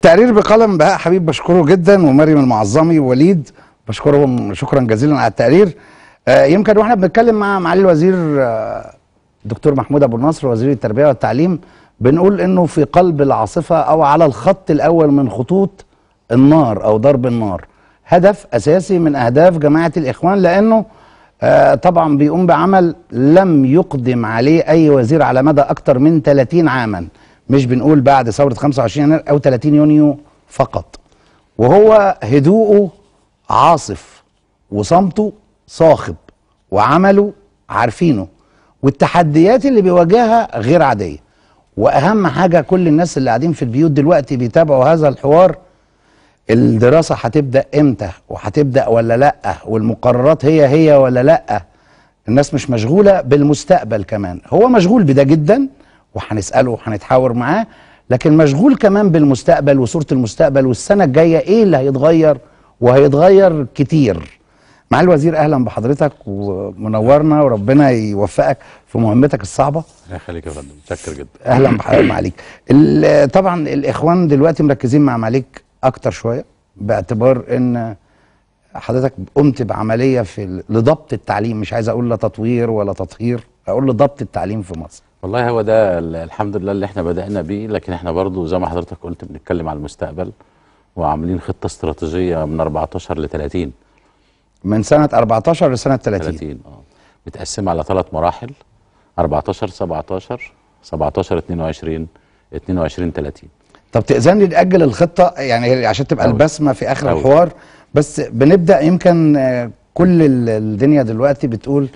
التقرير بقلم بهاء حبيب بشكره جدا ومريم المعظمي ووليد بشكرهم شكرا جزيلا على التقرير آه يمكن واحنا بنتكلم مع معالي الوزير آه دكتور محمود ابو النصر وزير التربيه والتعليم بنقول انه في قلب العاصفه او على الخط الاول من خطوط النار او ضرب النار هدف اساسي من اهداف جماعه الاخوان لانه آه طبعا بيقوم بعمل لم يقدم عليه اي وزير على مدى اكتر من 30 عاما مش بنقول بعد ثوره 25 يناير او 30 يونيو فقط وهو هدوءه عاصف وصمته صاخب وعمله عارفينه والتحديات اللي بيواجهها غير عاديه واهم حاجه كل الناس اللي قاعدين في البيوت دلوقتي بيتابعوا هذا الحوار الدراسه هتبدا امتى وهتبدا ولا لا والمقررات هي هي ولا لا الناس مش مشغوله بالمستقبل كمان هو مشغول بده جدا وهنساله وهنتحاور معاه لكن مشغول كمان بالمستقبل وصوره المستقبل والسنه الجايه ايه اللي هيتغير وهيتغير كتير مع الوزير اهلا بحضرتك ومنورنا وربنا يوفقك في مهمتك الصعبه الله يخليك يا فندم متشكر جدا اهلا بحضرتك معاليك ال- طبعا الاخوان دلوقتي مركزين مع معاليك اكتر شويه باعتبار ان حضرتك قمت بعمليه في ال- لضبط التعليم مش عايز اقول لا تطوير ولا تطهير اقول لضبط التعليم في مصر والله هو ده ال- الحمد لله اللي احنا بدأنا بيه لكن احنا برضو زي ما حضرتك قلت بنتكلم على المستقبل وعاملين خطة استراتيجية من 14 ل 30 من سنه 14 لسنه 30, 30 اه متقسمة على ثلاث مراحل 14 17 17 22 22 30 طب تأذن لي نأجل الخطة يعني هي عشان تبقى أوي. البسمة في آخر أوي. الحوار بس بنبدأ يمكن آه، كل ال- الدنيا دلوقتي بتقول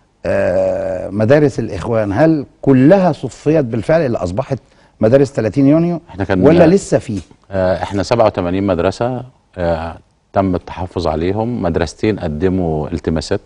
آه، مدارس الإخوان هل كلها صفيت بالفعل اللي أصبحت مدارس 30 يونيو احنا كان ولا لسه في آه، احنا 87 مدرسة آه، تم التحفظ عليهم مدرستين قدموا التماسات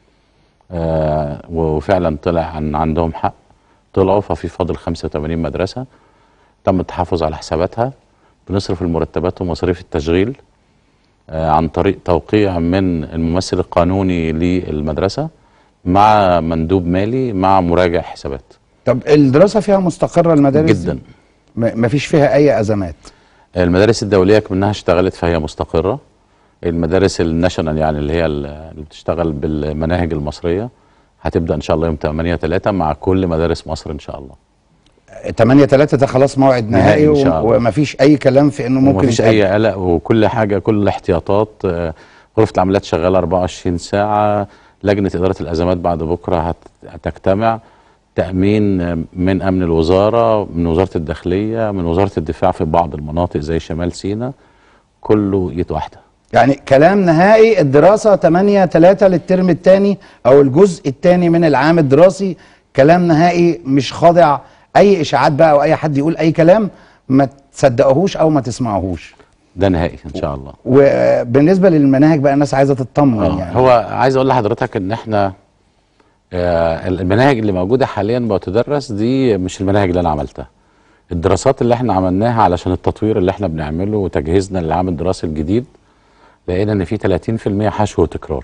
آه، وفعلا طلع عن عندهم حق طلعوا ففي فاضل 85 مدرسة تم التحفظ على حساباتها بنصرف المرتبات ومصاريف التشغيل آه، عن طريق توقيع من الممثل القانوني للمدرسة مع مندوب مالي مع مراجع حسابات طب الدراسة فيها مستقرة المدارس جدا ما فيش فيها أي أزمات المدارس الدولية منها اشتغلت فهي مستقرة المدارس الناشونال يعني اللي هي اللي بتشتغل بالمناهج المصرية هتبدأ إن شاء الله يوم 8 3 مع كل مدارس مصر إن شاء الله 8 3 ده خلاص موعد نهائي نهائي إن شاء الله. ومفيش أي كلام في إنه ممكن ومفيش يتأجل. أي قلق وكل حاجة كل الاحتياطات آه، غرفة العمليات شغالة 24 ساعة لجنة إدارة الأزمات بعد بكرة هت- هتجتمع تأمين آه، من أمن الوزارة من وزارة الداخلية من وزارة الدفاع في بعض المناطق زي شمال سيناء كله ايد واحدة يعني كلام نهائي الدراسة 8 3 للترم الثاني أو الجزء الثاني من العام الدراسي كلام نهائي مش خاضع أي إشاعات بقى أو أي حد يقول أي كلام ما تصدقوهوش أو ما تسمعوهوش ده نهائي إن شاء الله وبالنسبة للمناهج بقى الناس عايزة تطمن آه، يعني هو عايز اقول لحضرتك ان احنا آه، المناهج اللي موجوده حاليا بتدرس دي مش المناهج اللي انا عملتها الدراسات اللي احنا عملناها علشان التطوير اللي احنا بنعمله وتجهيزنا للعام الدراسي الجديد لقينا ان في 30% حشو وتكرار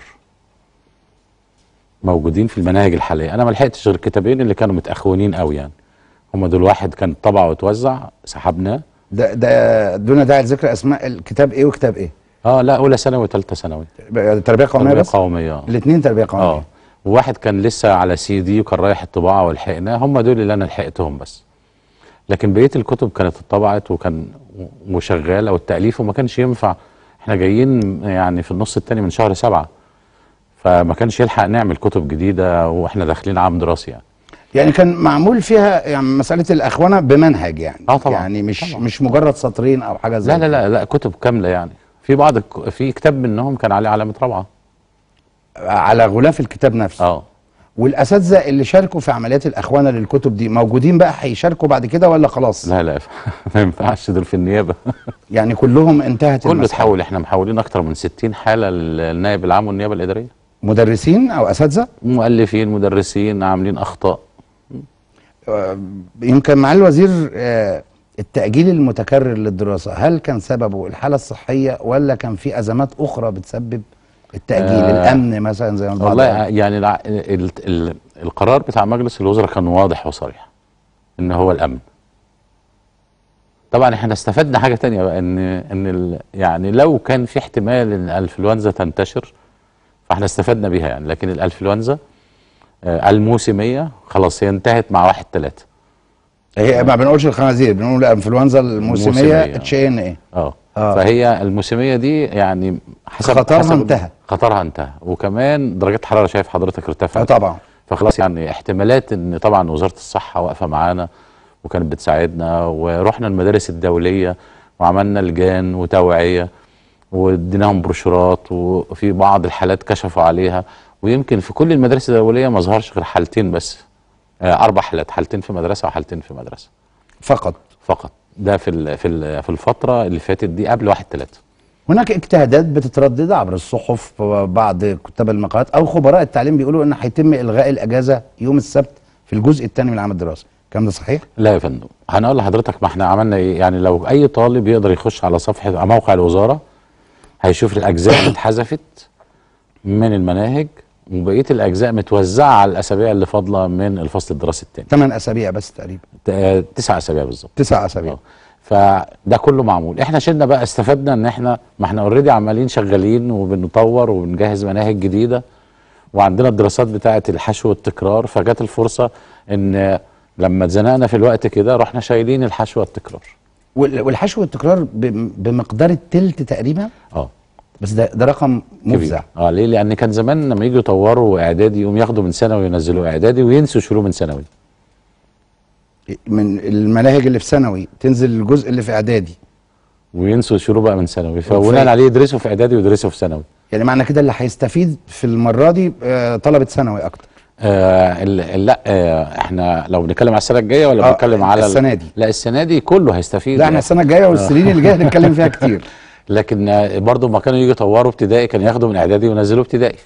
موجودين في المناهج الحاليه انا ما لحقتش غير الكتابين اللي كانوا متاخونين قوي يعني هم دول واحد كان طبع وتوزع سحبناه ده ده دون داعي لذكر أسماء الكتاب إيه وكتاب إيه اه لا اولى ثانوي وثالثه ثانوي تربية قومية تربيه بس قوميه آه. الاثنين تربية قومية اه وواحد كان لسه على سي دي وكان رايح الطباعه ولحقناه هم دول اللي انا لحقتهم بس لكن بقيه الكتب كانت اتطبعت وكان وشغاله والتاليف وما كانش ينفع احنا جايين يعني في النص الثاني من شهر سبعة فما كانش يلحق نعمل كتب جديده واحنا داخلين عام دراسي يعني يعني كان معمول فيها يعني مسألة الأخوانة بمنهج يعني آه طبعاً، يعني مش طبعاً. مش مجرد سطرين أو حاجة زي لا لا لا لا كتب كامله يعني في بعض الك- في كتاب منهم كان عليه علامه روعه على غلاف الكتاب نفسه اه والاساتذه اللي شاركوا في عمليات الاخوانه للكتب دي موجودين بقى هيشاركوا بعد كده ولا خلاص لا لا ما ينفعش دول في النيابه يعني كلهم انتهت كله المسألة. اتحول احنا محولين اكتر من 60 حاله للنائب العام والنيابه الاداريه مدرسين او اساتذه مؤلفين مدرسين عاملين اخطاء آه، يمكن مع الوزير آه، التاجيل المتكرر للدراسه هل كان سببه الحاله الصحيه ولا كان في ازمات اخرى بتسبب التاجيل آه، الامن مثلا زي ما البعض والله قال؟ يعني الع- ال ال القرار بتاع مجلس الوزراء كان واضح وصريح ان هو الامن طبعا احنا استفدنا حاجه تانية بقى ان ان ال يعني لو كان في احتمال ان الانفلونزا تنتشر فاحنا استفدنا بيها يعني لكن الانفلونزا آه، الموسميه خلاص هي انتهت مع واحد ثلاثة هي ما بنقولش الخنازير بنقول الانفلونزا الموسميه الموسمية. اتش ان ايه اه آه. فهي الموسميه دي يعني حسب خطرها حسب انتهى. خطرها انتهى وكمان درجات الحراره شايف حضرتك اه ارتفعت طبعا فخلاص يعني احتمالات ان طبعا وزاره الصحه واقفه معانا وكانت بتساعدنا ورحنا المدارس الدوليه وعملنا لجان وتوعيه واديناهم بروشورات وفي بعض الحالات كشفوا عليها ويمكن في كل المدارس الدوليه ما ظهرش غير حالتين بس آه، اربع حالات حالتين في مدرسه وحالتين في مدرسه فقط فقط ده في ال- في ال- في الفتره اللي فاتت دي قبل واحد ثلاثة هناك اجتهادات بتتردد عبر الصحف بعض كتاب المقالات او خبراء التعليم بيقولوا ان هيتم الغاء الاجازه يوم السبت في الجزء الثاني من العام الدراسي الكلام ده صحيح لا يا فندم هنقول لحضرتك ما احنا عملنا ايه يعني لو اي طالب يقدر يخش على صفحه على موقع الوزاره هيشوف الاجزاء اللي اتحذفت من المناهج وبقيه الاجزاء متوزعه على الاسابيع اللي فاضله من الفصل الدراسي الثاني ثمان اسابيع بس تقريبا تسع اسابيع بالظبط تسع اسابيع اه فده كله معمول احنا شلنا بقى استفدنا ان احنا ما احنا اوريدي عمالين شغالين وبنطور وبنجهز مناهج جديده وعندنا الدراسات بتاعه الحشو والتكرار فجت الفرصه ان لما اتزنقنا في الوقت كده رحنا شايلين الحشو والتكرار وال- والحشو والتكرار ب- بمقدار التلت تقريبا اه بس ده ده رقم مفزع كبير اه ليه لان كان زمان لما يجوا يطوروا اعدادي يقوم ياخدوا من ثانوي وينزلوا اعدادي وينسوا يشيلوه من ثانوي من المناهج اللي في ثانوي تنزل الجزء اللي في اعدادي وينسوا يشيلوه بقى من ثانوي وفي- فبناء عليه يدرسوا في اعدادي ويدرسوا في ثانوي يعني معنى كده اللي هيستفيد في المره دي آه، طلبه ثانوي اكتر آه ال- ال- لا آه احنا لو بنتكلم على السنه الجايه ولا آه، بنتكلم على ال- السنة دي. لا السنه دي كله هيستفيد لا احنا يعني. السنه الجايه والسنين اللي جايه هنتكلم فيها كتير لكن آه، برضو ما كانوا يجوا يطوروا ابتدائي كانوا ياخدوا من اعدادي وينزلوا ابتدائي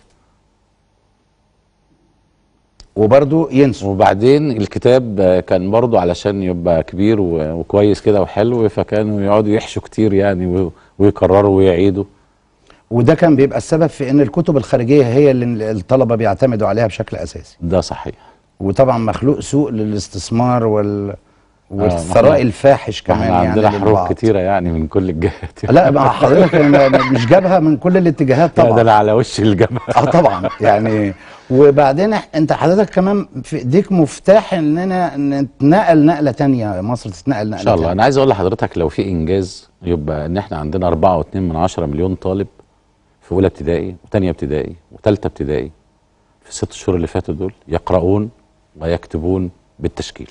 وبرضه ينسوا وبعدين الكتاب آه، كان برضو علشان يبقى كبير و- وكويس كده وحلو فكانوا يقعدوا يحشوا كتير يعني و- ويكرروا ويعيدوا وده كان بيبقى السبب في ان الكتب الخارجيه هي اللي الطلبه بيعتمدوا عليها بشكل اساسي ده صحيح وطبعا مخلوق سوق للاستثمار وال والثراء ما احنا- الفاحش كمان احنا يعني عندنا حروب للبعض. كتيره يعني من كل الجهات لا ما حضرتك أنا مش جابها من كل الاتجاهات لا، ده طبعا انا على وش الجبهه اه طبعا يعني وبعدين إح- انت حضرتك كمان في ايديك مفتاح اننا نتنقل نقله تانية مصر تتنقل نقله ان شاء الله تانية. انا عايز اقول لحضرتك لو في انجاز يبقى ان احنا عندنا 4.2 من 10 مليون طالب في اولى ابتدائي وثانيه ابتدائي وثالثه ابتدائي في الست شهور اللي فاتوا دول يقرؤون ويكتبون بالتشكيل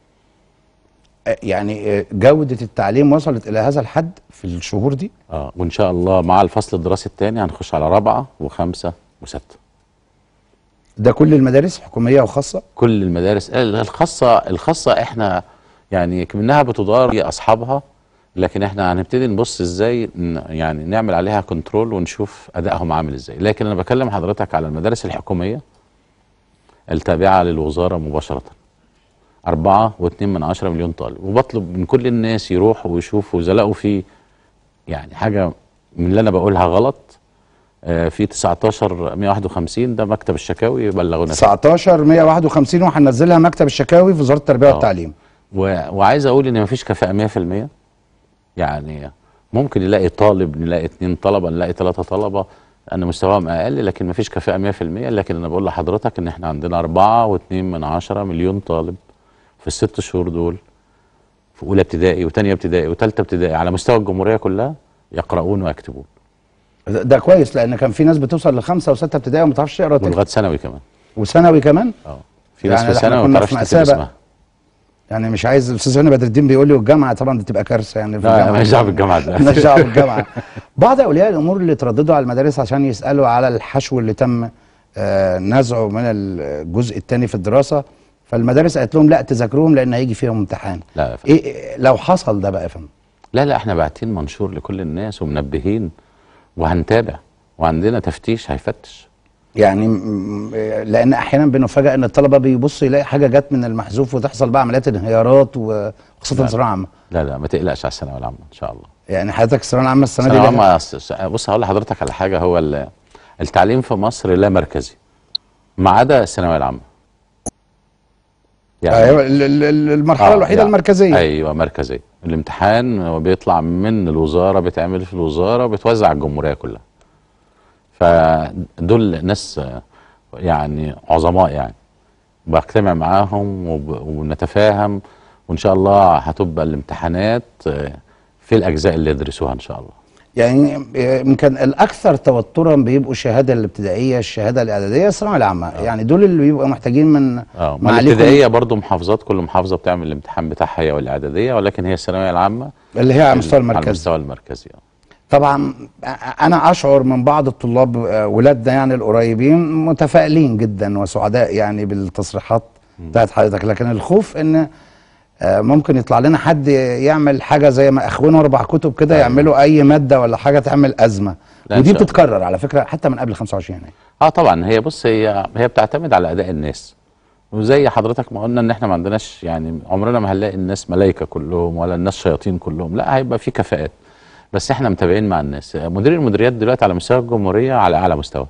آه، يعني آه، جوده التعليم وصلت الى هذا الحد في الشهور دي اه وان شاء الله مع الفصل الدراسي الثاني هنخش على رابعه وخمسه وسته ده كل المدارس حكوميه وخاصه كل المدارس الخاصه الخاصه احنا يعني منها بتدار اصحابها لكن احنا هنبتدي نبص ازاي ن- يعني نعمل عليها كنترول ونشوف ادائهم عامل ازاي لكن انا بكلم حضرتك على المدارس الحكوميه التابعه للوزاره مباشره أربعة واتنين من عشرة مليون طالب وبطلب من كل الناس يروحوا ويشوفوا إذا لقوا في يعني حاجة من اللي أنا بقولها غلط آه، في 19 151 ده مكتب الشكاوي يبلغونا فيه. 19 151 وهننزلها مكتب الشكاوي في وزاره التربيه آه. والتعليم و... وعايز اقول ان مفيش كفاءه 100% يعني ممكن نلاقي طالب نلاقي اتنين طلبه نلاقي ثلاثه طلبه ان مستواهم اقل لكن مفيش كفاءه 100% لكن انا بقول لحضرتك ان احنا عندنا أربعة واتنين من عشرة مليون طالب في الست شهور دول في اولى ابتدائي وثانيه ابتدائي وثالثه ابتدائي على مستوى الجمهوريه كلها يقرؤون ويكتبون ده ده كويس لان كان في ناس بتوصل لخمسه وسته ابتدائي وما تعرفش تقرا وتكتب ولغايه ثانوي كمان وثانوي كمان اه في ناس يعني في احنا ثانوي كنا ما في تعرفش تكتب مأساة بقى. اسمها يعني مش عايز الاستاذ هاني بدر الدين بيقول لي والجامعه طبعا دي تبقى كارثه يعني في لا الجامعه ماليش دعوه بالجامعه ده مالناش دعوه بالجامعه بعض اولياء الامور اللي ترددوا على المدارس عشان يسالوا على الحشو اللي تم آه، نزعه من الجزء الثاني في الدراسه فالمدارس قالت لهم لا تذاكروهم لان هيجي فيهم امتحان لا يا فندم. ايه إيه لو حصل ده بقى يا فندم لا لا احنا باعتين منشور لكل الناس ومنبهين وهنتابع وعندنا تفتيش هيفتش يعني م- م- لان احيانا بنفاجئ ان الطلبه بيبص يلاقي حاجه جت من المحذوف وتحصل بقى عمليات انهيارات وخاصه لا. ثانويه عامه لا لا ما تقلقش على الثانويه العامه ان شاء الله يعني حضرتك الثانويه العامه السنه دي الثانويه لها- العامه س- س- بص هقول لحضرتك على حاجه هو ال- التعليم في مصر لا مركزي ما عدا الثانويه العامه أيوة ال- ال- ال- المرحله آه، الوحيده يعني المركزيه ايوه مركزيه الامتحان هو بيطلع من الوزاره بيتعمل في الوزاره بيتوزع على الجمهوريه كلها فدول ناس آه، يعني عظماء يعني بجتمع معاهم وب- ونتفاهم وان شاء الله هتبقى الامتحانات آه، في الاجزاء اللي يدرسوها ان شاء الله يعني يمكن الاكثر توترا بيبقوا الشهاده الابتدائيه الشهاده الاعداديه الثانويه العامه يعني دول اللي بيبقوا محتاجين من اه ما معاليكم الابتدائيه برضو محافظات كل محافظه بتعمل الامتحان بتاعها هي والاعداديه ولكن هي الثانويه العامه اللي هي على مستوى على المركز المستوى المركزي آه. طبعا انا اشعر من بعض الطلاب آه، ولادنا يعني القريبين متفائلين جدا وسعداء يعني بالتصريحات بتاعت حضرتك لكن الخوف ان آه، ممكن يطلع لنا حد يعمل حاجه زي ما اخونا اربع كتب كده يعملوا اي ماده ولا حاجه تعمل ازمه لا، إن ودي شاء الله. بتتكرر على فكره حتى من قبل 25 يناير اه طبعا هي بص هي هي بتعتمد على اداء الناس وزي حضرتك ما قلنا ان احنا ما عندناش يعني عمرنا ما هنلاقي الناس ملائكه كلهم ولا الناس شياطين كلهم لا هيبقى في كفاءات بس احنا متابعين مع الناس مدير المديريات دلوقتي على مستوى الجمهوريه على اعلى مستوى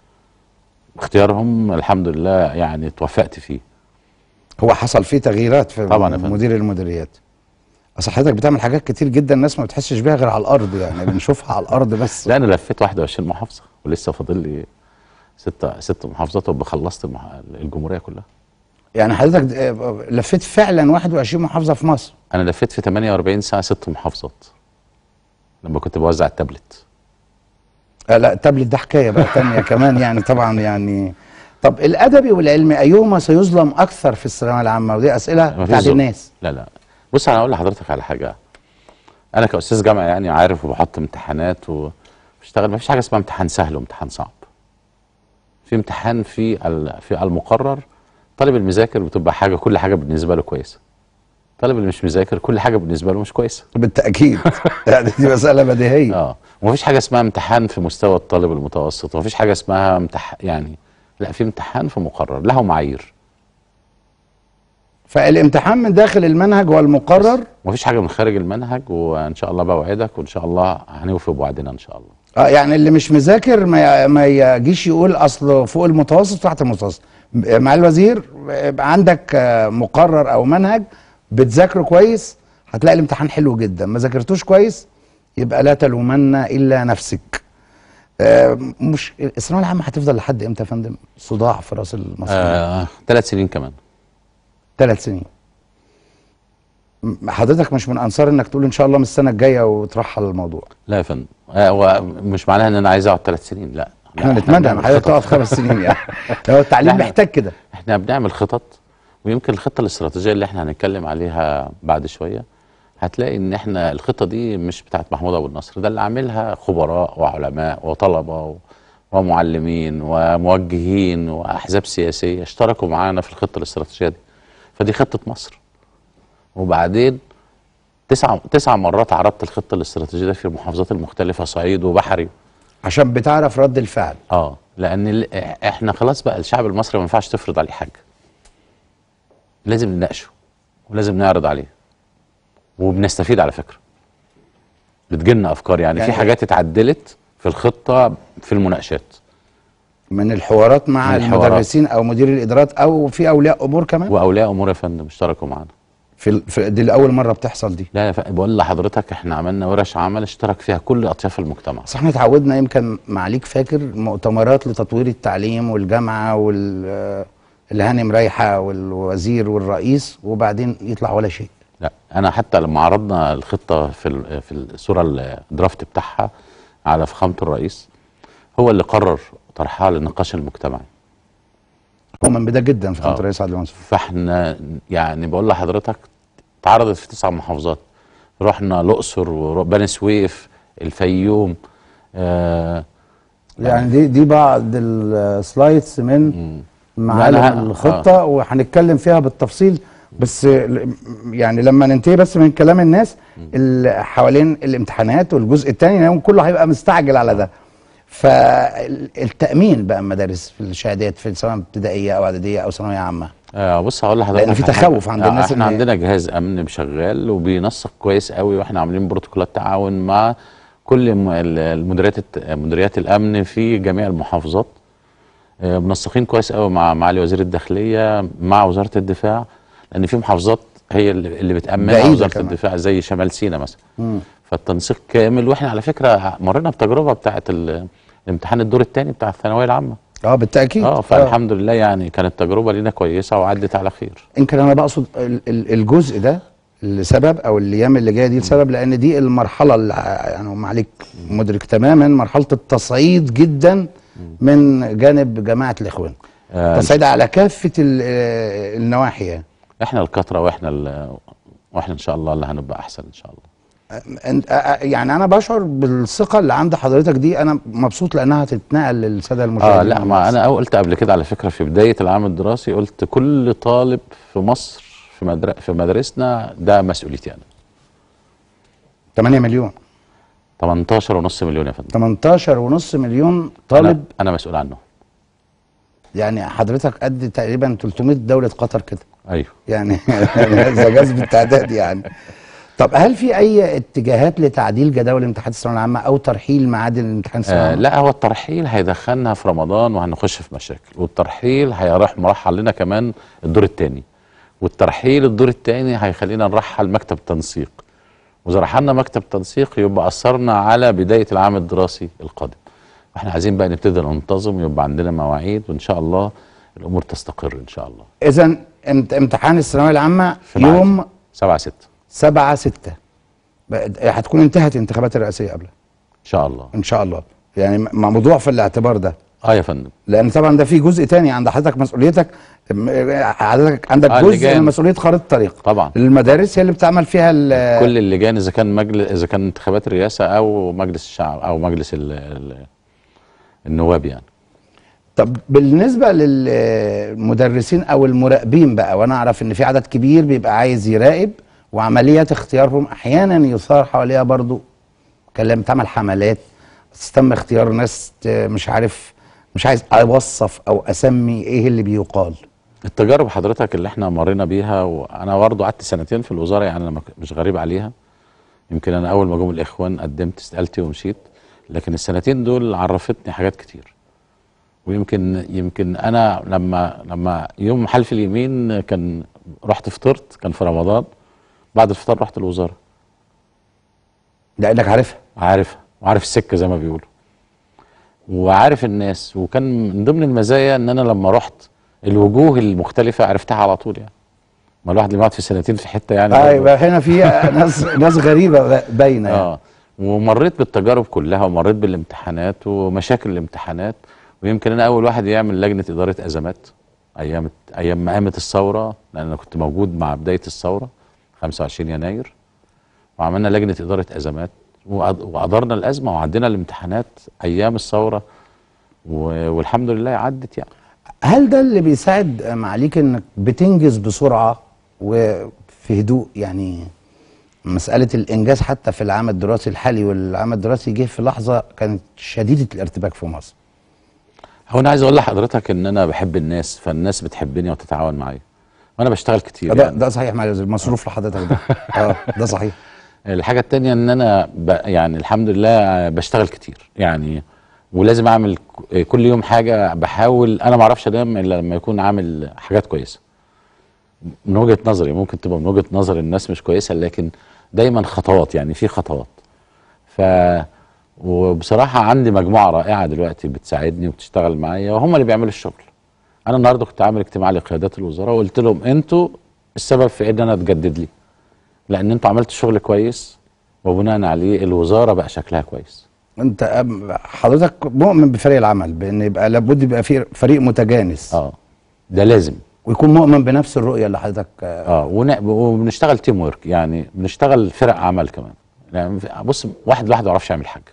اختيارهم الحمد لله يعني توفقت فيه هو حصل فيه تغييرات في طبعا يا فندم. مدير المديريات اصل حضرتك بتعمل حاجات كتير جدا الناس ما بتحسش بيها غير على الارض يعني بنشوفها على الارض بس لا انا لفيت 21 محافظه ولسه فاضل لي ست ست محافظات وابقى خلصت المح... الجمهوريه كلها يعني حضرتك آه، لفيت فعلا 21 محافظه في مصر انا لفيت في 48 ساعه ست محافظات لما كنت بوزع التابلت آه لا التابلت ده حكايه بقى تانية كمان يعني طبعا يعني طب الادبي والعلمي ايهما سيظلم اكثر في الثانويه العامه ودي اسئله مفيش بتاعت ظلم. الناس لا لا بص انا هقول لحضرتك على حاجه انا كاستاذ جامعه يعني عارف وبحط امتحانات وبشتغل ما فيش حاجه اسمها امتحان سهل وامتحان صعب في امتحان في ال- في المقرر طالب المذاكر بتبقى حاجه كل حاجه بالنسبه له كويسه طالب اللي مش مذاكر كل حاجه بالنسبه له مش كويسه بالتاكيد يعني دي مساله بديهيه اه ومفيش حاجه اسمها امتحان في مستوى الطالب المتوسط ومفيش حاجه اسمها امتح يعني لا في امتحان في مقرر له معايير فالامتحان من داخل المنهج والمقرر ومفيش حاجه من خارج المنهج وان شاء الله بوعدك وان شاء الله هنوفي بوعدنا ان شاء الله اه يعني اللي مش مذاكر ما ي- ما يجيش يقول اصل فوق المتوسط تحت المتوسط مع الوزير يبقى عندك آه، مقرر او منهج بتذاكره كويس هتلاقي الامتحان حلو جدا ما ذاكرتوش كويس يبقى لا تلومن الا نفسك آه، مش الثانويه العامه هتفضل لحد امتى يا فندم صداع في راس المصري آه ثلاث سنين كمان ثلاث سنين م- حضرتك مش من انصار انك تقول ان شاء الله من السنه الجايه وترحل الموضوع لا يا فندم آه ومش معناها ان انا عايز اقعد ثلاث سنين لا لا، احنا نتمنى ان بنعمل حضرتك خطط. تقعد خمس سنين يعني هو التعليم لا، محتاج كده احنا بنعمل خطط ويمكن الخطه الاستراتيجيه اللي احنا هنتكلم عليها بعد شويه هتلاقي ان احنا الخطه دي مش بتاعت محمود ابو النصر ده اللي عاملها خبراء وعلماء وطلبه و- ومعلمين وموجهين واحزاب سياسيه اشتركوا معانا في الخطه الاستراتيجيه دي فدي خطه مصر وبعدين تسع تسع مرات عرضت الخطه الاستراتيجيه دي في المحافظات المختلفه صعيد وبحري عشان بتعرف رد الفعل اه لان ال- احنا خلاص بقى الشعب المصري ما ينفعش تفرض عليه حاجه لازم نناقشه ولازم نعرض عليه وبنستفيد على فكره بتجيلنا افكار يعني, يعني- في حاجات اتعدلت في الخطه في المناقشات من الحوارات مع من الحوارات. المدرسين او مدير الادارات او في اولياء امور كمان واولياء امور يا فندم اشتركوا معانا في, ال- في دي لاول مره بتحصل دي لا يا ف- بقول لحضرتك احنا عملنا ورش عمل اشترك فيها كل اطياف المجتمع بس احنا اتعودنا يمكن معاليك فاكر مؤتمرات لتطوير التعليم والجامعه وال آه، اللي هانم رايحه والوزير والرئيس وبعدين يطلع ولا شيء لا انا حتى لما عرضنا الخطه في ال- في الصوره الدرافت بتاعها على فخامه الرئيس هو اللي قرر طرحها للنقاش المجتمعي هو من بدا جدا في خامه آه. الرئيس عادل منصور فاحنا يعني بقول لحضرتك اتعرضت في تسع محافظات رحنا الاقصر وبني سويف الفيوم آه يعني دي دي بعض السلايدز من معالم لا، لا، الخطه وهنتكلم فيها بالتفصيل بس ل- يعني لما ننتهي بس من كلام الناس اللي حوالين الامتحانات والجزء الثاني يوم كله هيبقى مستعجل على ده فالتامين بقى المدارس في الشهادات في سواء ابتدائيه او اعداديه او ثانويه عامه آه بص هقول لحضرتك لأن في على تخوف حاجة. عند الناس احنا إن هي- عندنا جهاز امن شغال وبينسق كويس قوي واحنا عاملين بروتوكولات تعاون مع كل م- ال- المديريات الت- مديريات الامن في جميع المحافظات آه، منسقين كويس قوي مع معالي وزير الداخليه مع وزاره الدفاع لان في محافظات هي اللي اللي بتامنها بعيدة وزاره كمان. الدفاع زي شمال سيناء مثلا مم. فالتنسيق كامل واحنا على فكره مرينا بتجربه بتاعه ال- الامتحان الدور الثاني بتاع الثانويه العامه اه بالتاكيد اه فالحمد لله يعني كانت تجربه لينا كويسه وعدت على خير يمكن انا بقصد ال- ال- الجزء ده لسبب او الايام اللي جايه دي لسبب لان دي المرحله اللي يعني هم عليك مدرك تماما مرحله التصعيد جدا من جانب جماعه الاخوان آه تصعيد على كافه ال- آه، النواحي يعني احنا الكتره واحنا ال- واحنا ان شاء الله اللي هنبقى احسن ان شاء الله أنت- آه، آه، يعني انا بشعر بالثقه اللي عند حضرتك دي انا مبسوط لانها تتنقل للساده المشاهدين اه لا ما والناس. انا قلت قبل كده على فكره في بدايه العام الدراسي قلت كل طالب في مصر في مدر... في مدارسنا ده مسؤوليتي انا 8 مليون 18 ونص مليون يا فندم 18 ونص مليون أنا, طالب انا مسؤول عنه يعني حضرتك قد تقريبا 300 دوله قطر كده ايوه يعني هذا جذب التعداد يعني طب هل في اي اتجاهات لتعديل جداول امتحانات الثانويه العامه او ترحيل ميعاد الامتحان الثانويه آه العامه؟ لا هو الترحيل هيدخلنا في رمضان وهنخش في مشاكل والترحيل هيروح مرحل لنا كمان الدور الثاني والترحيل الدور الثاني هيخلينا نرحل مكتب تنسيق واذا رحلنا مكتب تنسيق يبقى اثرنا على بدايه العام الدراسي القادم احنا عايزين بقى نبتدي ننتظم ويبقى عندنا مواعيد وان شاء الله الامور تستقر ان شاء الله اذا امت- امتحان الثانويه العامه في ميعاد. يوم 7 6 7 6 هتكون انتهت الانتخابات الرئاسيه قبلها ان شاء الله ان شاء الله يعني م- موضوع في الاعتبار ده اه يا فندم لان طبعا ده في جزء تاني عند حضرتك مسؤوليتك م- حضرتك عندك آه، جزء اللجان. من مسؤوليه خارطه الطريق طبعا المدارس هي اللي بتعمل فيها ال- كل اللجان اذا كان مجلس اذا كان انتخابات الرئاسه او مجلس الشعب او مجلس ال ال النواب يعني طب بالنسبه للمدرسين او المراقبين بقى وانا اعرف ان في عدد كبير بيبقى عايز يراقب وعمليات اختيارهم احيانا يثار حواليها برضو كلام تعمل حملات بس تم اختيار ناس ت- مش عارف مش عايز اوصف او اسمي ايه اللي بيقال التجارب حضرتك اللي احنا مرينا بيها وانا برضه قعدت سنتين في الوزاره يعني انا ما ك- مش غريب عليها يمكن انا اول ما جم الاخوان قدمت استقالتي ومشيت لكن السنتين دول عرفتني حاجات كتير ويمكن يمكن انا لما لما يوم حلف اليمين كان رحت فطرت كان في رمضان بعد الفطار رحت الوزاره لانك عارفها عارف وعارف السكه زي ما بيقولوا وعارف الناس وكان من ضمن المزايا ان انا لما رحت الوجوه المختلفه عرفتها على طول يعني ما الواحد اللي بيقعد في سنتين في حته يعني اه برضه- يبقى هنا في ناس ناس غريبه باينه يعني. اه ومريت بالتجارب كلها ومريت بالامتحانات ومشاكل الامتحانات ويمكن انا اول واحد يعمل لجنه اداره ازمات ايام ايام ما قامت الثوره لان انا كنت موجود مع بدايه الثوره 25 يناير وعملنا لجنه اداره ازمات وأد- وادرنا الازمه وعدينا الامتحانات ايام الثوره و- والحمد لله عدت يعني هل ده اللي بيساعد معاليك انك بتنجز بسرعه وفي هدوء يعني مساله الانجاز حتى في العام الدراسي الحالي والعام الدراسي جه في لحظه كانت شديده الارتباك في مصر هو انا عايز اقول لحضرتك ان انا بحب الناس فالناس بتحبني وتتعاون معايا وانا بشتغل كتير ده يعني. ده صحيح معالي الوزير مصروف لحضرتك ده اه ده صحيح الحاجة التانية ان انا ب يعني الحمد لله بشتغل كتير يعني ولازم اعمل ك- كل يوم حاجة بحاول انا ما اعرفش انام الا لما يكون عامل حاجات كويسة من وجهة نظري ممكن تبقى من وجهة نظر الناس مش كويسة لكن دايما خطوات يعني في خطوات ف وبصراحة عندي مجموعة رائعة دلوقتي بتساعدني وبتشتغل معايا وهم اللي بيعملوا الشغل انا النهارده كنت عامل اجتماع لقيادات الوزراء وقلت لهم انتوا السبب في ان انا اتجدد لي لان انتوا عملتوا شغل كويس وبناء عليه الوزاره بقى شكلها كويس انت أم- حضرتك مؤمن بفريق العمل بان يبقى لابد يبقى في فريق متجانس اه ده لازم ويكون مؤمن بنفس الرؤيه اللي حضرتك آه، اه ون- وبنشتغل تيم ورك يعني بنشتغل فرق عمل كمان يعني بص واحد لوحده ما يعرفش يعمل حاجه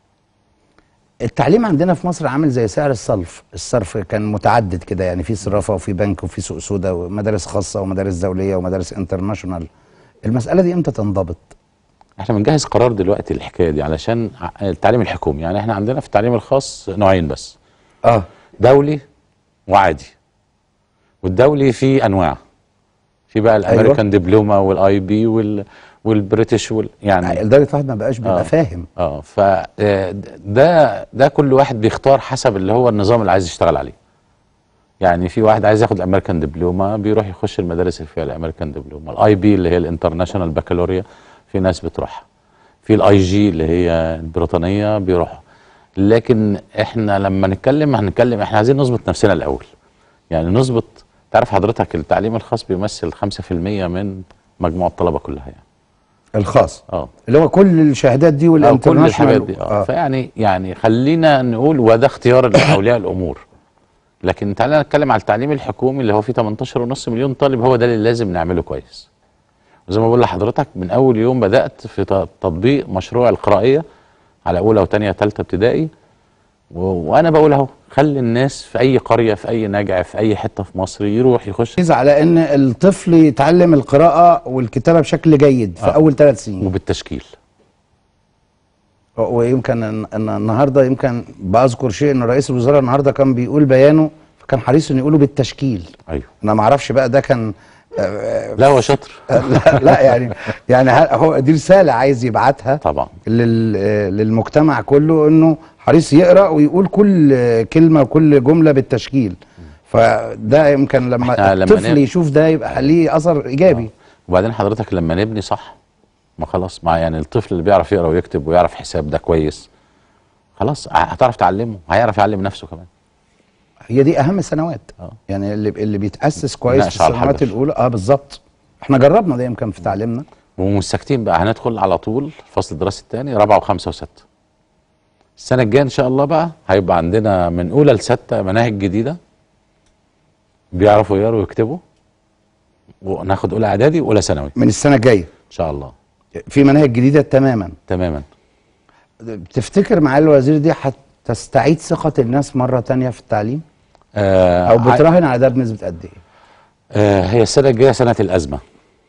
التعليم عندنا في مصر عامل زي سعر الصرف الصرف كان متعدد كده يعني في صرافه وفي بنك وفي سوق سودا ومدارس خاصه ومدارس دوليه ومدارس انترناشونال المساله دي امتى تنضبط احنا بنجهز قرار دلوقتي الحكايه دي علشان ع- التعليم الحكومي يعني احنا عندنا في التعليم الخاص نوعين بس اه دولي وعادي والدولي فيه انواع في بقى الامريكان دبلومه والاي بي وال والبريتش وال يعني لدرجه واحد ما بقاش بيبقى آه. فاهم اه ف آه، ده ده كل واحد بيختار حسب اللي هو النظام اللي عايز يشتغل عليه يعني في واحد عايز ياخد الامريكان دبلومه بيروح يخش المدارس اللي فيها الامريكان دبلومه الاي بي اللي هي الانترناشونال بكالوريا في ناس بتروحها في الاي جي اللي هي البريطانيه بيروحوا لكن احنا لما نتكلم هنتكلم احنا عايزين نظبط نفسنا الاول يعني نظبط تعرف حضرتك التعليم الخاص بيمثل 5% من مجموع الطلبه كلها يعني الخاص اه اللي هو كل الشهادات دي أو كل والانترناشونال الحاجات دي اه فيعني يعني خلينا نقول وده اختيار لاولياء الامور لكن تعالى نتكلم على التعليم الحكومي اللي هو فيه 18.5 مليون طالب هو ده اللي لازم نعمله كويس وزي ما بقول لحضرتك من اول يوم بدات في ت- تطبيق مشروع القرائيه على اولى وثانيه ثالثه ابتدائي و... وانا بقول اهو خلي الناس في اي قريه في اي نجع في اي حته في مصر يروح يخش ركز على ان الطفل يتعلم القراءه والكتابه بشكل جيد في آه. اول ثلاث سنين وبالتشكيل ويمكن ان إن النهارده يمكن بذكر شيء ان رئيس الوزراء النهارده كان بيقول بيانه فكان حريص انه يقوله بالتشكيل ايوه انا ما اعرفش بقى ده كان آه، لا هو شاطر لا, لا يعني يعني ه- هو دي رساله عايز يبعتها طبعا لل آه، للمجتمع كله انه حريص يقرا ويقول كل آه، كلمه وكل جمله بالتشكيل فده يمكن لما إحنا لما الطفل نب- يشوف ده يبقى ليه اثر ايجابي وبعدين حضرتك لما نبني صح ما خلاص ما يعني الطفل اللي بيعرف يقرا ويكتب ويعرف حساب ده كويس خلاص ه- هتعرف تعلمه هيعرف يعلم نفسه كمان هي دي اهم سنوات آه. يعني اللي اللي بيتاسس كويس في نقش على السنوات الحجر. الاولى اه بالظبط احنا جربنا ده يمكن في تعليمنا ومش ساكتين بقى هندخل على طول الفصل الدراسي الثاني رابعه وخمسه وسته السنه الجايه ان شاء الله بقى هيبقى عندنا من اولى لسته مناهج جديده بيعرفوا يقروا ويكتبوا وناخد اولى اعدادي واولى ثانوي من السنه الجايه ان شاء الله في مناهج جديده تماما تماما تفتكر معالي الوزير دي هتستعيد ثقه الناس مره تانية في التعليم آه او ع- بتراهن على ده بنسبه قد ايه آه هي السنه الجايه سنه الازمه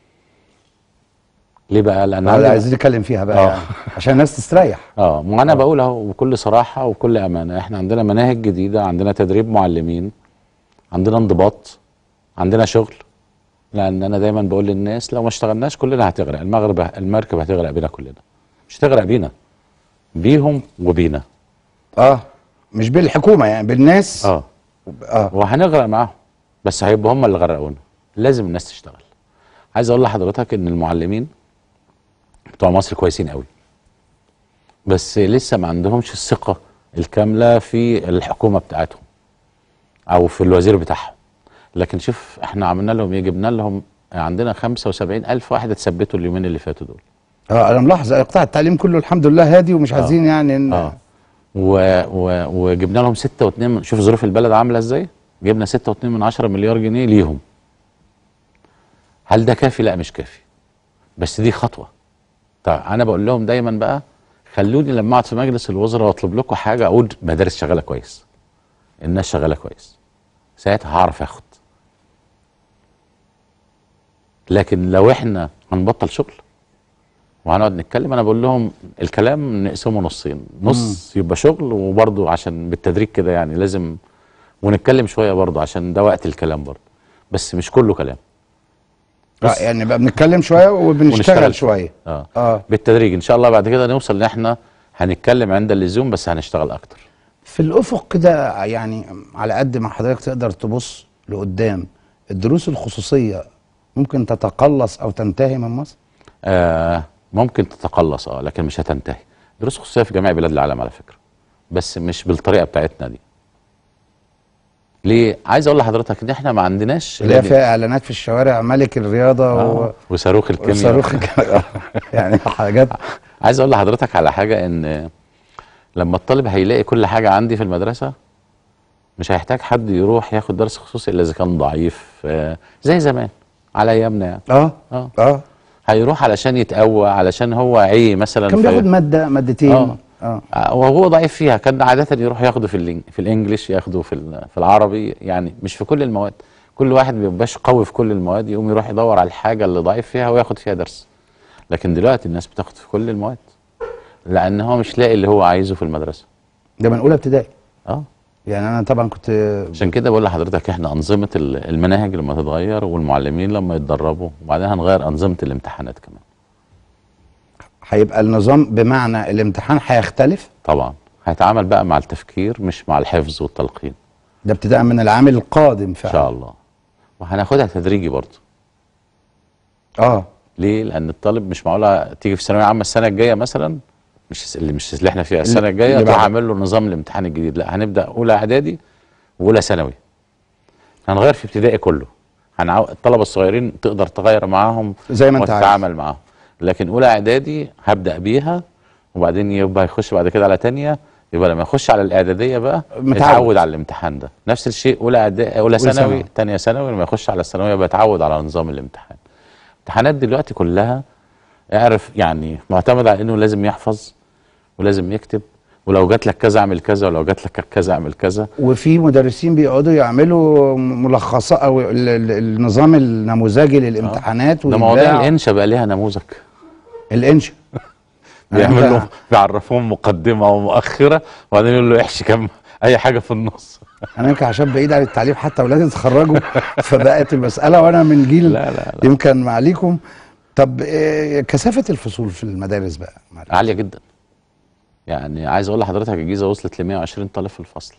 ليه بقى لان اللي عندنا- عايزين نتكلم فيها بقى آه. يعني عشان الناس تستريح اه ما انا بقول اهو بكل صراحه وكل امانه احنا عندنا مناهج جديده عندنا تدريب معلمين عندنا انضباط عندنا شغل لان انا دايما بقول للناس لو ما اشتغلناش كلنا هتغرق المغرب المركب هتغرق بينا كلنا مش هتغرق بينا بيهم وبينا اه مش بالحكومه يعني بالناس اه اه وهنغرق معاهم بس هيبقوا هم اللي غرقونا لازم الناس تشتغل عايز اقول لحضرتك ان المعلمين بتوع مصر كويسين قوي بس لسه ما عندهمش الثقة الكاملة في الحكومة بتاعتهم او في الوزير بتاعهم لكن شوف احنا عملنا لهم ايه جبنا لهم عندنا 75 الف واحد اتثبتوا اليومين اللي فاتوا دول اه انا ملاحظ قطاع التعليم كله الحمد لله هادي ومش عايزين يعني ان اه و و وجبنا لهم 6 و2 من شوف ظروف البلد عامله ازاي جبنا 6 و2 من 10 مليار جنيه ليهم هل ده كافي لا مش كافي بس دي خطوه طيب انا بقول لهم دايما بقى خلوني لما اقعد في مجلس الوزراء واطلب لكم حاجه اقول مدارس شغاله كويس الناس شغاله كويس ساعتها هعرف اخد لكن لو احنا هنبطل شغل وهنقعد نتكلم انا بقول لهم الكلام نقسمه نصين نص يبقى شغل وبرضه عشان بالتدريج كده يعني لازم ونتكلم شويه برضه عشان ده وقت الكلام برضه بس مش كله كلام آه يعني بقى بنتكلم شويه وبنشتغل ونشتغل. شويه اه اه بالتدريج ان شاء الله بعد كده نوصل ان احنا هنتكلم عند اللزوم بس هنشتغل اكتر في الافق كده يعني على قد ما حضرتك تقدر تبص لقدام الدروس الخصوصيه ممكن تتقلص او تنتهي من مصر آه ممكن تتقلص اه لكن مش هتنتهي دروس خصوصيه في جميع بلاد العالم على فكره بس مش بالطريقه بتاعتنا دي ليه عايز اقول لحضرتك ان احنا ما عندناش اللي هي لجنة- فيها اعلانات في الشوارع ملك الرياضه و... آه وصاروخ الكيمياء وصاروخ الك- يعني حاجات عايز اقول لحضرتك على حاجه ان لما الطالب هيلاقي كل حاجه عندي في المدرسه مش هيحتاج حد يروح ياخد درس خصوصي الا اذا كان ضعيف آه، زي زمان على ايامنا يعني اه اه اه هيروح علشان يتقوى علشان هو عي مثلا كان في- بياخد ماده مادتين آه. اه آه، وهو ضعيف فيها كان عاده يروح ياخده في الإنج... في الانجليش ياخده في ال- في العربي يعني مش في كل المواد كل واحد ما بيبقاش قوي في كل المواد يقوم يروح يدور على الحاجه اللي ضعيف فيها وياخد فيها درس لكن دلوقتي الناس بتاخد في كل المواد لان هو مش لاقي اللي هو عايزه في المدرسه ده من اولى ابتدائي اه يعني انا طبعا كنت عشان كده بقول لحضرتك احنا انظمه ال- المناهج لما تتغير والمعلمين لما يتدربوا وبعدين هنغير انظمه الامتحانات كمان هيبقى النظام بمعنى الامتحان هيختلف طبعا هيتعامل بقى مع التفكير مش مع الحفظ والتلقين ده ابتداء من العام القادم ان فعلا شاء الله وهناخدها تدريجي برضه اه ليه؟ لان الطالب مش معقوله تيجي في ثانويه عامه السنه الجايه مثلا مش اللي مش اللي احنا فيها السنه الجايه اللي تروح بعد. عامل له نظام الامتحان الجديد لا هنبدا اولى اعدادي واولى ثانوي هنغير في ابتدائي كله هنعو... الطلبه الصغيرين تقدر تغير معاهم زي ما انت عايز. وتتعامل معاهم لكن اولى اعدادي هبدا بيها وبعدين يبقى يخش بعد كده على تانية يبقى لما يخش على الاعداديه بقى متعود. يتعود على الامتحان ده نفس الشيء اولى اعدادي اولى أولى ثانوي ثانوي. تانية ثانوي لما يخش على الثانويه يبقى يتعود على نظام الامتحان الامتحانات دلوقتي كلها اعرف يعني معتمد على انه لازم يحفظ ولازم يكتب ولو جات لك كذا اعمل كذا ولو جات لك كذا اعمل كذا وفي مدرسين بيقعدوا يعملوا ملخصات او ال- ال- النظام النموذجي للامتحانات ده مواضيع ويتباع. الانشا بقى ليها نموذج الانشا بيعمل أنت- له بيعرفهم مقدمه ومؤخره وبعدين يقول له احشي كم اي حاجه في النص انا يمكن عشان بعيد عن التعليم حتى اولادي اتخرجوا فبقت المساله وانا من جيل لا، لا، لا. يمكن معليكم طب إيه كثافه الفصول في المدارس بقى معلش. عاليه جدا يعني عايز اقول لحضرتك الجيزه وصلت ل 120 طالب في الفصل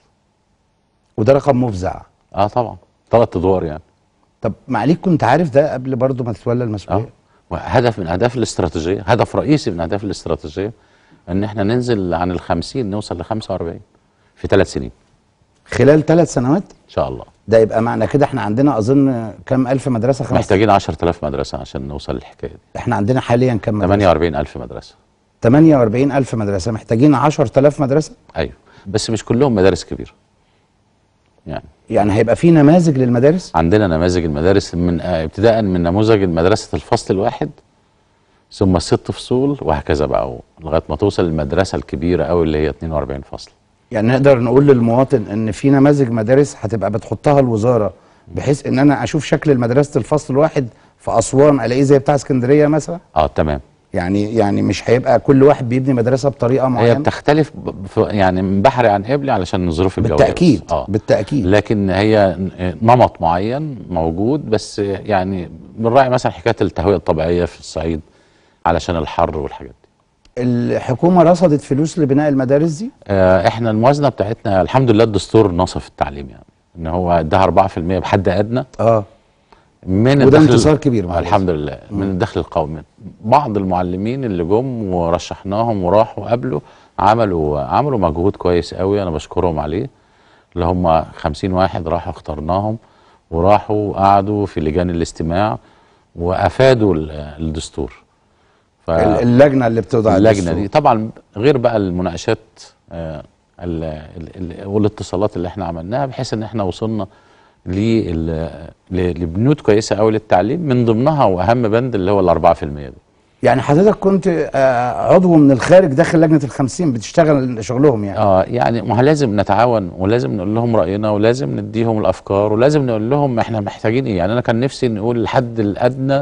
وده رقم مفزع اه طبعا ثلاث ادوار يعني طب معليك كنت عارف ده قبل برضه ما تتولى المسؤوليه اه وهدف من اهداف الاستراتيجيه هدف رئيسي من اهداف الاستراتيجيه ان احنا ننزل عن ال 50 نوصل ل 45 في ثلاث سنين خلال ثلاث سنوات ان شاء الله ده يبقى معنى كده احنا عندنا اظن كام الف مدرسه خمس محتاجين 10000 مدرسه عشان نوصل للحكايه دي احنا عندنا حاليا كام مدرسه 48000 مدرسه 48000 مدرسه محتاجين 10000 مدرسه ايوه بس مش كلهم مدارس كبيره يعني يعني هيبقى في نماذج للمدارس عندنا نماذج المدارس من آه، ابتداء من نموذج مدرسه الفصل الواحد ثم الست فصول وهكذا بقى لغايه ما توصل للمدرسه الكبيره قوي اللي هي 42 فصل يعني نقدر نقول للمواطن ان في نماذج مدارس هتبقى بتحطها الوزاره بحيث ان انا اشوف شكل مدرسه الفصل الواحد في اسوان الاقيه زي بتاع اسكندريه مثلا اه تمام يعني يعني مش هيبقى كل واحد بيبني مدرسه بطريقه هي معينه بتختلف ب- ف- يعني من بحري عن قبلي علشان ظروف الجو بالتاكيد بس. اه بالتاكيد لكن هي ن- نمط معين موجود بس يعني بنراعي مثلا حكايه التهويه الطبيعيه في الصعيد علشان الحر والحاجات دي الحكومه رصدت فلوس لبناء المدارس دي آه، احنا الموازنه بتاعتنا الحمد لله الدستور نصف التعليم يعني ان هو اداها 4% بحد ادنى اه من وده الدخل انتصار كبير مع آه، الحمد لله من الدخل القومي بعض المعلمين اللي جم ورشحناهم وراحوا قبله عملوا عملوا مجهود كويس قوي انا بشكرهم عليه اللي هم 50 واحد راحوا اخترناهم وراحوا قعدوا في لجان الاستماع وافادوا ال- الدستور ف- ال- اللجنه اللي بتوضع اللجنه الدستور. دي طبعا غير بقى المناقشات آه، ال- ال- ال- والاتصالات اللي احنا عملناها بحيث ان احنا وصلنا لل- ل- لبنود كويسه قوي للتعليم من ضمنها واهم بند اللي هو ال 4% دي يعني حضرتك كنت آه، عضو من الخارج داخل لجنه الخمسين بتشتغل شغلهم يعني اه يعني ما هو لازم نتعاون ولازم نقول لهم راينا ولازم نديهم الافكار ولازم نقول لهم احنا محتاجين ايه يعني انا كان نفسي نقول الحد الادنى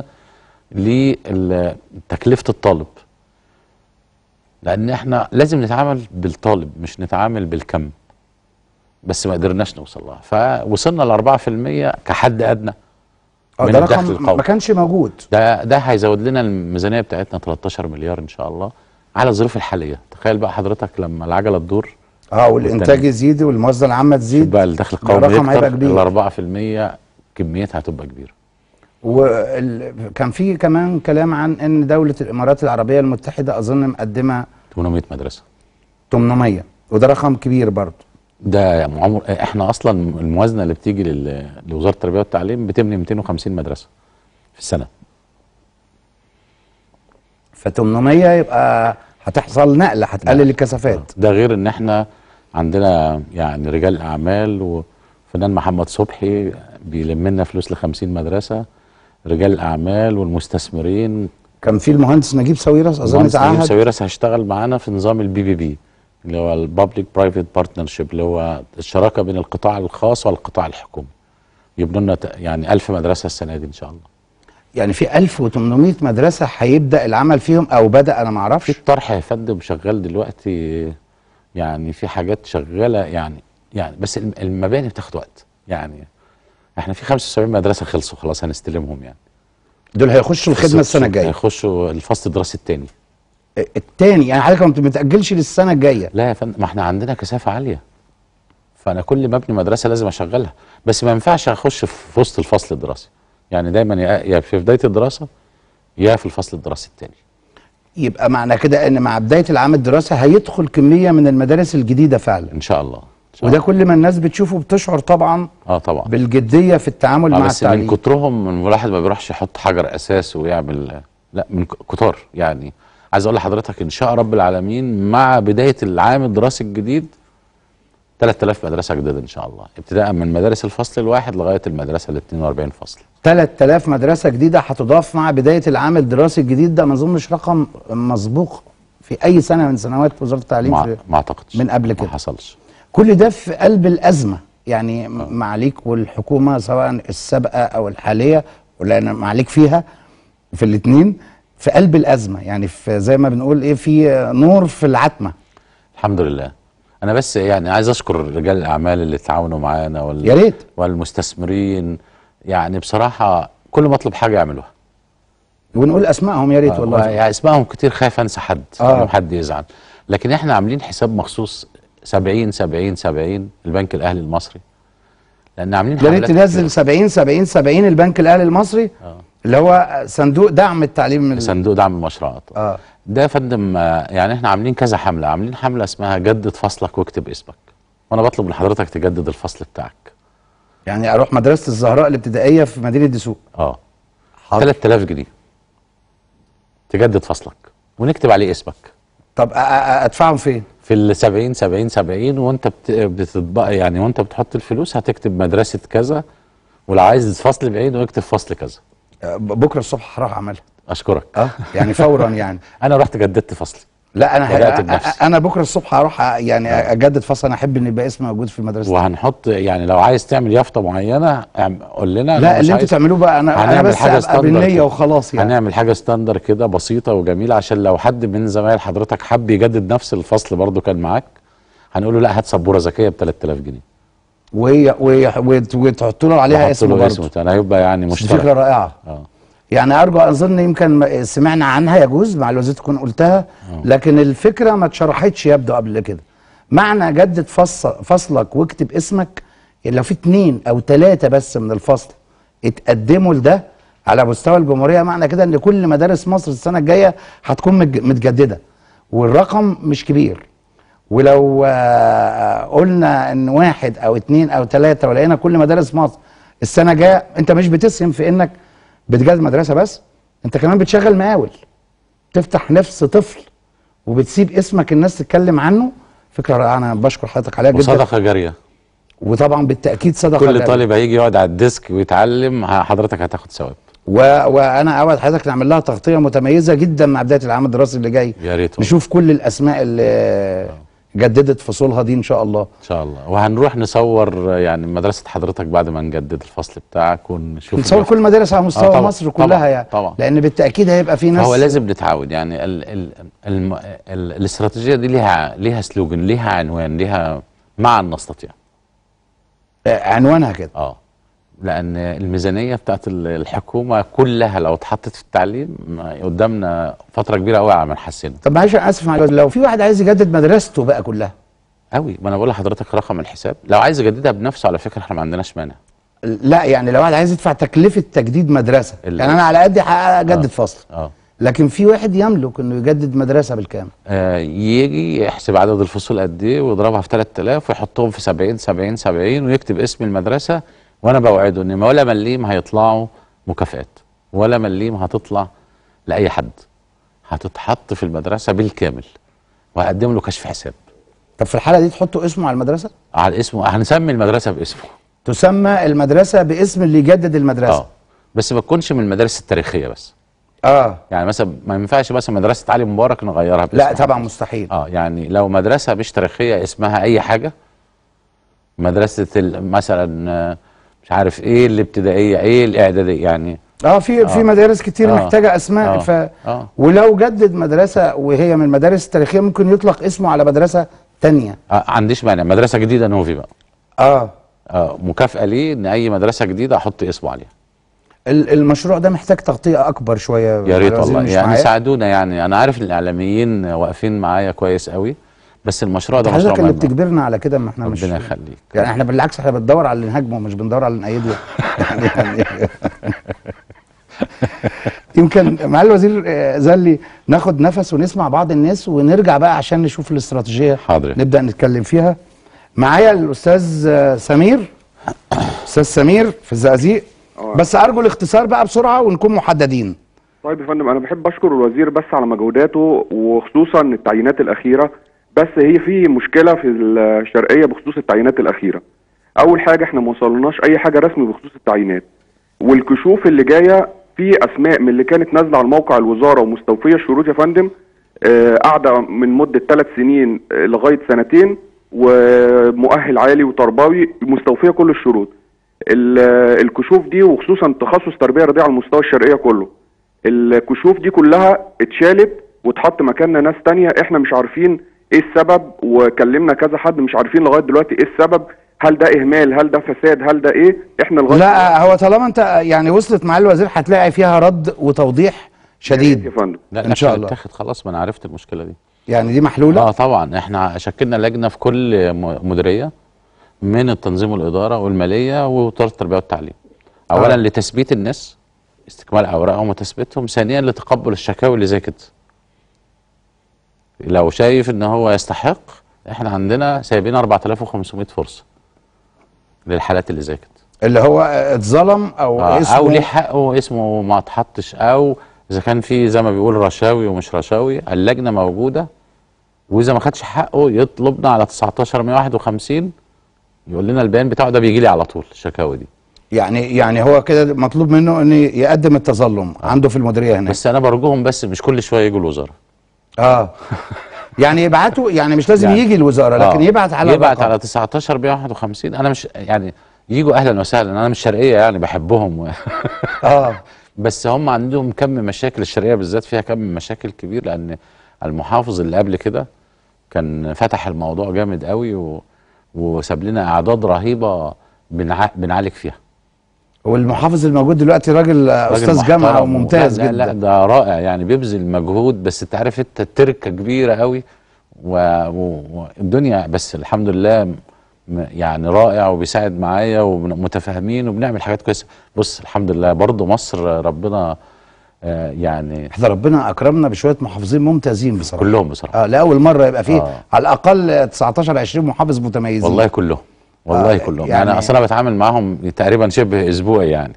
لتكلفه الطالب لان احنا لازم نتعامل بالطالب مش نتعامل بالكم بس ما قدرناش نوصل لها فوصلنا ل 4% كحد ادنى اه من ده الدخل رقم القومي. ما كانش موجود ده ده هيزود لنا الميزانيه بتاعتنا 13 مليار ان شاء الله على الظروف الحاليه تخيل بقى حضرتك لما العجله تدور اه والانتاج يزيد والموازنه العامه شوف تزيد بقى الدخل ده القومي رقم هيبقى كبير. ال 4% كميتها هتبقى كبيره وكان في كمان كلام عن ان دوله الامارات العربيه المتحده اظن مقدمه 800 مدرسه 800 وده رقم كبير برضه ده يا عمر احنا اصلا الموازنه اللي بتيجي لل- لوزاره التربيه والتعليم بتبني 250 مدرسه في السنه ف 800 يبقى هتحصل نقله هتقلل الكثافات ده غير ان احنا عندنا يعني رجال اعمال وفنان محمد صبحي بيلم لنا فلوس ل 50 مدرسه رجال الاعمال والمستثمرين كان في المهندس نجيب ساويرس اظن المهندس نجيب تعهد ساويرس هيشتغل معانا في نظام البي بي بي اللي هو البابليك برايفت بارتنرشيب اللي هو الشراكه بين القطاع الخاص والقطاع الحكومي يبنوا لنا ت- يعني 1000 مدرسه السنه دي ان شاء الله يعني في 1800 مدرسه هيبدا العمل فيهم او بدا انا ما في اعرفش الطرح يا فندم شغال دلوقتي يعني في حاجات شغاله يعني يعني بس الم- المباني بتاخد وقت يعني احنا في 75 مدرسه خلصوا خلاص هنستلمهم يعني دول هيخشوا الخدمه السنه الجايه هيخشوا الفصل الدراسي الثاني التاني يعني حضرتك ما بتأجلش للسنه الجايه لا يا فندم ما احنا عندنا كثافه عاليه فانا كل ما ابني مدرسه لازم اشغلها بس ما ينفعش اخش في وسط الفصل الدراسي يعني دايما يا يا في بدايه الدراسه يا في الفصل الدراسي الثاني يبقى معنى كده ان مع بدايه العام الدراسي هيدخل كميه من المدارس الجديده فعلا ان شاء الله إن شاء وده الله. كل ما الناس بتشوفه بتشعر طبعا اه طبعا بالجديه في التعامل آه مع بس من التعليم كترهم من الواحد ما بيروحش يحط حجر اساس ويعمل لا من ك- كتار يعني عايز اقول لحضرتك ان شاء رب العالمين مع بدايه العام الدراسي الجديد 3000 مدرسه جديده ان شاء الله ابتداء من مدارس الفصل الواحد لغايه المدرسه ال 42 فصل 3000 مدرسه جديده هتضاف مع بدايه العام الدراسي الجديد ده ما اظنش رقم مسبوق في اي سنه من سنوات وزاره التعليم ما, في ما اعتقدش من قبل ما كده. حصلش كل ده في قلب الازمه يعني معاليك والحكومه سواء السابقه او الحاليه لان معاليك فيها في الاثنين في قلب الازمه يعني في زي ما بنقول ايه في نور في العتمه الحمد لله انا بس يعني عايز اشكر رجال الاعمال اللي تعاونوا معانا وال... يا ريت والمستثمرين يعني بصراحه كل ما اطلب حاجه يعملوها ونقول اسمائهم يا ريت والله يعني اسمائهم كتير خايف انسى حد آه. آه. حد يزعل لكن احنا عاملين حساب مخصوص 70 70 70 البنك الاهلي المصري لان عاملين يا ريت حملات تنزل كتير. 70 70 70 البنك الاهلي المصري آه. اللي هو صندوق دعم التعليم ال- صندوق دعم المشروعات اه ده يا فندم آه، يعني احنا عاملين كذا حمله عاملين حمله اسمها جدد فصلك واكتب اسمك وانا بطلب من حضرتك تجدد الفصل بتاعك يعني اروح مدرسه الزهراء الابتدائيه في مدينه دسوق اه حاضر. 3000 جنيه تجدد فصلك ونكتب عليه اسمك طب أ- أ- ادفعهم فين؟ في ال 70 70 70 وانت بت... بتطبق يعني وانت بتحط الفلوس هتكتب مدرسه كذا ولو عايز فصل بعيد واكتب فصل كذا آه، بكره الصبح هروح اعملها اشكرك اه يعني فورا يعني انا رحت جددت فصلي لا انا بدأت ه- بنفسي. أ- انا بكره الصبح هروح أ- يعني اجدد فصل انا احب ان يبقى اسمي موجود في المدرسه وهنحط يعني لو عايز تعمل يافطه معينه اعم- قول لنا لو لا مش اللي انتوا عايز- تعملوه بقى انا انا هنعمل بس حاجة ابقى ستاندرد بالنيه كده. وخلاص يعني هنعمل حاجه ستاندر كده بسيطه وجميله عشان لو حد من زمايل حضرتك حب يجدد نفس الفصل برضو كان معاك هنقول له لا هات سبوره ذكيه ب 3000 جنيه وهي وهي وت- وتحطوا له عليها وحط اسم له برضه اسمه تاني هيبقى يعني بس دي مشترك فكره رائعه اه يعني ارجو اظن يمكن ما- سمعنا عنها يجوز مع الوزير تكون قلتها لكن الفكره ما اتشرحتش يبدو قبل كده معنى جدد فصل فصلك واكتب اسمك يعني لو في اتنين او تلاته بس من الفصل اتقدموا لده على مستوى الجمهوريه معنى كده ان كل مدارس مصر السنه الجايه هتكون متج- متجدده والرقم مش كبير ولو آه، قلنا ان واحد او اتنين او تلاته ولقينا كل مدارس مصر السنه الجايه انت مش بتسهم في انك بتجهز مدرسه بس انت كمان بتشغل مقاول تفتح نفس طفل وبتسيب اسمك الناس تتكلم عنه فكره رائعه انا بشكر حضرتك عليها جدا وصدقه جاريه وطبعا بالتاكيد صدقه كل جارية. طالب هيجي يقعد على الديسك ويتعلم ه- حضرتك هتاخد ثواب و... وانا اوعد حضرتك نعمل لها تغطيه متميزه جدا مع بدايه العام الدراسي اللي جاي يا ريت والله. نشوف كل الاسماء اللي جددت فصولها دي ان شاء الله ان شاء الله وهنروح نصور يعني مدرسه حضرتك بعد ما نجدد الفصل بتاعك ونشوف نصور كل المدارس على مستوى طبعاً، مصر طبعاً، كلها يعني طبعاً. لان بالتاكيد هيبقى في ناس هو لازم نتعود يعني ال ال ال ال الاستراتيجيه دي ليها ليها سلوجن ليها عنوان ليها معا نستطيع آه، عنوانها كده اه لان الميزانيه بتاعت ال- الحكومه كلها لو اتحطت في التعليم ما- قدامنا فتره كبيره قوي على ما نحسنها طب معلش انا اسف معلش لو في واحد عايز يجدد مدرسته بقى كلها قوي ما انا بقول لحضرتك رقم الحساب لو عايز يجددها بنفسه على فكره احنا ما عندناش مانع لا يعني لو واحد عايز يدفع تكلفه تجديد مدرسه ال- يعني انا على قدي اجدد آه. فصل اه لكن في واحد يملك انه يجدد مدرسه بالكامل آه، يجي يحسب عدد الفصول قد ايه ويضربها في 3000 ويحطهم في 70 70 70 ويكتب اسم المدرسه وانا بوعده ان ولا مليم هيطلعوا مكافئات ولا مليم هتطلع لاي حد هتتحط في المدرسه بالكامل وهقدم له كشف حساب طب في الحاله دي تحطوا اسمه على المدرسه على اسمه هنسمي المدرسه باسمه تسمى المدرسه باسم اللي يجدد المدرسه اه بس ما تكونش من المدارس التاريخيه بس اه يعني مثلا ما ينفعش مثلا مدرسه علي مبارك نغيرها باسم لا طبعا حد. مستحيل اه يعني لو مدرسه مش تاريخيه اسمها اي حاجه مدرسه ال- مثلا آه، مش عارف ايه الابتدائيه ايه الاعداديه يعني اه في في آه. مدارس كتير آه. محتاجه اسماء آه. ف آه. ولو جدد مدرسه وهي من المدارس التاريخيه ممكن يطلق اسمه على مدرسه تانية آه عنديش مانع مدرسه جديده نوفي بقى اه آه مكافاه ليه ان اي مدرسه جديده احط اسمه عليها ال- المشروع ده محتاج تغطيه اكبر شويه يا ريت الوزير والله مش يعني معايا. ساعدونا يعني انا عارف ان الاعلاميين واقفين معايا كويس قوي بس المشروع ده مشروع حضرتك اللي مهم بتجبرنا على كده ما احنا مش ربنا يخليك يعني احنا بالعكس احنا بندور على اللي نهاجمه مش بندور على اللي نأيده يعني, يعني يمكن مع الوزير آه، زلي ناخد نفس ونسمع بعض الناس ونرجع بقى عشان نشوف الاستراتيجيه حاضر. نبدا نتكلم فيها معايا الاستاذ آه، سمير استاذ سمير في الزقازيق آه. بس ارجو الاختصار بقى بسرعه ونكون محددين طيب يا فندم انا بحب اشكر الوزير بس على مجهوداته وخصوصا التعيينات الاخيره بس هي في مشكله في الشرقيه بخصوص التعيينات الاخيره اول حاجه احنا ما وصلناش اي حاجه رسمي بخصوص التعيينات والكشوف اللي جايه في اسماء من اللي كانت نازله على موقع الوزاره ومستوفيه الشروط يا فندم آه، قاعده من مده ثلاث سنين آه، لغايه سنتين ومؤهل عالي وتربوي مستوفيه كل الشروط ال- الكشوف دي وخصوصا تخصص تربيه رياضيه على المستوى الشرقيه كله الكشوف دي كلها اتشالت واتحط مكاننا ناس تانية احنا مش عارفين ايه السبب وكلمنا كذا حد مش عارفين لغايه دلوقتي ايه السبب هل ده اهمال هل ده فساد هل ده ايه احنا لغايه لا هو طالما انت يعني وصلت مع الوزير هتلاقي فيها رد وتوضيح يا شديد فندم لا إن شاء الأكشن الله. اتاخد خلاص ما انا عرفت المشكله دي يعني دي محلوله اه طبعا احنا شكلنا لجنه في كل م- مديريه من التنظيم والاداره والماليه ووزاره التربيه والتعليم اولا آه. لتثبيت الناس استكمال اوراقهم وتثبيتهم ثانيا لتقبل الشكاوي اللي زي كده لو شايف ان هو يستحق احنا عندنا سايبين 4500 فرصه للحالات اللي زي كده اللي هو اتظلم او آه، اسمه او ليه حقه اسمه ما اتحطش او اذا كان في زي ما بيقول رشاوي ومش رشاوي اللجنه موجوده واذا ما خدش حقه يطلبنا على 19 151 يقول لنا البيان بتاعه ده بيجي لي على طول الشكاوي دي يعني يعني هو كده مطلوب منه ان يقدم التظلم عنده في المديريه هناك بس انا برجوهم بس مش كل شويه يجوا الوزاره اه يعني يبعتوا يعني مش لازم يعني- يجي الوزاره لكن آه، يبعت على يبعت الرقم. على 19 151 انا مش يعني يجوا اهلا وسهلا انا مش شرقيه يعني بحبهم و... اه بس هم عندهم كم مشاكل الشرقيه بالذات فيها كم مشاكل كبير لان المحافظ اللي قبل كده كان فتح الموضوع جامد قوي و... وساب لنا اعداد رهيبه بنع... بنعالج فيها والمحافظ الموجود دلوقتي راجل آه، راجل استاذ جامعه محترم و- وممتاز لا لا, لا جدا ده رائع يعني بيبذل مجهود بس انت عارف انت التركه كبيره قوي و- و- والدنيا بس الحمد لله م- يعني رائع وبيساعد معايا ومتفاهمين وبنعمل حاجات كويسه بص الحمد لله برضو مصر ربنا آه، يعني احنا ربنا اكرمنا بشويه محافظين ممتازين بصراحه كلهم بصراحه اه لاول مره يبقى فيه آه. على الاقل 19 20 محافظ متميزين والله كلهم والله آه، كلهم يعني- يعني اصل انا بتعامل معاهم تقريبا شبه اسبوعي يعني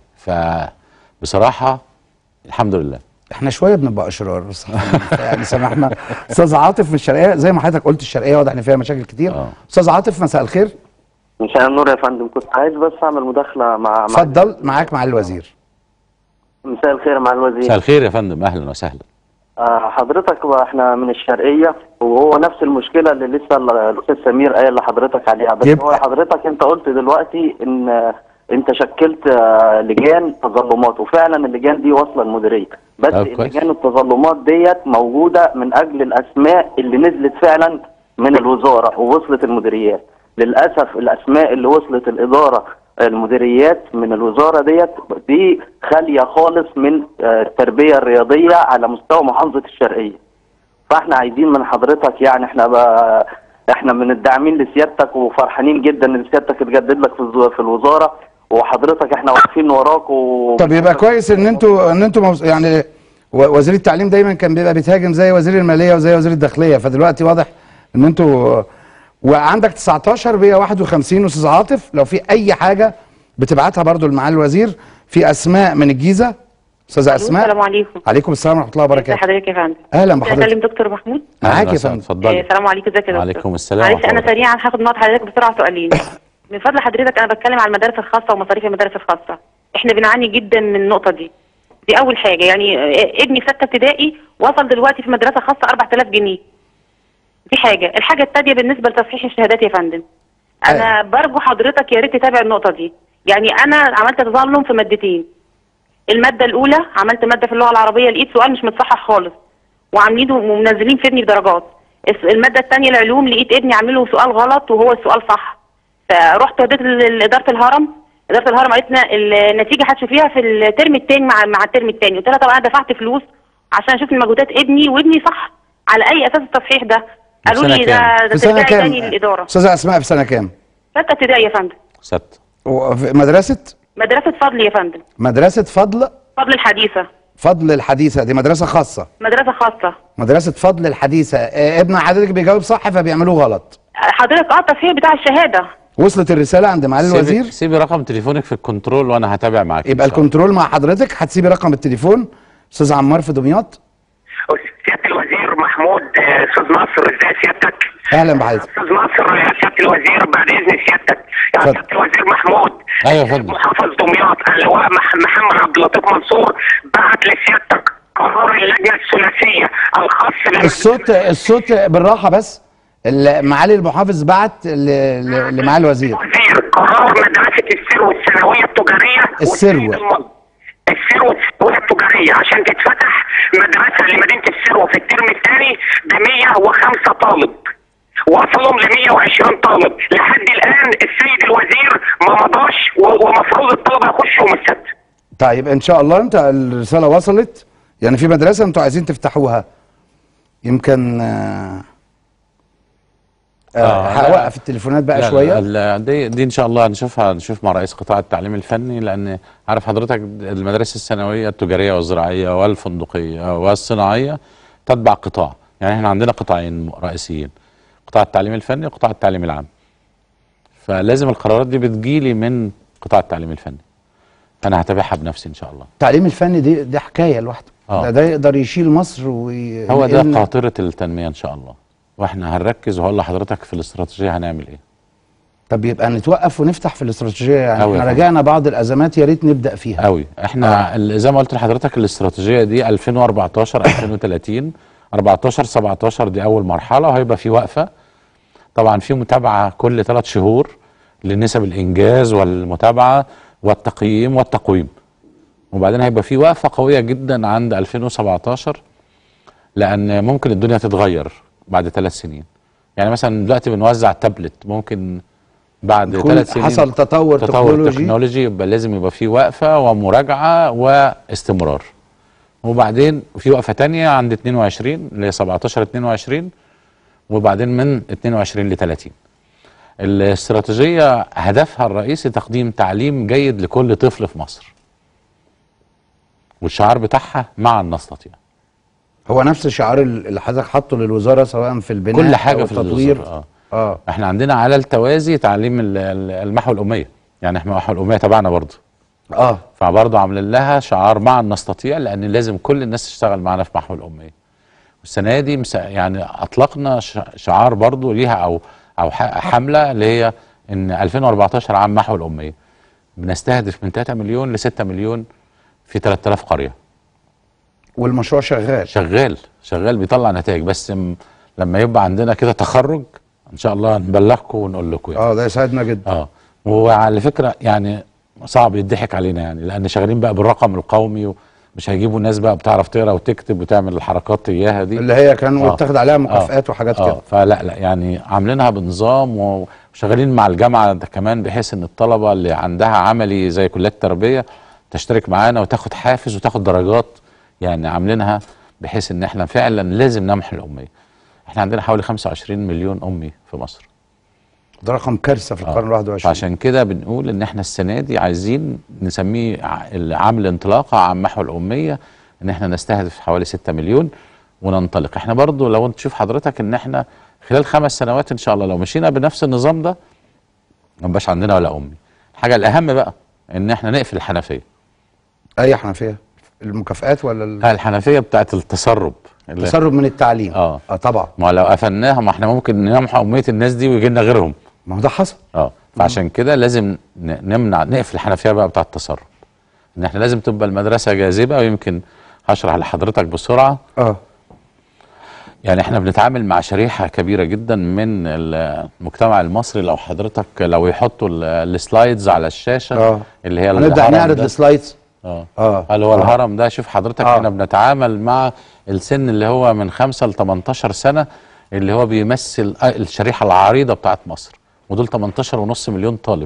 فبصراحه الحمد لله احنا شويه بنبقى اشرار بصراحه يعني سامحنا استاذ عاطف من الشرقيه زي ما حضرتك قلت الشرقيه واضح ان فيها مشاكل كتير آه. استاذ عاطف مساء الخير مساء النور يا فندم كنت عايز بس اعمل مداخله مع مع اتفضل معاك مع الوزير مساء الخير مع الوزير مساء الخير يا فندم اهلا وسهلا آه حضرتك احنا من الشرقيه وهو نفس المشكله اللي لسه ال- الاستاذ سمير قايل لحضرتك عليها بس يبقى- هو حضرتك انت قلت دلوقتي ان آه، انت شكلت آه، لجان تظلمات وفعلا اللجان دي واصله المديريه بس طب كويس. اللجان التظلمات ديت موجوده من اجل الاسماء اللي نزلت فعلا من الوزاره ووصلت المديريات للاسف الاسماء اللي وصلت الاداره المديريات من الوزاره ديت دي خاليه خالص من آه، التربيه الرياضيه على مستوى محافظه الشرقيه فاحنا عايزين من حضرتك يعني احنا بقى احنا من الداعمين لسيادتك وفرحانين جدا ان سيادتك اتجدد لك في الز- في الوزاره وحضرتك احنا واقفين وراك و طب يبقى كويس ان انتوا ان انتوا موز- يعني و- وزير التعليم دايما كان بيبقى بيتهاجم زي وزير الماليه وزي وزير الداخليه فدلوقتي واضح ان انتوا وعندك 19 151 استاذ عاطف لو في اي حاجه بتبعتها برضو لمعالي الوزير في اسماء من الجيزه استاذه اسماء السلام عليكم عليكم السلام ورحمه الله ازي وبركاته حضرتك يا فندم اهلا ممكن بحضرتك اكلم دكتور محمود معاك أهلاً يا وسهلاً، فندم آه، اتفضلي السلام عليكم ازيك يا دكتور وعليكم السلام معلش ورحمة انا الله. سريعا هاخد نقط حضرتك بسرعه سؤالين من فضل حضرتك انا بتكلم على المدارس الخاصه ومصاريف المدارس الخاصه احنا بنعاني جدا من النقطه دي دي اول حاجه يعني آه، ابني في سته ابتدائي وصل دلوقتي في مدرسه خاصه 4000 جنيه دي حاجه الحاجه الثانيه بالنسبه لتصحيح الشهادات يا فندم انا برجو حضرتك يا ريت تتابع النقطه دي يعني انا عملت تظلم في مادتين الماده الاولى عملت ماده في اللغه العربيه لقيت سؤال مش متصحح خالص وعاملينه ومنزلين في ابني بدرجات الس- الماده الثانيه العلوم لقيت ابني عامل له سؤال غلط وهو السؤال صح فرحت وديت ل- لاداره الهرم اداره الهرم قالت لنا النتيجه هتشوفيها في الترم الثاني مع مع الترم الثاني قلت لها طب انا دفعت فلوس عشان اشوف مجهودات ابني وابني صح على اي اساس التصحيح ده قالوا سنة لي كام؟ ده ده في سنه ترجعي كام تاني للاداره استاذه اسماء في سنه كام ستة ابتدائي يا فندم ست وفي مدرسه مدرسة فضل يا فندم مدرسه فضل فضل الحديثة فضل الحديثه دي مدرسه خاصه مدرسة خاصة مدرسه فضل الحديثه آه، ابن حضرتك بيجاوب صح فبيعملوه غلط حضرتك اه التصحيح بتاع الشهادة وصلت الرساله عند معالي سيبي, الوزير سيبي رقم تليفونك في الكنترول وانا هتابع معاك إن يبقى شاء الله. الكنترول مع حضرتك هتسيبي رقم التليفون استاذ عمار في دمياط سياده الوزير محمود آه، استاذ ناصر ازاي سيادتك؟ اهلا بحضرتك استاذ ناصر يا سياده الوزير بعد اذن سيادتك يا اتفضل. سياده الوزير محمود ايوه يا فندم محافظ دمياط اللواء مح- محمد عبد اللطيف منصور بعت لسيادتك قرار اللجنه الثلاثيه الخاص بال- الصوت الصوت بالراحه بس ال- معالي المحافظ بعت ل- ل- لمعالي الوزير وزير قرار مدرسه السرو الثانويه التجاريه السرو. والسيد المن- السرو الثانويه التجاريه عشان تتفتح مدرسه لمدينه السرو في الترم الثاني ب 105 طالب وصلهم ل 120 طالب لحد الان السيد الوزير ما مضاش و- ومفروض الطلبه يخشوا يوم السبت طيب ان شاء الله انت الرساله وصلت يعني في مدرسه انتوا عايزين تفتحوها يمكن آه آه، آه لا. هوقف التليفونات بقى لا، شويه لا، دي دي ان شاء الله هنشوفها نشوف مع رئيس قطاع التعليم الفني لان عارف حضرتك المدارس الثانويه التجاريه والزراعيه والفندقيه والصناعيه تتبع قطاع يعني احنا عندنا قطاعين رئيسيين قطاع التعليم الفني وقطاع التعليم العام فلازم القرارات دي بتجيلي من قطاع التعليم الفني انا هتابعها بنفسي ان شاء الله التعليم الفني دي دي حكايه لوحده آه. ده, ده يقدر يشيل مصر وي... هو ده لأن- قاطره التنميه ان شاء الله واحنا هنركز وهقول لحضرتك في الاستراتيجيه هنعمل ايه طب يبقى نتوقف ونفتح في الاستراتيجيه يعني أوي يا احنا فندم. راجعنا بعض الازمات يا ريت نبدا فيها قوي احنا آه. زي ما قلت لحضرتك الاستراتيجيه دي 2014 2030 14 17 دي اول مرحله وهيبقى في وقفه طبعا في متابعه كل ثلاث شهور لنسب الانجاز والمتابعه والتقييم والتقويم وبعدين هيبقى في وقفه قويه جدا عند 2017 لان ممكن الدنيا تتغير بعد ثلاث سنين يعني مثلا دلوقتي بنوزع تابلت ممكن بعد يكون ثلاث سنين حصل تطور تطور تكنولوجي. تكنولوجي يبقى لازم يبقى في وقفه ومراجعه واستمرار وبعدين في وقفه تانية عند 22 اللي هي 17 22 وبعدين من 22 ل 30 الاستراتيجيه هدفها الرئيسي تقديم تعليم جيد لكل طفل في مصر والشعار بتاعها معا نستطيع هو نفس الشعار اللي حضرتك حاطه للوزاره سواء في البناء كل حاجه أو في التطوير الوزارة. اه اه احنا عندنا على التوازي تعليم ال- ال- المحو الاميه يعني احنا محو الاميه تبعنا برضه اه فبرضه عاملين لها شعار معا نستطيع لان لازم كل الناس تشتغل معانا في محو الاميه والسنه دي مس- يعني اطلقنا ش- شعار برضه ليها او او ح- حمله اللي هي ان 2014 عام محو الاميه بنستهدف من 3 مليون ل 6 مليون في 3000 قريه والمشروع شغال شغال شغال بيطلع نتائج بس م- لما يبقى عندنا كده تخرج ان شاء الله نبلغكم ونقول لكم يعني. اه ده يسعدنا جدا اه وعلى فكره يعني صعب يضحك علينا يعني لان شغالين بقى بالرقم القومي ومش هيجيبوا ناس بقى بتعرف تقرا وتكتب وتعمل الحركات اياها دي اللي هي كان آه. واتخذ عليها مكافآت وحاجات آه. كده فلا لا يعني عاملينها بنظام وشغالين مع الجامعه ده كمان بحيث ان الطلبه اللي عندها عملي زي كليات التربيه تشترك معانا وتاخد حافز وتاخد درجات يعني عاملينها بحيث ان احنا فعلا لازم نمحي الاميه احنا عندنا حوالي 25 مليون امي في مصر ده رقم كارثه في القرن ال 21 عشان كده بنقول ان احنا السنه دي عايزين نسميه ع- العام الانطلاقه عام محو الاميه ان احنا نستهدف حوالي 6 مليون وننطلق احنا برضو لو انت تشوف حضرتك ان احنا خلال خمس سنوات ان شاء الله لو مشينا بنفس النظام ده ما يبقاش عندنا ولا امي الحاجه الاهم بقى ان احنا نقفل الحنفيه اي حنفيه المكافآت ولا ال- ها الحنفيه بتاعت التسرب اللي- التسرب من التعليم اه اه طبعا ما لو قفلناها ما احنا ممكن نمحو اميه الناس دي ويجي لنا غيرهم ما هو ده حصل اه فعشان كده لازم ن- نمنع نقفل الحنفيه بقى بتاع التسرب ان احنا لازم تبقى المدرسه جاذبه ويمكن هشرح لحضرتك بسرعه اه يعني احنا بنتعامل مع شريحه كبيره جدا من المجتمع المصري لو حضرتك لو يحطوا ال- السلايدز على الشاشه اه اللي هي هنبدا الهرم نعرض ده. السلايدز اه اه اللي هو آه. الهرم ده شوف حضرتك آه. احنا بنتعامل مع السن اللي هو من 5 ل 18 سنه اللي هو بيمثل آه الشريحه العريضه بتاعت مصر ودول 18 ونص مليون طالب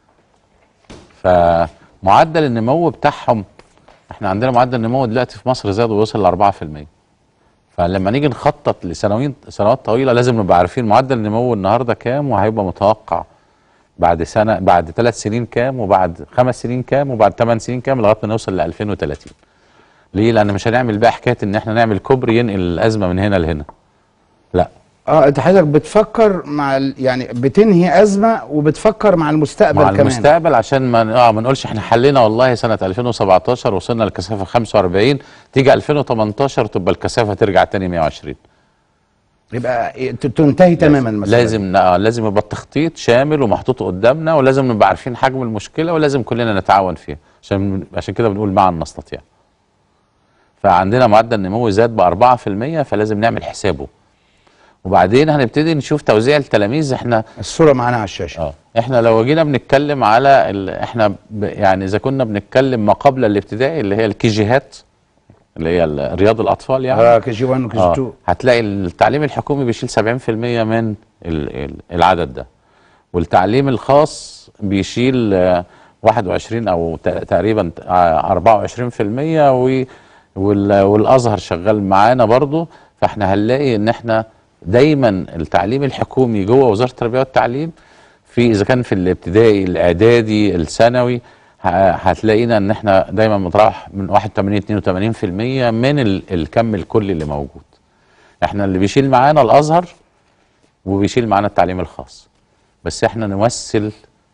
فمعدل النمو بتاعهم احنا عندنا معدل النمو دلوقتي في مصر زاد ووصل ل 4% فلما نيجي نخطط لسنوات سنوات طويله لازم نبقى عارفين معدل النمو النهارده كام وهيبقى متوقع بعد سنه بعد ثلاث سنين كام وبعد خمس سنين كام وبعد ثمان سنين كام لغايه ما نوصل ل 2030 ليه؟ لان مش هنعمل بقى حكايه ان احنا نعمل كوبري ينقل الازمه من هنا لهنا لا اه انت حضرتك بتفكر مع ال- يعني بتنهي ازمه وبتفكر مع المستقبل مع كمان المستقبل عشان ما اه ما نقولش احنا حلينا والله سنه 2017 وصلنا للكثافه 45 تيجي 2018 تبقى الكثافه ترجع تاني 120 يبقى إيه، ت- تنتهي تماما المسألة لازم آه لازم يبقى التخطيط شامل ومحطوط قدامنا ولازم نبقى عارفين حجم المشكله ولازم كلنا نتعاون فيها عشان عشان كده بنقول معا نستطيع فعندنا معدل نمو زاد ب 4% فلازم نعمل حسابه وبعدين هنبتدي نشوف توزيع التلاميذ احنا الصوره معانا على الشاشه اه احنا لو جينا بنتكلم على ال... احنا ب... يعني اذا كنا بنتكلم ما قبل الابتدائي اللي هي الكيجيهات اللي هي ال- رياض الاطفال يعني اه كي جي 1 وكي جي 2 آه. هتلاقي التعليم الحكومي بيشيل 70% من ال- ال- العدد ده والتعليم الخاص بيشيل آه، 21 او ت- تقريبا آه، 24% و- وال- والازهر شغال معانا برضو فاحنا هنلاقي ان احنا دايما التعليم الحكومي جوه وزاره التربيه والتعليم في اذا كان في الابتدائي الاعدادي الثانوي ه- هتلاقينا ان احنا دايما متراوح من 81 82% من ال- الكم الكلي اللي موجود احنا اللي بيشيل معانا الازهر وبيشيل معانا التعليم الخاص بس احنا نمثل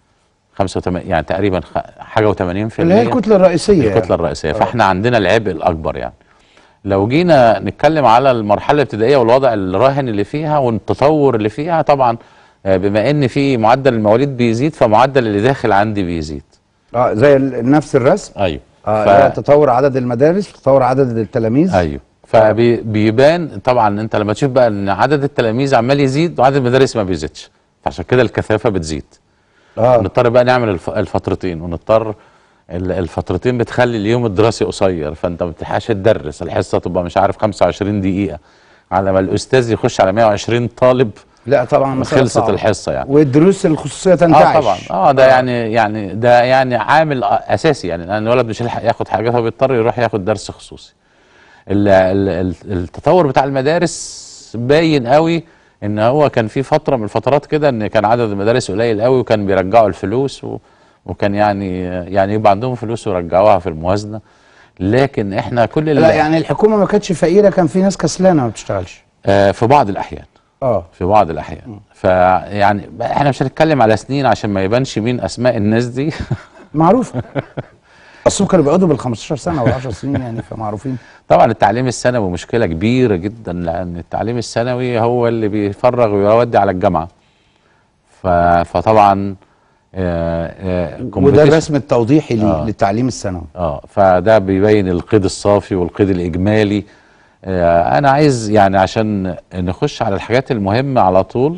85 يعني تقريبا خ- حاجه و80% اللي هي الكتله الرئيسيه الكتله الرئيسيه فاحنا عندنا العبء الاكبر يعني لو جينا نتكلم على المرحله الابتدائيه والوضع الراهن اللي فيها والتطور اللي فيها طبعا آه، بما ان في معدل المواليد بيزيد فمعدل اللي داخل عندي بيزيد اه زي ال- نفس الرسم ايوه اه ف... اللي هو تطور عدد المدارس تطور عدد التلاميذ ايوه فبيبان طبعا انت لما تشوف بقى ان عدد التلاميذ عمال يزيد وعدد المدارس ما بيزيدش فعشان كده الكثافه بتزيد اه نضطر بقى نعمل الف... الفترتين ونضطر ال- الفترتين بتخلي اليوم الدراسي قصير فانت ما بتلحقش تدرس الحصه تبقى مش عارف 25 دقيقه على ما الاستاذ يخش على 120 طالب لا طبعا مسألة خلصت صعبة. الحصه يعني والدروس الخصوصيه اه تنتعش طبعا اه ده يعني يعني ده يعني عامل اساسي يعني لان الولد مش هيلحق ياخد حاجه فبيضطر يروح ياخد درس خصوصي ال- ال- ال- التطور بتاع المدارس باين قوي ان هو كان في فتره من الفترات كده ان كان عدد المدارس قليل قوي وكان بيرجعوا الفلوس و وكان يعني يعني يبقى عندهم فلوس ويرجعوها في الموازنه لكن احنا كل لا اللي يعني الحكومه ما كانتش فقيره كان في ناس كسلانه ما بتشتغلش آه في بعض الاحيان اه في بعض الاحيان فيعني احنا مش هنتكلم على سنين عشان ما يبانش مين اسماء الناس دي معروفه اصل كانوا بيقعدوا بال 15 سنه وال 10 سنين يعني فمعروفين طبعا التعليم الثانوي مشكله كبيره جدا لان التعليم الثانوي هو اللي بيفرغ ويودي على الجامعه ف... فطبعا آه آه وده competition- الرسم التوضيحي ليه آه. للتعليم الثانوي اه فده بيبين القيد الصافي والقيد الاجمالي آه انا عايز يعني عشان نخش على الحاجات المهمه على طول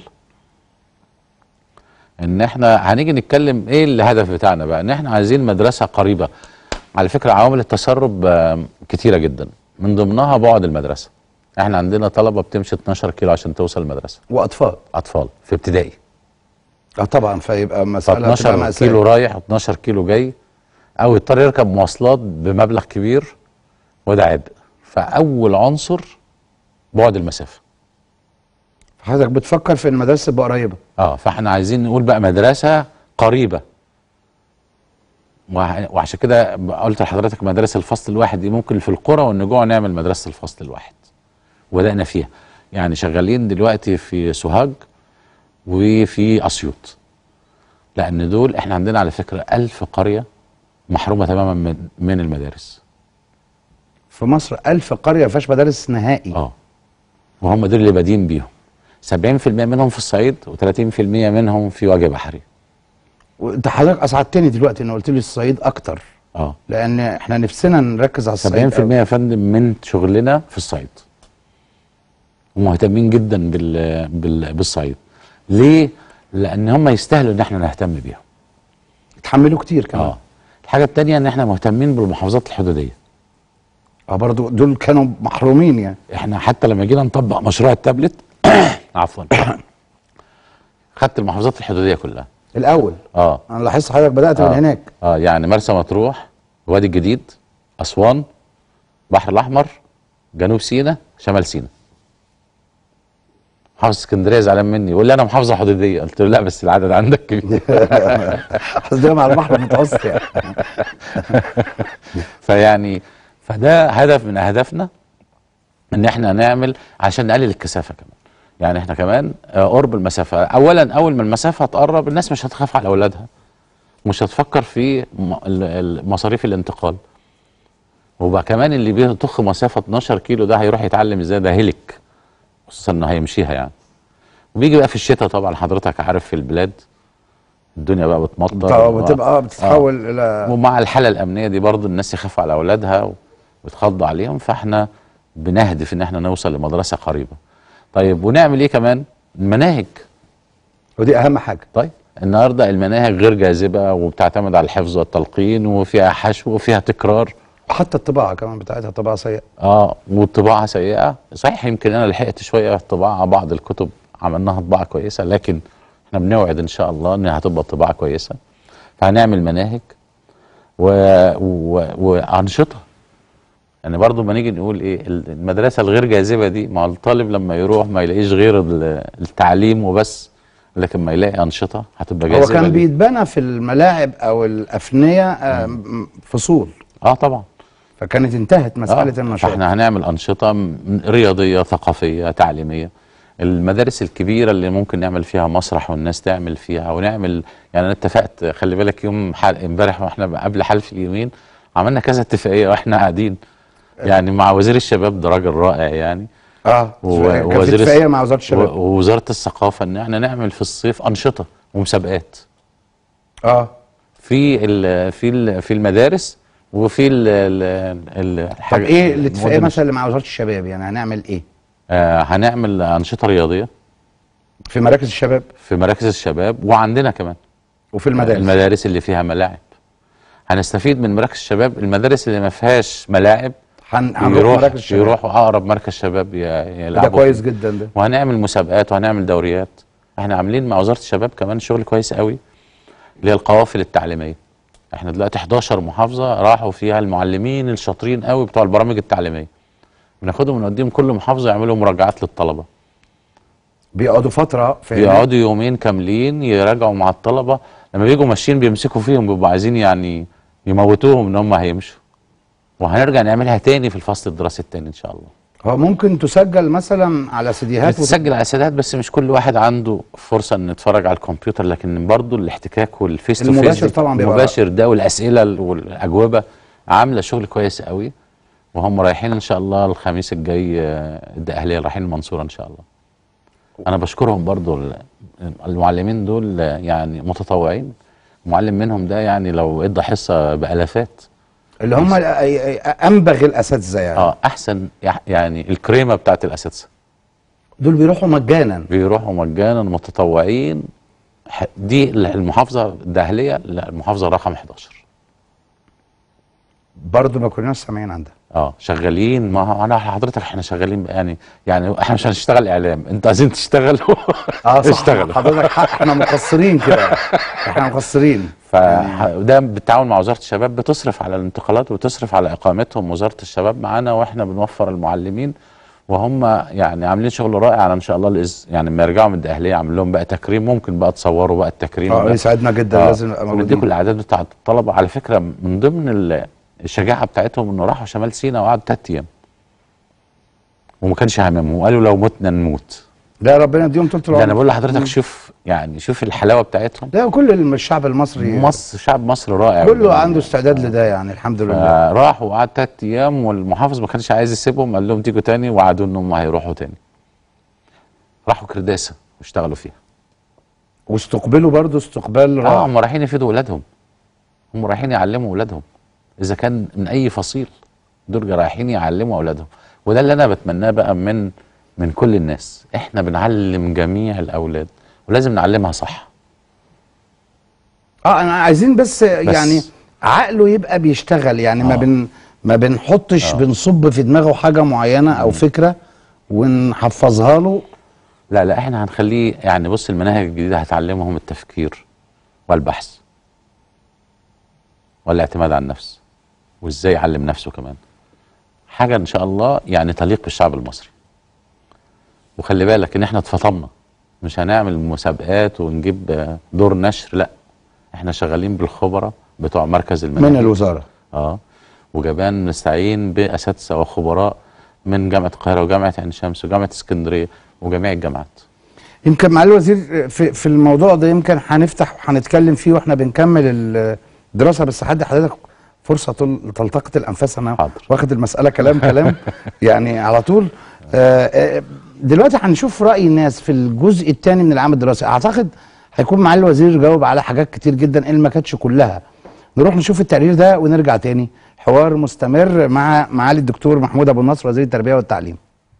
ان احنا هنيجي نتكلم ايه الهدف بتاعنا بقى ان احنا عايزين مدرسه قريبه على فكره عوامل التسرب آه، كتيره جدا من ضمنها بعد المدرسه احنا عندنا طلبه بتمشي 12 كيلو عشان توصل المدرسه واطفال اطفال في ابتدائي اه طبعا فيبقى ف مساله تبقى 12 مأساة. كيلو رايح و12 كيلو جاي او يضطر يركب مواصلات بمبلغ كبير وده عبء فاول عنصر بعد المسافه حضرتك بتفكر في المدارس تبقى قريبه اه فاحنا عايزين نقول بقى مدرسه قريبه وع- وعشان كده قلت لحضرتك مدارس الفصل الواحد دي ممكن في القرى والنجوع نعمل مدرسه الفصل الواحد وبدانا فيها يعني شغالين دلوقتي في سوهاج وفي اسيوط لان دول احنا عندنا على فكره ألف قريه محرومه تماما من, من المدارس في مصر 1000 قريه ما فيهاش مدارس نهائي اه وهم دول اللي بادين بيهم 70% منهم في الصعيد و30% منهم في وجه بحري وانت حضرتك اسعدتني دلوقتي ان قلت لي الصعيد اكتر اه لان احنا نفسنا نركز على 70% الصعيد يا فندم من شغلنا في الصعيد ومهتمين جدا بال... بال... بالصعيد ليه؟ لان هم يستاهلوا ان احنا نهتم بيهم اتحملوا كتير كمان اه الحاجه الثانيه ان احنا مهتمين بالمحافظات الحدوديه اه برضو دول كانوا محرومين يعني احنا حتى لما جينا نطبق مشروع التابلت عفوا خدت المحافظات الحدوديه كلها الاول اه انا لاحظت حضرتك بدات من آه. هناك اه يعني مرسى مطروح وادي الجديد اسوان بحر الاحمر جنوب سيناء شمال سيناء محافظ اسكندريه زعلان مني يقول لي انا محافظه حدوديه قلت له لا بس العدد عندك كبير قصدي على البحر المتوسط يعني فيعني فده هدف من اهدافنا ان احنا نعمل عشان نقلل الكثافه كمان يعني احنا كمان آه، قرب المسافه اولا اول ما المسافه تقرب الناس مش هتخاف على اولادها مش هتفكر في م- ال- ال- مصاريف الانتقال وبقى كمان اللي بيطخ مسافه 12 كيلو ده هيروح يتعلم ازاي ده هلك خصوصا انه هيمشيها يعني وبيجي بقى في الشتاء طبعا حضرتك عارف في البلاد الدنيا بقى بتمطر بتبقى بتتحول الى ومع الحاله الامنيه دي برضو الناس يخافوا على اولادها ويتخضوا عليهم فاحنا بنهدف ان احنا نوصل لمدرسه قريبه طيب ونعمل ايه كمان المناهج ودي اهم حاجه طيب النهارده المناهج غير جاذبه وبتعتمد على الحفظ والتلقين وفيها حشو وفيها تكرار حتى الطباعه كمان بتاعتها طباعه سيئه اه والطباعه سيئه صحيح يمكن انا لحقت شويه طباعه بعض الكتب عملناها طباعه كويسه لكن احنا بنوعد ان شاء الله انها هتبقى طباعه كويسه فهنعمل مناهج و... و... وانشطه يعني برضو ما نيجي نقول ايه المدرسه الغير جاذبه دي مع الطالب لما يروح ما يلاقيش غير ال- التعليم وبس لكن ما يلاقي انشطه هتبقى هو جاذبه كان ليه. بيتبنى في الملاعب او الافنيه آه، م- فصول اه طبعا فكانت انتهت مساله آه، النشاط فاحنا هنعمل انشطه م- رياضيه ثقافيه تعليميه المدارس الكبيره اللي ممكن نعمل فيها مسرح والناس تعمل فيها ونعمل يعني انا اتفقت خلي بالك يوم حل امبارح واحنا قبل حلف اليومين عملنا كذا اتفاقيه واحنا قاعدين يعني مع وزير الشباب ده راجل رائع يعني اه و- كان في ووزير الس- اتفاقيه مع وزاره الشباب و- ووزاره الثقافه ان احنا نعمل في الصيف انشطه ومسابقات اه في ال في ال في المدارس وفي ال ال طب الحاجة- ايه الاتفاقيه المدن- مثلا اللي مع وزاره الشباب يعني هنعمل ايه آه هنعمل انشطه رياضيه في مراكز الشباب في مراكز الشباب وعندنا كمان وفي المدارس المدارس اللي فيها ملاعب هنستفيد من مراكز الشباب المدارس اللي ما فيهاش ملاعب هن- هنروح يروح مراكز الشباب يروحوا اقرب مركز شباب ي- ده يلعبوا كويس فيه. جدا ده وهنعمل مسابقات وهنعمل دوريات احنا عاملين مع وزاره الشباب كمان شغل كويس قوي اللي هي القوافل التعليميه احنا دلوقتي 11 محافظه راحوا فيها المعلمين الشاطرين قوي بتوع البرامج التعليميه بناخدهم ونوديهم كل محافظه يعملوا مراجعات للطلبه بيقعدوا فتره في بيقعدوا يومين كاملين يراجعوا مع الطلبه لما بيجوا ماشيين بيمسكوا فيهم بيبقوا عايزين يعني يموتوهم ان هم هيمشوا وهنرجع نعملها تاني في الفصل الدراسي التاني ان شاء الله هو ممكن تسجل مثلا على سيديهات وت- بتسجل على سيدات بس مش كل واحد عنده فرصه ان يتفرج على الكمبيوتر لكن برضو الاحتكاك والفيس تو فيس المباشر طبعا بيبقى- المباشر ده والاسئله ال- والاجوبه عامله شغل كويس قوي وهم رايحين ان شاء الله الخميس الجاي آه، الدقهليه رايحين المنصوره ان شاء الله انا بشكرهم برضو ال- المعلمين دول آه، يعني متطوعين معلم منهم ده يعني لو ادى حصه بالافات اللي هم ال- أي- أي- انبغ الاساتذه يعني اه احسن يع- يعني الكريمه بتاعت الاساتذه دول بيروحوا مجانا بيروحوا مجانا متطوعين ح- دي المحافظه الداهليه لا، المحافظه رقم 11 برضه ما كناش سامعين عندها اه شغالين ما هو انا حضرتك احنا شغالين يعني يعني احنا مش هنشتغل اعلام انتوا عايزين تشتغلوا اه صح اشتغلوا حضرتك حق احنا مقصرين كده احنا مقصرين فده بالتعاون مع وزاره الشباب بتصرف على الانتقالات وتصرف على اقامتهم وزاره الشباب معانا واحنا بنوفر المعلمين وهم يعني عاملين شغل رائع على ان شاء الله الإز يعني لما يرجعوا من الدقهليه عامل لهم بقى تكريم ممكن بقى تصوروا بقى التكريم اه ده. يسعدنا جدا آه، لازم نبقى ونديكم موجودين الاعداد بتاعت الطلبه على فكره من ضمن ال- الشجاعه بتاعتهم انه راحوا شمال سيناء وقعدوا ثلاث ايام وما كانش هاممهم وقالوا لو متنا نموت لا ربنا يديهم طول ده انا العمر بقول لحضرتك شوف يعني شوف الحلاوه بتاعتهم لا كل الشعب المصري مصر شعب مصر رائع كله عنده استعداد لده يعني الحمد لله راحوا وقعد ثلاث ايام والمحافظ ما كانش عايز يسيبهم قال لهم تيجوا تاني وعدوا انهم هيروحوا تاني راحوا كرداسه واشتغلوا فيها واستقبلوا برضه استقبال اه رائع هم رايحين يفيدوا اولادهم هم رايحين يعلموا اولادهم اذا كان من اي فصيل دول رايحين يعلموا اولادهم وده اللي انا بتمناه بقى من من كل الناس احنا بنعلم جميع الاولاد ولازم نعلمها صح اه انا عايزين بس, يعني عقله يبقى بيشتغل يعني ما آه. بن ما بنحطش بنصب في دماغه حاجه معينه او فكره ونحفظها له لا لا احنا هنخليه يعني بص المناهج الجديده هتعلمهم التفكير والبحث والاعتماد على النفس وازاي يعلم نفسه كمان حاجه ان شاء الله يعني تليق بالشعب المصري وخلي بالك ان احنا اتفطمنا مش هنعمل مسابقات ونجيب آه، دور نشر لا احنا شغالين بالخبراء بتوع مركز المناهج من الوزاره اه وكمان نستعين باساتذه وخبراء من جامعه القاهره وجامعه عين شمس وجامعه اسكندريه وجميع الجامعات يمكن معالي الوزير في في الموضوع ده يمكن هنفتح وهنتكلم فيه واحنا بنكمل الدراسه بس هدي حضرتك فرصه طل- تلتقط الانفاس انا حاضر. واخد المساله كلام كلام يعني على طول آه، آه، دلوقتي هنشوف راي الناس في الجزء الثاني من العام الدراسي اعتقد هيكون معالي الوزير جاوب على حاجات كتير جدا ان ما كانتش كلها نروح نشوف التقرير ده ونرجع تاني حوار مستمر مع معالي الدكتور محمود ابو النصر وزير التربيه والتعليم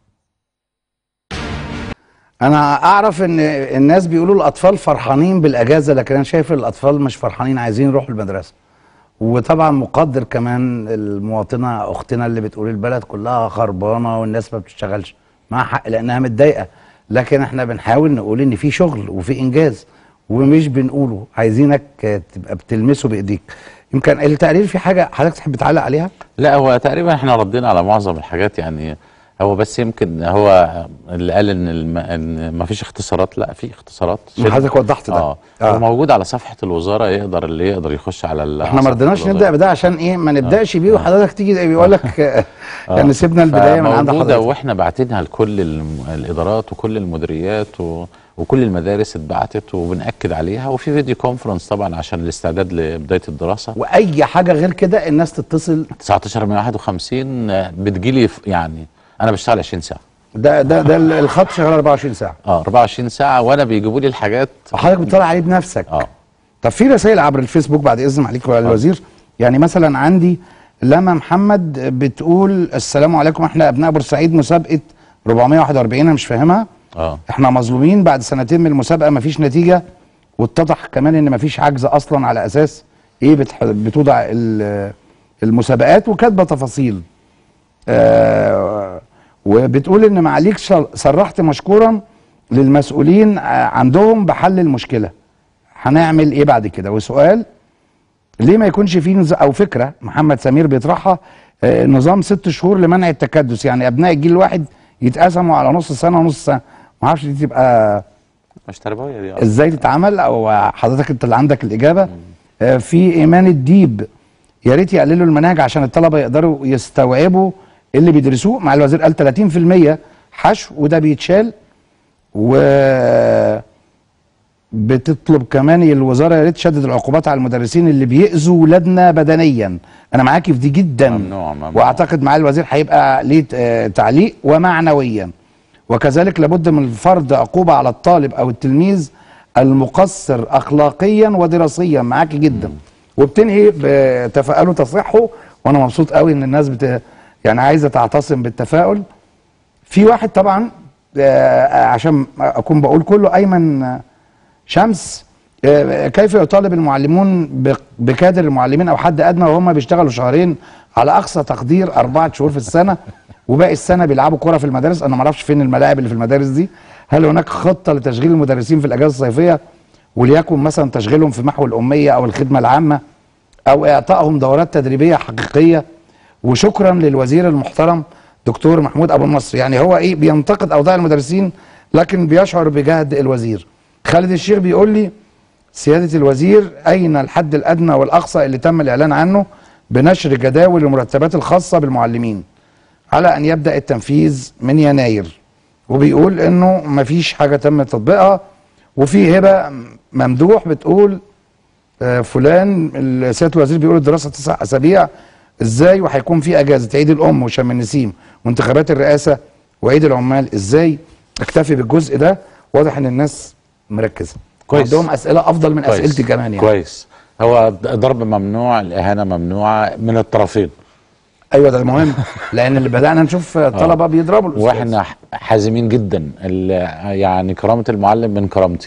انا اعرف ان الناس بيقولوا الاطفال فرحانين بالاجازه لكن انا شايف الاطفال مش فرحانين عايزين يروحوا المدرسه وطبعا مقدر كمان المواطنه اختنا اللي بتقول البلد كلها خربانه والناس ما بتشتغلش مع حق لانها متضايقه لكن احنا بنحاول نقول ان في شغل وفي انجاز ومش بنقوله عايزينك تبقى بتلمسه بايديك يمكن التقرير في حاجه حضرتك تحب تعلق عليها لا هو تقريبا احنا ردينا على معظم الحاجات يعني هو بس يمكن هو اللي قال ان الم... ان ما فيش اختصارات لا في اختصارات ما حضرتك وضحت ده. اه, آه. آه. موجود على صفحه الوزاره يقدر اللي يقدر يخش على ال- احنا على ما صفحة رضيناش الوزارة. نبدا بده عشان ايه ما نبداش بيه وحضرتك تيجي بيقول لك يعني سيبنا البدايه من عند موجودة حضرتك واحنا باعتينها لكل الم- الادارات وكل المديريات و... وكل المدارس اتبعتت وبنأكد عليها وفي فيديو كونفرنس طبعا عشان الاستعداد لبدايه الدراسه واي حاجه غير كده الناس تتصل 19 151 آه، بتجيلي في- يعني انا بشتغل 20 ساعه ده ده ده الخط شغال 24 ساعه اه 24 ساعه وانا بيجيبوا لي الحاجات وحضرتك بتطلع عليه بنفسك اه طب في رسائل عبر الفيسبوك بعد اذن عليك يا الوزير يعني مثلا عندي لما محمد بتقول السلام عليكم احنا ابناء بورسعيد مسابقه 441 انا مش فاهمها اه احنا مظلومين بعد سنتين من المسابقه مفيش نتيجه واتضح كمان ان مفيش عجز اصلا على اساس ايه بتح... بتوضع ال- المسابقات وكاتبه تفاصيل آه وبتقول ان معاليك شر- صرحت مشكورا للمسؤولين آه، عندهم بحل المشكله هنعمل ايه بعد كده وسؤال ليه ما يكونش في نز... او فكره محمد سمير بيطرحها آه، نظام ست شهور لمنع التكدس يعني ابناء الجيل الواحد يتقسموا على نص سنه ونص سنه ما اعرفش دي تبقى مش تربويه دي ازاي تتعمل او حضرتك انت اللي عندك الاجابه آه، في ايمان الديب يا ريت يقللوا المناهج عشان الطلبه يقدروا يستوعبوا اللي بيدرسوه مع الوزير قال 30% حشو وده بيتشال و بتطلب كمان الوزاره يا ريت تشدد العقوبات على المدرسين اللي بيأذوا ولادنا بدنيا انا معاكي في دي جدا ممنوع- ممنوع. واعتقد مع الوزير هيبقى ليه آه، تعليق ومعنويا وكذلك لابد من فرض عقوبه على الطالب او التلميذ المقصر اخلاقيا ودراسيا معاكي جدا وبتنهي بتفاؤلوا تصحوا وانا مبسوط قوي ان الناس بت... يعني عايزه تعتصم بالتفاؤل في واحد طبعا آه، عشان اكون بقول كله ايمن آه، شمس آه، كيف يطالب المعلمون بق- بكادر المعلمين او حد ادنى وهم بيشتغلوا شهرين على اقصى تقدير اربعه شهور في السنه وباقي السنه بيلعبوا كوره في المدارس انا ما اعرفش فين الملاعب اللي في المدارس دي هل هناك خطه لتشغيل المدرسين في الاجازه الصيفيه وليكن مثلا تشغيلهم في محو الاميه او الخدمه العامه او اعطائهم دورات تدريبيه حقيقيه وشكرا للوزير المحترم دكتور محمود ابو النصر يعني هو ايه بينتقد اوضاع المدرسين لكن بيشعر بجهد الوزير خالد الشيخ بيقول لي سياده الوزير اين الحد الادنى والاقصى اللي تم الاعلان عنه بنشر جداول المرتبات الخاصه بالمعلمين على ان يبدا التنفيذ من يناير وبيقول انه مفيش حاجه تم تطبيقها وفي هبه ممدوح بتقول آه، فلان ال- سياده الوزير بيقول الدراسه تسع اسابيع ازاي وهيكون في اجازه عيد الام وشم النسيم وانتخابات الرئاسه وعيد العمال ازاي اكتفي بالجزء ده واضح ان الناس مركزه كويس. عندهم اسئله افضل من كويس. اسئلتي كمان يعني كويس هو ضرب ممنوع الاهانه ممنوعه من الطرفين ايوه ده مهم لان اللي بدانا نشوف طلبه بيضربوا الأستاذ. واحنا ح- حازمين جدا ال- يعني كرامه المعلم من كرامتي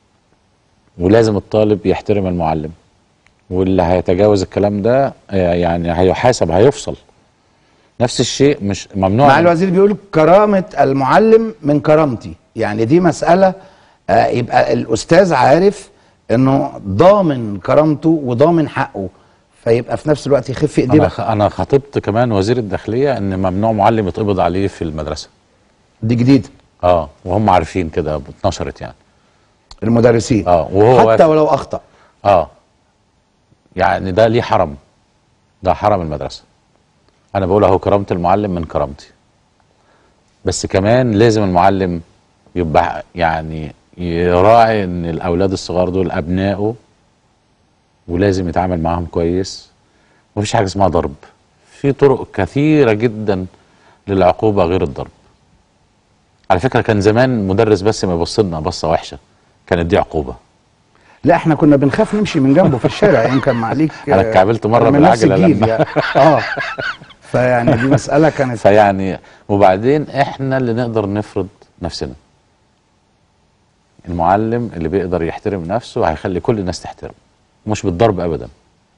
ولازم الطالب يحترم المعلم واللي هيتجاوز الكلام ده آه، يعني هيحاسب هيفصل نفس الشيء مش ممنوع مع الوزير بيقول كرامة المعلم من كرامتي يعني دي مسألة آه، يبقى الأستاذ عارف إنه ضامن كرامته وضامن حقه فيبقى في نفس الوقت يخف ايديه انا بقى خ- انا خاطبت كمان وزير الداخليه ان ممنوع معلم يتقبض عليه في المدرسه دي جديد اه وهم عارفين كده اتنشرت يعني المدرسين اه وهو حتى واقف- ولو اخطا اه يعني ده ليه حرم ده حرم المدرسه انا بقول اهو كرامه المعلم من كرامتي بس كمان لازم المعلم يبقى يعني يراعي ان الاولاد الصغار دول ابنائه ولازم يتعامل معاهم كويس مفيش حاجه اسمها ضرب في طرق كثيره جدا للعقوبه غير الضرب على فكره كان زمان مدرس بس ما يبص لنا بصه وحشه كانت دي عقوبه لا احنا كنا بنخاف نمشي من جنبه في الشارع يمكن معليك أنا آه، اتكعبلت مرة من نفس بالعجلة الجيل لما- يعني. اه فيعني دي مساله كانت فيعني وبعدين احنا اللي نقدر نفرض نفسنا المعلم اللي بيقدر يحترم نفسه هيخلي كل الناس تحترمه مش بالضرب ابدا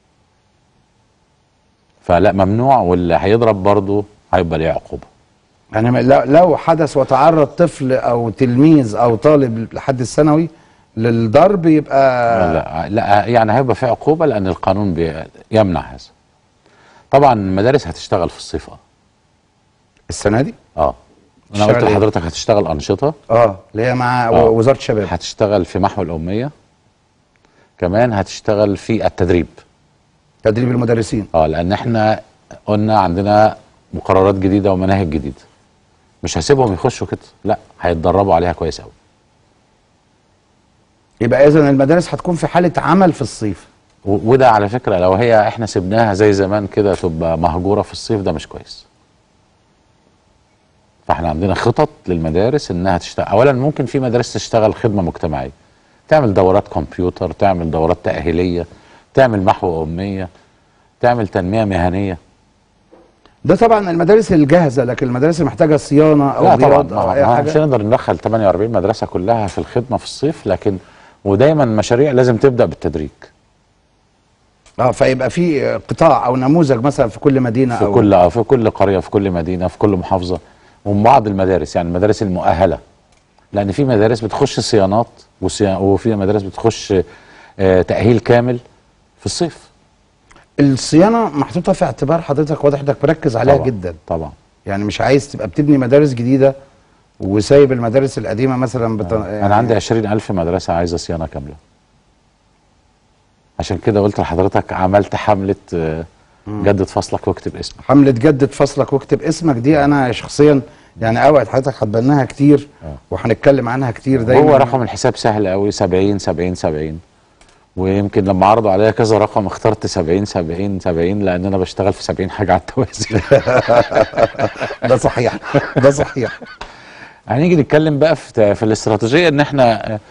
فلا ممنوع واللي هيضرب برضه هيبقى ليه عقوبه يعني ما- لو- لو حدث وتعرض طفل او تلميذ او طالب لحد الثانوي للضرب يبقى لا لا يعني هيبقى في عقوبه لان القانون بي- يمنع هذا طبعا المدارس هتشتغل في الصيف اه السنه دي اه انا تشتغل قلت إيه؟ لحضرتك هتشتغل انشطه اه اللي هي مع آه. وزاره الشباب هتشتغل في محو الأمية كمان هتشتغل في التدريب تدريب المدرسين اه لأن احنا قلنا عندنا مقررات جديدة ومناهج جديدة مش هسيبهم يخشوا كده لا هيتدربوا عليها كويس قوي يبقى اذا المدارس هتكون في حاله عمل في الصيف و- وده على فكرة لو هي احنا سيبناها زي زمان كده تبقى مهجورة في الصيف ده مش كويس فاحنا عندنا خطط للمدارس انها تشتغل اولا ممكن في مدارس تشتغل خدمة مجتمعية تعمل دورات كمبيوتر تعمل دورات تأهيلية تعمل محو أمية تعمل تنمية مهنية ده طبعا المدارس الجاهزه لكن المدارس اللي محتاجه صيانه او لا طبعا رياض او اي ما- مش حاجه هنقدر ندخل 48 مدرسة كلها في الخدمة في الصيف لكن ودايما مشاريع لازم تبدأ بالتدريج اه فيبقى في قطاع او نموذج مثلا في كل مدينه في او كل آه، في كل قريه في كل مدينه في كل محافظه ومن بعض المدارس يعني المدارس المؤهله لان في مدارس بتخش صيانات وصيا- وفي مدارس بتخش آه، تاهيل كامل في الصيف الصيانه محطوطه في اعتبار حضرتك واضح انك مركز عليها طبعا جدا طبعا يعني مش عايز تبقى بتبني مدارس جديده وسايب المدارس القديمه مثلا بت... انا عندي 20000 مدرسه عايزه صيانه كامله عشان كده قلت لحضرتك عملت حمله آه، جدد فصلك واكتب اسمك حمله جدد فصلك واكتب اسمك دي انا شخصيا يعني اوعد حضرتك هتبناها كتير وهنتكلم عنها كتير دايما هو رقم الحساب سهل قوي 70 70 70 ويمكن لما عرضوا عليا كذا رقم اخترت 70 70 70 لان انا بشتغل في 70 حاجه على التوازي ده صحيح ده صحيح هنيجي نتكلم بقى في في الاستراتيجيه ان احنا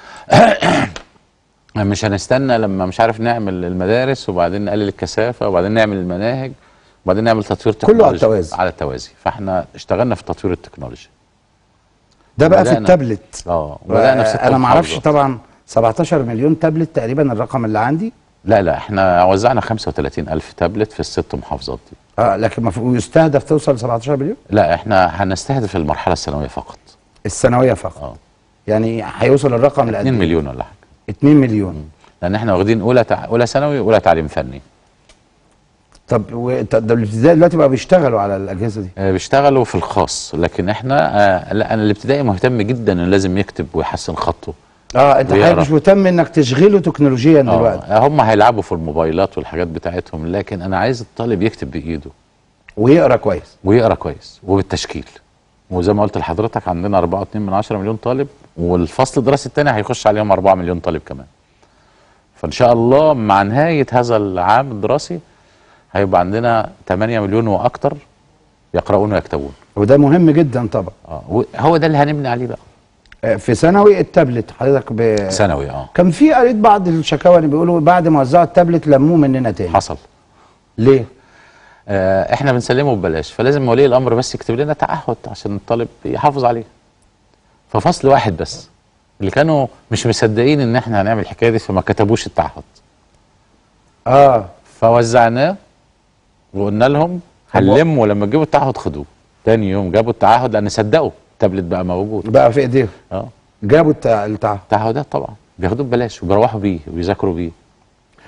مش هنستنى لما مش عارف نعمل المدارس وبعدين نقلل الكثافه وبعدين نعمل المناهج وبعدين نعمل تطوير كله على تكنولوجي التوازي. على التوازي فاحنا اشتغلنا في تطوير التكنولوجيا ده بقى في بدأنا- التابلت اه وبدانا في ست انا ما اعرفش محافظات. طبعا 17 مليون تابلت تقريبا الرقم اللي عندي لا لا احنا وزعنا 35 الف تابلت في الست محافظات دي اه لكن المفروض يستهدف توصل ل 17 مليون لا احنا هنستهدف المرحله الثانويه فقط السنويه فقط اه يعني هيوصل الرقم ل 2 مليون ولا حاجه 2 مليون لان احنا واخدين اولى تع... اولى ثانوي واولى تعليم فني طب و... طب ده الابتدائي دلوقتي بقى بيشتغلوا على الاجهزه دي آه، بيشتغلوا في الخاص لكن احنا آه لا انا الابتدائي مهتم جدا انه لازم يكتب ويحسن خطه اه انت ويقرا. حضرتك مش مهتم انك تشغله تكنولوجيا دلوقتي اه هم هيلعبوا في الموبايلات والحاجات بتاعتهم لكن انا عايز الطالب يكتب بايده ويقرا كويس ويقرا كويس وبالتشكيل وزي ما قلت لحضرتك عندنا 4.2 من 10 مليون طالب والفصل الدراسي الثاني هيخش عليهم 4 مليون طالب كمان فان شاء الله مع نهايه هذا العام الدراسي هيبقى عندنا 8 مليون واكتر يقرؤون ويكتبون وده مهم جدا طبعا اه هو ده اللي هنبني عليه بقى آه، في ثانوي التابلت حضرتك ب... ثانوي اه كان في قريت بعض الشكاوى اللي بيقولوا بعد ما وزعوا التابلت لموه مننا تاني حصل ليه؟ آه احنا بنسلمه ببلاش فلازم ولي الامر بس يكتب لنا تعهد عشان الطالب يحافظ عليه ففصل واحد بس اللي كانوا مش مصدقين ان احنا هنعمل الحكايه دي فما كتبوش التعهد اه فوزعناه وقلنا لهم هنلموا لما تجيبوا التعهد خدوه تاني يوم جابوا التعهد لان صدقوا التابلت بقى موجود بقى في ايديهم اه جابوا التع- التعهد تعهدات طبعا بياخدوه ببلاش وبيروحوا بيه وبيذاكروا بيه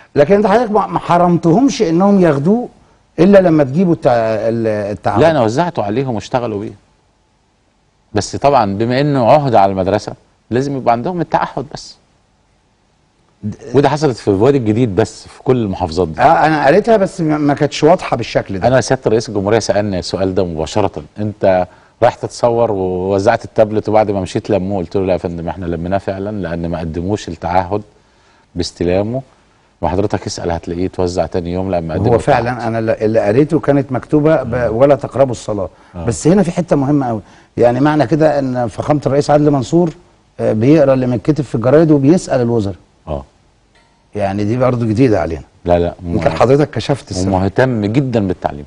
لكن انت حضرتك ما ما حرمتهمش انهم ياخدوه الا لما تجيبوا التع... ال- التعهد لا انا وزعته عليهم واشتغلوا بيه بس طبعا بما انه عهد على المدرسه لازم يبقى عندهم التعهد بس وده حصلت في الوادي الجديد بس في كل المحافظات دي اه انا قريتها بس ما ما كانتش واضحه بالشكل ده انا سياده رئيس الجمهوريه سالني السؤال ده مباشره انت رايح تتصور ووزعت التابلت وبعد ما مشيت لموه قلت له لا يا فندم احنا لميناه فعلا لان ما قدموش التعهد باستلامه وحضرتك اسال هتلاقيه اتوزع تاني يوم لما قدموا هو التعهد. فعلا انا اللي- اللي قريته كانت مكتوبه ب... ولا تقربوا الصلاه بس هنا في حته مهمه قوي يعني معنى كده ان فخامه الرئيس عادل منصور آه، بيقرا اللي متكتب في الجرايد وبيسال الوزراء اه يعني دي برضو جديده علينا لا لا يمكن حضرتك كشفت السر ومهتم جدا بالتعليم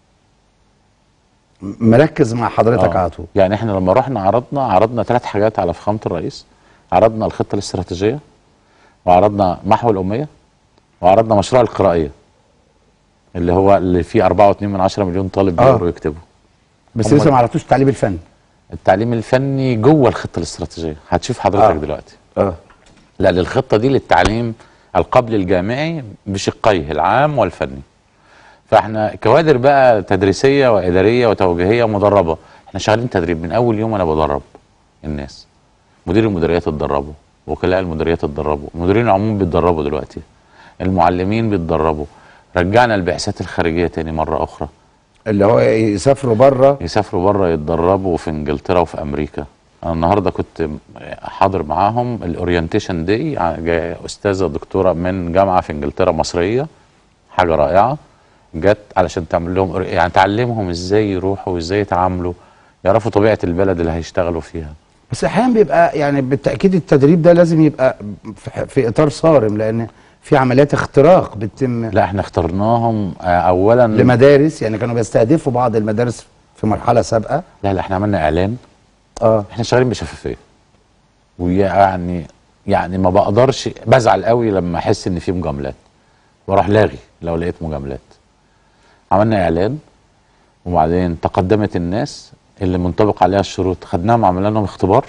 مركز مع حضرتك آه. على طول يعني احنا لما رحنا عرضنا عرضنا ثلاث حاجات على فخامه الرئيس عرضنا الخطه الاستراتيجيه وعرضنا محو الاميه وعرضنا مشروع القرائيه اللي هو اللي فيه 4.2 من 10 مليون طالب آه. بيقروا ويكتبوا بس هم- لسه ما عرفتوش التعليم الفني التعليم الفني جوه الخطه الاستراتيجيه هتشوف حضرتك آه. دلوقتي اه لا للخطه دي للتعليم القبل الجامعي بشقيه العام والفني فاحنا كوادر بقى تدريسيه واداريه وتوجيهيه مدربه احنا شغالين تدريب من اول يوم انا بدرب الناس مدير المديريات اتدربوا وكلاء المديريات اتدربوا المديرين العموم بيتدربوا دلوقتي المعلمين بيتدربوا رجعنا البعثات الخارجيه تاني مره اخرى اللي هو يسافروا بره يسافروا بره يتدربوا في انجلترا وفي امريكا انا النهارده كنت حاضر معاهم الاورينتيشن داي جايه استاذه دكتوره من جامعه في انجلترا مصريه حاجه رائعه جت علشان تعمل لهم يعني تعلمهم ازاي يروحوا وازاي يتعاملوا يعرفوا طبيعه البلد اللي هيشتغلوا فيها بس احيانا بيبقى يعني بالتاكيد التدريب ده لازم يبقى في, في اطار صارم لان في عمليات اختراق بتتم لا احنا اخترناهم آه، اولا لمدارس يعني كانوا بيستهدفوا بعض المدارس في مرحله سابقه لا لا احنا عملنا اعلان اه احنا شغالين بشفافيه ويعني يعني ما بقدرش بزعل قوي لما احس ان في مجاملات واروح لاغي لو لقيت مجاملات عملنا اعلان وبعدين تقدمت الناس اللي منطبق عليها الشروط خدناهم عملنا لهم اختبار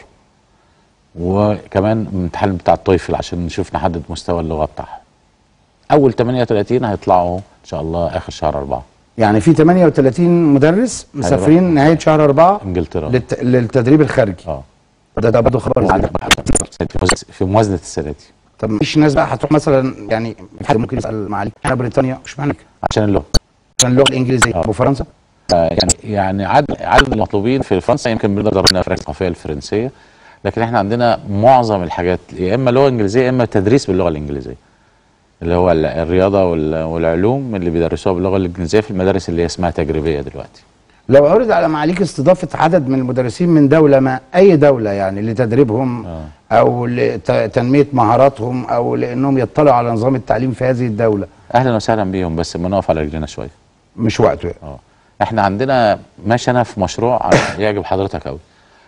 وكمان امتحان بتاع الطفل عشان نشوف نحدد مستوى اللغه بتاعهم اول 38 هيطلعوا ان شاء الله اخر شهر أربعة يعني في 38 مدرس مسافرين نهايه شهر أربعة انجلترا للت... للتدريب الخارجي اه ده ده برضه خبر زعل. في موازنة- في موازنه السنه دي طب مفيش ناس بقى هتروح مثلا يعني حد ممكن يسال معالي انا بريطانيا مش معنى عشان اللغه عشان اللغه الانجليزيه آه. وفرنسا آه، يعني يعني عدد عدد المطلوبين في فرنسا يمكن بنقدر درجنا في الثقافيه الفرنسيه لكن احنا عندنا معظم الحاجات يا اما لغه انجليزيه يا اما تدريس باللغه الانجليزيه اللي هو ال- الرياضه وال- والعلوم اللي بيدرسوها باللغه الانجليزيه في المدارس اللي هي اسمها تجريبيه دلوقتي لو عرض على معاليك استضافه عدد من المدرسين من دوله ما اي دوله يعني لتدريبهم آه. او لتنميه مهاراتهم او لانهم يطلعوا على نظام التعليم في هذه الدوله اهلا وسهلا بيهم بس ما نقف على رجلنا شويه مش وقته يعني. اه احنا عندنا ماشي انا في مشروع يعجب حضرتك قوي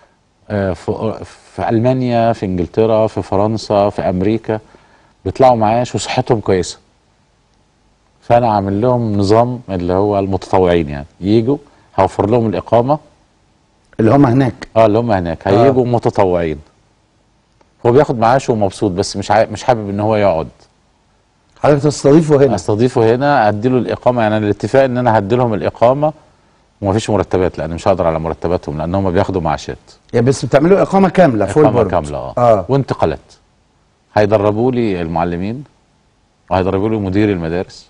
في في المانيا في انجلترا في فرنسا في امريكا بيطلعوا معاش وصحتهم كويسه فانا عامل لهم نظام اللي هو المتطوعين يعني يجوا هوفر لهم الاقامه اللي هم هناك اه اللي هم هناك هيجوا متطوعين هو بياخد معاشه ومبسوط بس مش عا- مش حابب ان هو يقعد حضرتك تستضيفه هنا استضيفه هنا اديله الاقامه يعني الاتفاق ان انا هدي لهم الاقامه ومفيش مرتبات لان مش هقدر على مرتباتهم لان هم بياخدوا معاشات يعني بس بتعملوا اقامه كامله فول اقامه بورد كامله اه, اه وانتقالات هيدربوا لي المعلمين وهيدربوا لي مدير المدارس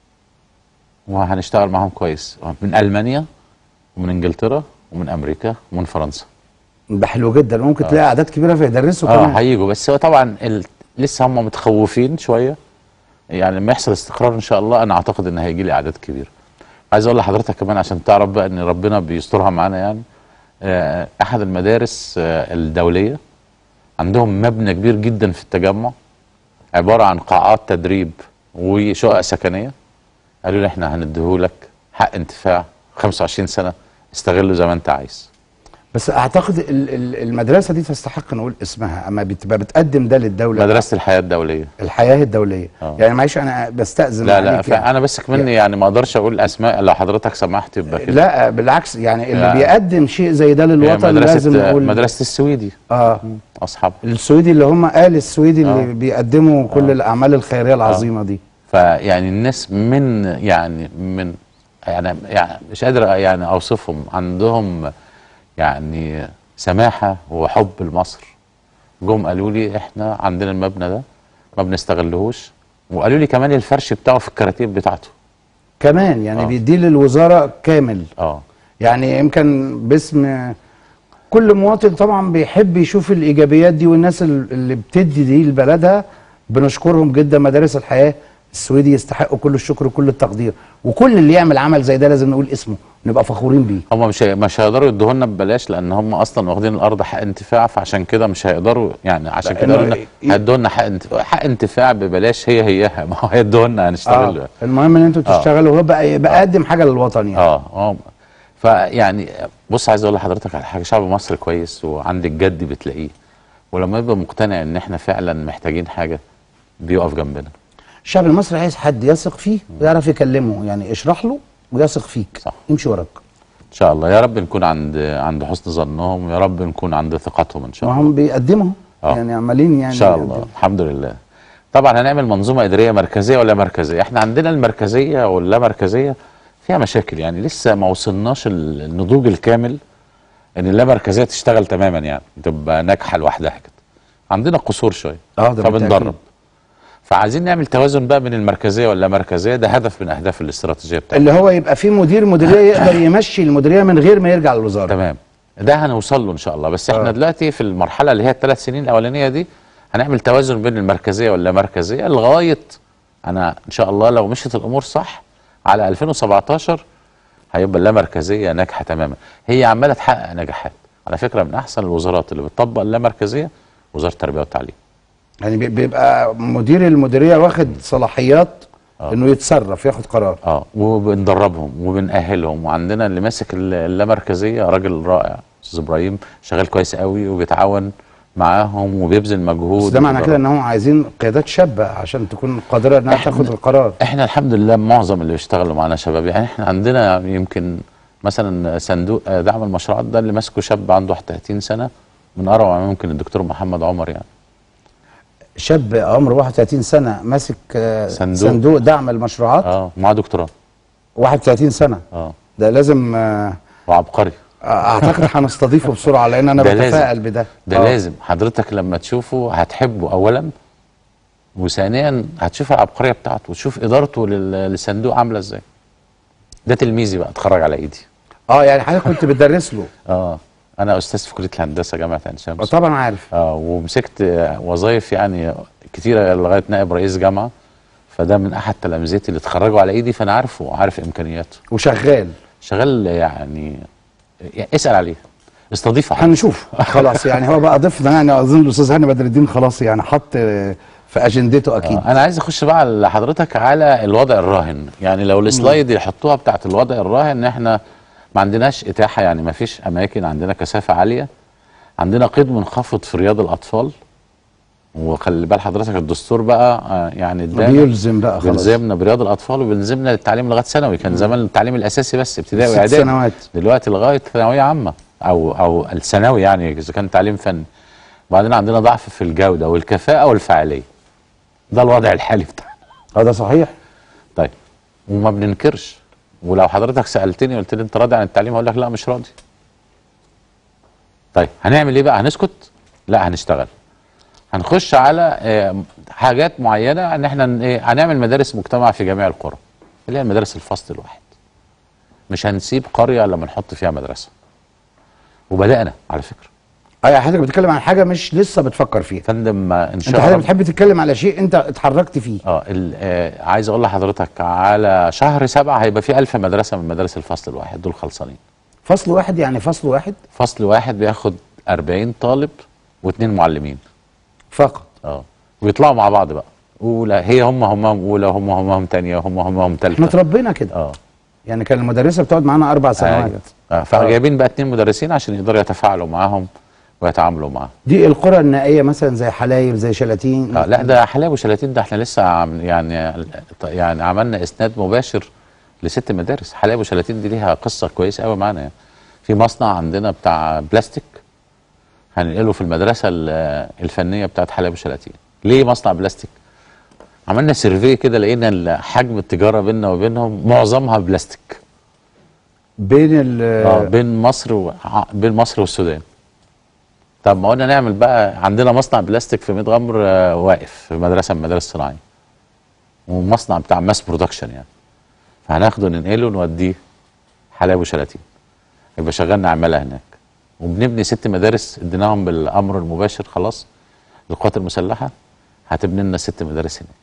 وهنشتغل معاهم كويس من المانيا ومن انجلترا ومن امريكا ومن فرنسا ده حلو جدا ممكن تلاقي اعداد كبيره فيدرسوا اه كمان هيجوا بس هو طبعا ال... لسه هم متخوفين شويه يعني لما يحصل استقرار ان شاء الله انا اعتقد ان هيجي لي اعداد كبيره عايز اقول لحضرتك كمان عشان تعرف بقى ان ربنا بيسترها معانا يعني آه، احد المدارس آه، الدوليه عندهم مبنى كبير جدا في التجمع عباره عن قاعات تدريب وشقق سكنيه قالوا لي احنا هنديهولك حق انتفاع 25 سنه استغله زي ما انت عايز بس اعتقد ال- ال- المدرسه دي تستحق نقول اسمها اما بتبقى بتقدم ده للدوله مدرسه الحياه الدوليه الحياه الدوليه آه. يعني معلش انا بستاذن لا لا عليك يعني. انا بس كمان يعني ما اقدرش اقول اسماء لو حضرتك سمحت يبقى كده لا بالعكس يعني اللي لا. بيقدم شيء زي ده هي للوطن لازم مدرسه نقول مدرسه السويدي اه اصحاب السويدي اللي هم آل السويدي اللي آه. بيقدموا كل الاعمال الخيريه العظيمه دي فيعني الناس من يعني من يعني, يعني مش قادر يعني اوصفهم عندهم يعني سماحه وحب لمصر جم قالوا لي احنا عندنا المبنى ده ما بنستغلهوش وقالوا لي كمان الفرش بتاعه في الكراتيب بتاعته كمان يعني آه. بيديه للوزاره كامل اه يعني يمكن باسم كل مواطن طبعا بيحب يشوف الايجابيات دي والناس ال- اللي بتدي دي لبلدها بنشكرهم جدا مدارس الحياه السويدي يستحقوا كل الشكر وكل التقدير وكل اللي يعمل عمل زي ده لازم نقول اسمه نبقى فخورين بيه هم مش هي- مش هيقدروا يدوه لنا ببلاش لان هم اصلا واخدين الارض حق انتفاع فعشان كده مش هيقدروا يعني عشان لا، كده إنه قلنا ي- هيدوا لنا حق انتفاع حق انتفاع ببلاش هي هيها ما هو هيدوه لنا هنشتغل آه. المهم ان انتوا آه. تشتغلوا ويبقى يبقى قدم حاجه للوطن يعني اه اه فيعني بص عايز اقول لحضرتك على حاجه شعب مصر كويس وعندك جد بتلاقيه ولما يبقى مقتنع ان احنا فعلا محتاجين حاجه بيقف جنبنا الشعب المصري عايز حد يثق فيه ويعرف يكلمه يعني اشرح له ويثق فيك صح. يمشي وراك ان شاء الله يا رب نكون عند عند حسن ظنهم يا رب نكون عند ثقتهم ان شاء الله وهم بيقدموا آه. يعني عمالين يعني ان شاء الله بيقدموا. الحمد لله طبعا هنعمل منظومه اداريه مركزيه ولا مركزيه احنا عندنا المركزيه واللا مركزيه فيها مشاكل يعني لسه ما وصلناش ال- النضوج الكامل ان اللا مركزيه تشتغل تماما يعني تبقى ناجحه لوحدها كده عندنا قصور شويه اه ده فبندرب بالتأكيد. فعايزين نعمل توازن بقى بين المركزيه واللا مركزيه ده هدف من اهداف الاستراتيجيه بتاعتنا اللي هو يبقى في مدير مديريه يقدر يمشي المديريه من غير ما يرجع للوزاره تمام ده هنوصل له ان شاء الله بس احنا آه. دلوقتي في المرحله اللي هي الثلاث سنين الاولانيه دي هنعمل توازن بين المركزيه واللا مركزيه لغايه انا ان شاء الله لو مشيت الامور صح على 2017 هيبقى اللا مركزيه ناجحه تماما هي عماله تحقق نجاحات على فكره من احسن الوزارات اللي بتطبق اللا مركزيه وزاره التربيه والتعليم يعني بي- بيبقى مدير المديريه واخد صلاحيات آه. انه يتصرف ياخد قرار اه وبندربهم وبنأهلهم وعندنا اللي ماسك ال- اللامركزيه راجل رائع استاذ ابراهيم شغال كويس قوي وبيتعاون معاهم وبيبذل مجهود بس ده معنى وبيدرب. كده ان هم عايزين قيادات شابه عشان تكون قادره انها إحنا- تاخد القرار احنا الحمد لله معظم اللي بيشتغلوا معانا شباب يعني احنا عندنا يمكن مثلا صندوق آه، دعم المشروعات ده اللي ماسكه شاب عنده 31 سنه من اروع ما ممكن الدكتور محمد عمر يعني شاب عمره 31 سنه ماسك آه، صندوق. صندوق دعم المشروعات اه معاه دكتوراه 31 سنه اه ده لازم آه، وعبقري اعتقد هنستضيفه بسرعه لان انا ده لازم. بتفائل بده ده آه. لازم حضرتك لما تشوفه هتحبه اولا وثانيا هتشوف العبقريه بتاعته وتشوف ادارته لل- للصندوق عامله ازاي ده تلميذي بقى اتخرج على ايدي اه يعني حضرتك كنت بتدرس له اه انا استاذ في كليه الهندسه جامعه عين شمس طبعا عارف اه ومسكت آه، وظايف يعني كتيره لغايه نائب رئيس جامعه فده من احد تلامذتي اللي اتخرجوا على ايدي فانا عارفه وعارف امكانياته وشغال شغال يعني يعني اسال عليه استضيف عليه هنشوف خلاص يعني هو بقى ضيفنا يعني اظن الاستاذ هاني بدر الدين خلاص يعني حط آه، في اجندته اكيد آه، انا عايز اخش بقى لحضرتك على الوضع الراهن يعني لو السلايد يحطوها بتاعت الوضع الراهن احنا ما عندناش اتاحه يعني ما فيش اماكن عندنا كثافه عاليه عندنا قيد منخفض في رياض الاطفال وخلي بال حضرتك الدستور بقى آه، يعني ادانا بيلزم بقى خلاص بيلزمنا برياض الاطفال وبيلزمنا التعليم لغايه ثانوي كان زمان التعليم الاساسي بس ابتدائي ست واعدادي سنوات. دلوقتي لغايه ثانويه عامه او او الثانوي يعني اذا كان تعليم فني وبعدين عندنا ضعف في الجوده والكفاءه والفعاليه ده الوضع الحالي بتاعنا اه ده صحيح طيب وما بننكرش ولو حضرتك سالتني قلت لي انت راضي عن التعليم اقول لك لا مش راضي طيب هنعمل ايه بقى هنسكت لا هنشتغل هنخش على آه، حاجات معينه ان احنا ن- إيه، هنعمل مدارس مجتمع في جميع القرى اللي هي المدارس الفصل الواحد مش هنسيب قريه لما نحط فيها مدرسه وبدانا على فكره اه يعني حضرتك بتتكلم عن حاجه مش لسه بتفكر فيها فندم آه، ان انت شاء حضرتك الله بتحب تتكلم على شيء انت اتحركت فيه اه ال- آه، عايز اقول لحضرتك على شهر سبعة هيبقى في ألف مدرسة من مدارس الفصل الواحد دول خلصانين فصل واحد يعني فصل واحد فصل واحد بياخد 40 طالب واثنين معلمين فقط اه ويطلعوا مع بعض بقى اولى هي هم هم اولى هم هم هم تانية هم هم هم احنا تالتة اتربينا كده اه يعني كان المدرسه بتقعد معانا اربع سنوات أيوة. اه فجايبين بقى اتنين مدرسين عشان يقدروا يتفاعلوا معاهم ويتعاملوا معاهم دي القرى النائيه مثلا زي حلايب زي شلاتين اه لا ده حلاوه وشلاتين ده احنا لسه عم يعني يعني عملنا اسناد مباشر لست مدارس حلاوه وشلاتين دي ليها قصه كويسه قوي معانا يعني في مصنع عندنا بتاع بلاستيك هننقله في المدرسه ال- الفنيه بتاعت حلاوه وشلاتين ليه مصنع بلاستيك عملنا سيرفي كده لقينا ال- حجم التجاره بيننا وبينهم معظمها بلاستيك بين ال اه بين مصر و... ع- بين مصر والسودان طب ما قلنا نعمل بقى عندنا مصنع بلاستيك في ميت غمر آه، واقف في مدرسه من المدارس الصناعيه ومصنع بتاع ماس برودكشن يعني فهناخده ننقله نوديه حلايب وشلاتين يبقى شغلنا عماله هناك وبنبني ست مدارس اديناهم بالامر المباشر خلاص للقوات المسلحه هتبني لنا ست مدارس هناك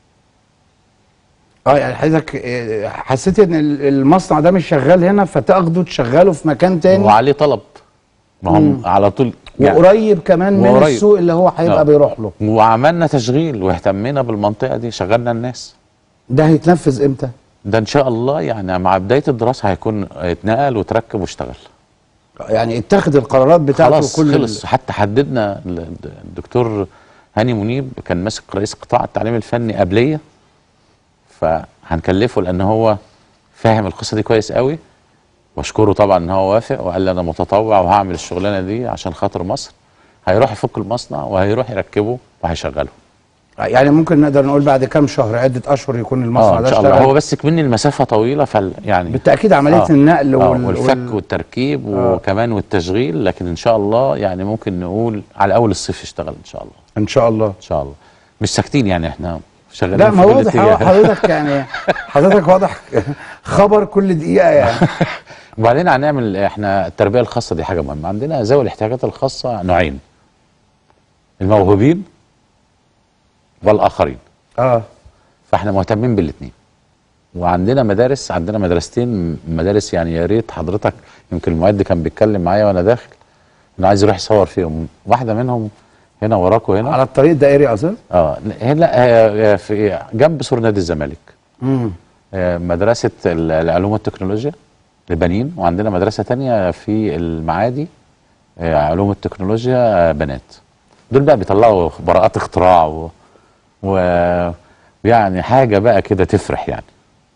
اه يعني حضرتك آه، حسيت ان ال- المصنع ده مش شغال هنا فتاخده تشغله في مكان تاني وعليه طلب ما هم على طول يعني وقريب كمان من وقريب. السوق اللي هو هيبقى آه. بيروح له وعملنا تشغيل واهتمينا بالمنطقه دي شغلنا الناس ده هيتنفذ امتى؟ ده ان شاء الله يعني مع بدايه الدراسه هيكون اتنقل وتركب واشتغل يعني اتخذ القرارات بتاعته خلاص وكل خلص حتى حددنا ال- الدكتور هاني منيب كان ماسك رئيس قطاع التعليم الفني قبليه فهنكلفه لان هو فاهم القصه دي كويس قوي واشكره طبعا ان هو وافق وقال لي انا متطوع وهعمل الشغلانه دي عشان خاطر مصر هيروح يفك المصنع وهيروح يركبه وهيشغله يعني ممكن نقدر نقول بعد كام شهر عده اشهر يكون المصنع اه ده ان شاء الله اشتغل هو بس كمان المسافه طويله فال يعني بالتاكيد عمليه آه. النقل آه وال... والفك وال... والتركيب آه. وكمان والتشغيل لكن ان شاء الله يعني ممكن نقول على اول الصيف يشتغل ان شاء الله ان شاء الله ان شاء الله مش ساكتين يعني احنا شغالين لا ما في كل واضح اتجاه. حضرتك يعني حضرتك واضح خبر كل دقيقه يعني وبعدين هنعمل احنا التربيه الخاصه دي حاجه مهمه عندنا ذوي الاحتياجات الخاصه نوعين الموهوبين والاخرين اه فاحنا مهتمين بالاثنين وعندنا مدارس عندنا مدرستين مدارس يعني يا ريت حضرتك يمكن المعد كان بيتكلم معايا وانا داخل انه عايز يروح يصور فيهم واحده منهم هنا وراكم هنا على الطريق الدائري اظن اه هنا آه، في جنب سور نادي الزمالك امم آه، مدرسة ال- العلوم والتكنولوجيا لبنين وعندنا مدرسة تانية في المعادي آه، علوم التكنولوجيا آه، بنات دول بقى بيطلعوا براءات اختراع و... و... يعني حاجة بقى كده تفرح يعني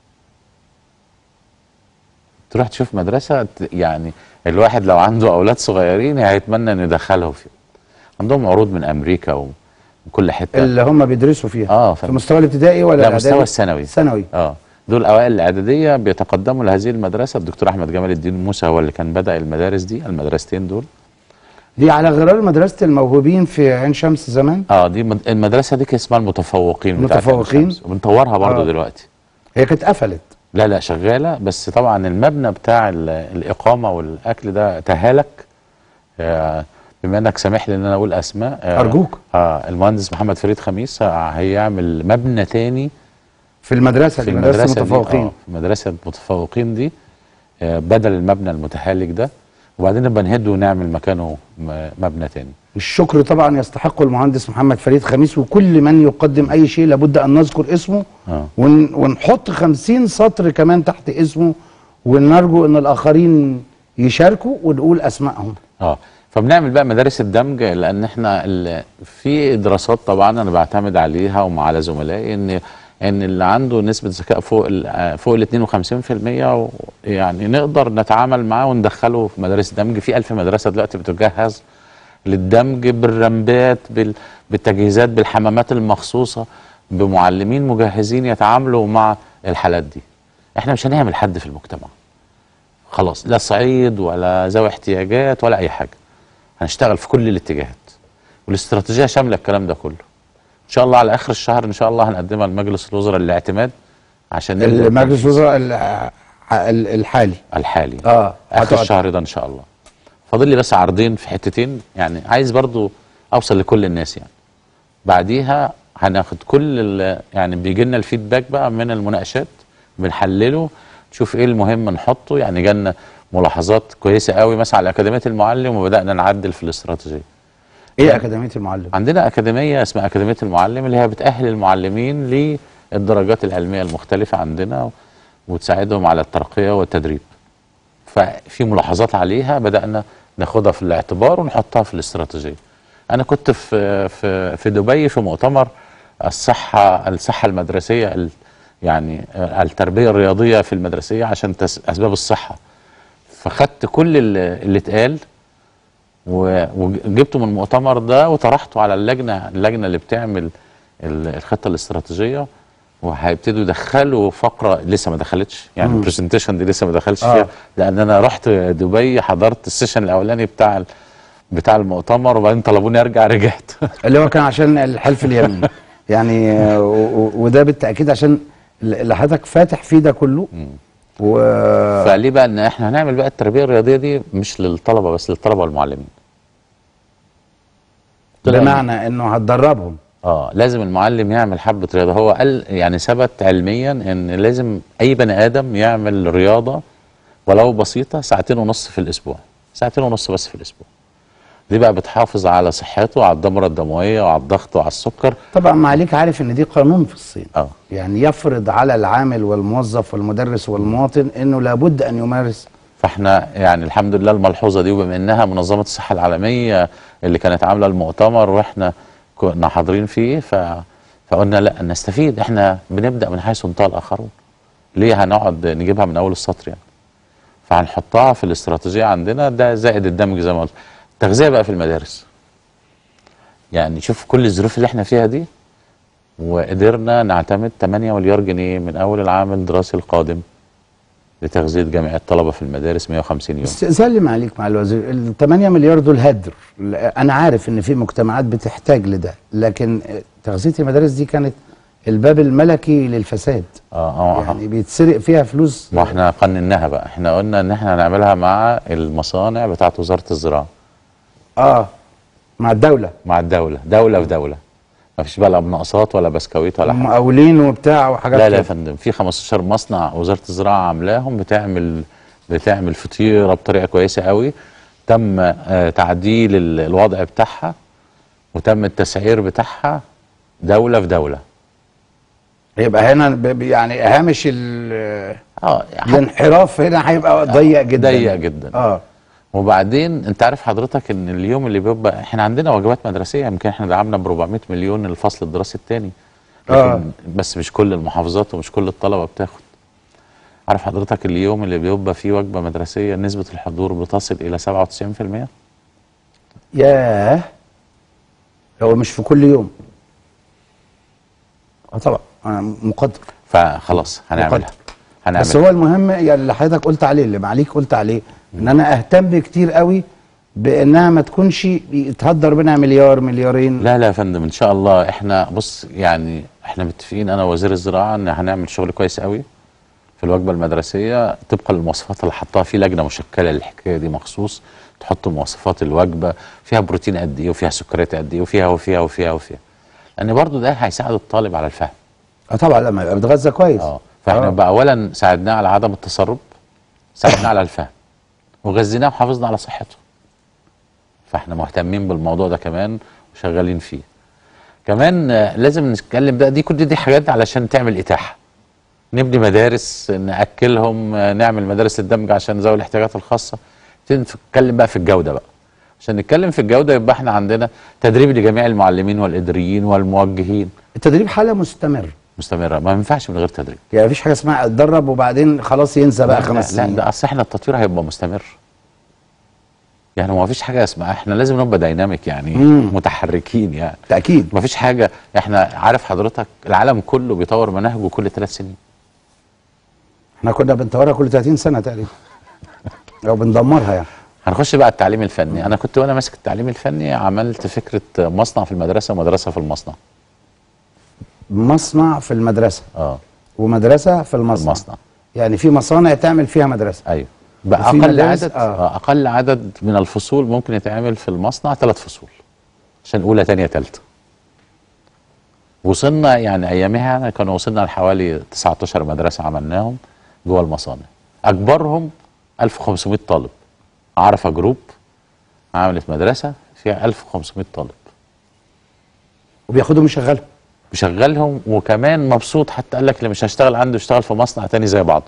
تروح تشوف مدرسة ت- يعني الواحد لو عنده أولاد صغيرين هيتمنى إنه يدخلهم فيها عندهم عروض من أمريكا و- وكل حتة اللي هم بيدرسوا فيها اه في مستوى الابتدائي ولا لا الإعدادي؟ مستوى الثانوي ثانوي اه دول اوائل الاعداديه بيتقدموا لهذه المدرسه الدكتور احمد جمال الدين موسى هو اللي كان بدا المدارس دي المدرستين دول دي على غرار مدرسه الموهوبين في عين شمس زمان اه دي مد- المدرسه دي كان اسمها المتفوقين بتاعت متفوقين؟ عين شمس. وبنطورها برضه آه. دلوقتي هي كانت قفلت لا لا شغاله بس طبعا المبنى بتاع ال- الاقامه والاكل ده تهالك آه بما انك سامح لي ان انا اقول اسماء آه أرجوك. اه المهندس محمد فريد خميس آه، هيعمل مبنى تاني في المدرسه في دي مدرسه المدرسه المتفوقين دي آه في مدرسه المتفوقين دي آه بدل المبنى المتهالك ده وبعدين نبقى نهده ونعمل مكانه م- مبنى تاني الشكر طبعا يستحق المهندس محمد فريد خميس وكل من يقدم اي شيء لابد ان نذكر اسمه آه. ون ونحط خمسين سطر كمان تحت اسمه ونرجو ان الاخرين يشاركوا ونقول اسمائهم اه فبنعمل بقى مدارس الدمج لان احنا ال- في دراسات طبعا انا بعتمد عليها وعلى زملائي ان ان اللي عنده نسبه ذكاء فوق ال آه، فوق ال 52% و- يعني نقدر نتعامل معاه وندخله في مدارس دمج في ألف مدرسه دلوقتي بتجهز للدمج بالرمبات بال- بالتجهيزات بالحمامات المخصوصه بمعلمين مجهزين يتعاملوا مع الحالات دي احنا مش هنعمل حد في المجتمع خلاص لا صعيد ولا ذوي احتياجات ولا اي حاجه هنشتغل في كل الاتجاهات والاستراتيجيه شامله الكلام ده كله ان شاء الله على اخر الشهر ان شاء الله هنقدمها لمجلس الوزراء للاعتماد عشان نبدأ مجلس التنفيذ الوزراء ال- ال- الحالي الحالي اه اخر هتقعد. الشهر ده ان شاء الله فاضل لي بس عرضين في حتتين يعني عايز برضو اوصل لكل الناس يعني بعديها هناخد كل ال- يعني بيجي لنا الفيدباك بقى من المناقشات بنحلله نشوف ايه المهم نحطه يعني جالنا ملاحظات كويسه قوي مثلا على اكاديميه المعلم وبدانا نعدل في الاستراتيجيه ايه اكاديميه المعلم عندنا اكاديميه اسمها اكاديميه المعلم اللي هي بتاهل المعلمين للدرجات العلميه المختلفه عندنا وتساعدهم على الترقيه والتدريب ففي ملاحظات عليها بدانا ناخدها في الاعتبار ونحطها في الاستراتيجيه انا كنت في في في دبي في مؤتمر الصحه الصحه المدرسيه ال- يعني آه، التربيه الرياضيه في المدرسيه عشان تس- اسباب الصحه فخدت كل اللي اللي اتقال و- وجبته من المؤتمر ده وطرحته على اللجنه اللجنه اللي بتعمل ال- الخطه الاستراتيجيه وهيبتدوا يدخلوا فقره لسه ما دخلتش يعني البرزنتيشن دي لسه ما دخلش آه. فيها لان انا رحت دبي حضرت السيشن الاولاني بتاع ال- بتاع المؤتمر وبعدين طلبوني ارجع رجعت اللي هو كان عشان الحلف اليمين يعني آه، و- و- وده بالتاكيد عشان اللي حضرتك فاتح فيه ده كله و فليه بقى ان احنا هنعمل بقى التربيه الرياضيه دي مش للطلبه بس للطلبه والمعلمين طلع إن- بمعنى انه هتدربهم اه لازم المعلم يعمل حبه رياضه هو قال يعني ثبت علميا ان لازم اي بني ادم يعمل رياضه ولو بسيطه ساعتين ونص في الاسبوع ساعتين ونص بس في الاسبوع دي بقى بتحافظ على صحته وعلى الدوره الدمويه وعلى الضغط وعلى السكر طبعا ما عليك عارف ان دي قانون في الصين اه يعني يفرض على العامل والموظف والمدرس والمواطن انه لابد ان يمارس فاحنا يعني الحمد لله الملحوظه دي وبما انها منظمه الصحه العالميه اللي كانت عامله المؤتمر واحنا كنا حاضرين فيه ف فقلنا لا نستفيد احنا بنبدا من حيث انتهى الاخرون ليه هنقعد نجيبها من اول السطر يعني فهنحطها في الاستراتيجيه عندنا ده زائد الدمج زي ما قلت التغذيه بقى في المدارس يعني شوف كل الظروف اللي احنا فيها دي وقدرنا نعتمد 8 مليار جنيه من اول العام الدراسي القادم لتغذيه جميع الطلبه في المدارس 150 يوم استئذان لي معاليك مع الوزير ال 8 مليار دول هدر لا، انا عارف ان في مجتمعات بتحتاج لده لكن تغذيه المدارس دي كانت الباب الملكي للفساد اه اه يعني بيتسرق فيها فلوس ما احنا قنناها بقى احنا قلنا ان احنا هنعملها مع المصانع بتاعت وزاره الزراعه اه مع الدوله مع الدوله دوله في دوله ما فيش بقى لا مناقصات ولا بسكويت ولا حاجه مقاولين وبتاع وحاجات لا لا يا كده. فندم في 15 مصنع وزاره الزراعه عاملاهم بتعمل بتعمل فطيره بطريقه كويسه قوي تم آه تعديل ال- الوضع بتاعها وتم التسعير بتاعها دوله في دوله يبقى هنا ب- ب- يعني هامش ال- اه الانحراف هنا هيبقى ضيق جدا ضيق جدا. اه وبعدين انت عارف حضرتك ان اليوم اللي بيبقى احنا عندنا وجبات مدرسيه يمكن احنا دعمنا ب 400 مليون الفصل الدراسي الثاني لكن آه. بس مش كل المحافظات ومش كل الطلبه بتاخد عارف حضرتك اليوم اللي بيبقى فيه وجبه مدرسيه نسبه الحضور بتصل الى 97% ياه هو مش في كل يوم اه طبعا انا مقدر فخلاص هنعملها بس هنعملها هو المهم يعني اللي حضرتك قلت عليه اللي معاليك قلت عليه ان انا اهتم كتير قوي بانها ما تكونش يتهدر منها مليار مليارين لا لا يا فندم ان شاء الله احنا بص يعني احنا متفقين انا وزير الزراعه ان هنعمل شغل كويس قوي في الوجبه المدرسيه طبقا للمواصفات اللي حطها في لجنه مشكله للحكايه دي مخصوص تحط مواصفات الوجبه فيها بروتين قد ايه وفيها سكريات قد ايه وفيها وفيها وفيها وفيها لان برضو ده هيساعد الطالب على الفهم اه طبعا لما يبقى بيتغذى كويس اه فاحنا آه. بقى اولا ساعدناه على عدم التسرب ساعدناه على الفهم وغذيناه وحافظنا على صحته فاحنا مهتمين بالموضوع ده كمان وشغالين فيه كمان آه، لازم نتكلم بقى دي كل دي حاجات علشان تعمل اتاحه نبني مدارس ناكلهم آه، نعمل مدارس الدمج عشان ذوي الاحتياجات الخاصه نبتدي نتكلم بقى في الجوده بقى عشان نتكلم في الجوده يبقى احنا عندنا تدريب لجميع المعلمين والاداريين والموجهين التدريب حاله مستمر مستمره ما ينفعش من غير تدريب يعني مفيش حاجه اسمها اتدرب وبعدين خلاص ينسى بقى لا خمس لا سنين ده اصل احنا التطوير هيبقى مستمر يعني ما فيش حاجه اسمها احنا لازم نبقى دايناميك يعني مم. متحركين يعني تاكيد ما فيش حاجه احنا عارف حضرتك العالم كله بيطور مناهجه كل ثلاث سنين احنا كنا بنطورها كل 30 سنه تقريبا او بندمرها يعني هنخش بقى التعليم الفني انا كنت وانا ماسك التعليم الفني عملت فكره مصنع في المدرسه ومدرسه في المصنع مصنع في المدرسه اه ومدرسه في المصنع المصنع يعني في مصانع تعمل فيها مدرسه ايوه بقى وفي اقل مدارس- عدد آه. آه. اقل عدد من الفصول ممكن يتعمل في المصنع ثلاث فصول عشان اولى ثانيه ثالثه وصلنا يعني ايامها كانوا وصلنا لحوالي 19 مدرسه عملناهم جوه المصانع اكبرهم 1500 طالب عرفه جروب عملت مدرسه فيها 1500 طالب وبياخدهم يشغلهم بشغلهم وكمان مبسوط حتى قال لك اللي مش هيشتغل عنده يشتغل في مصنع تاني زي بعض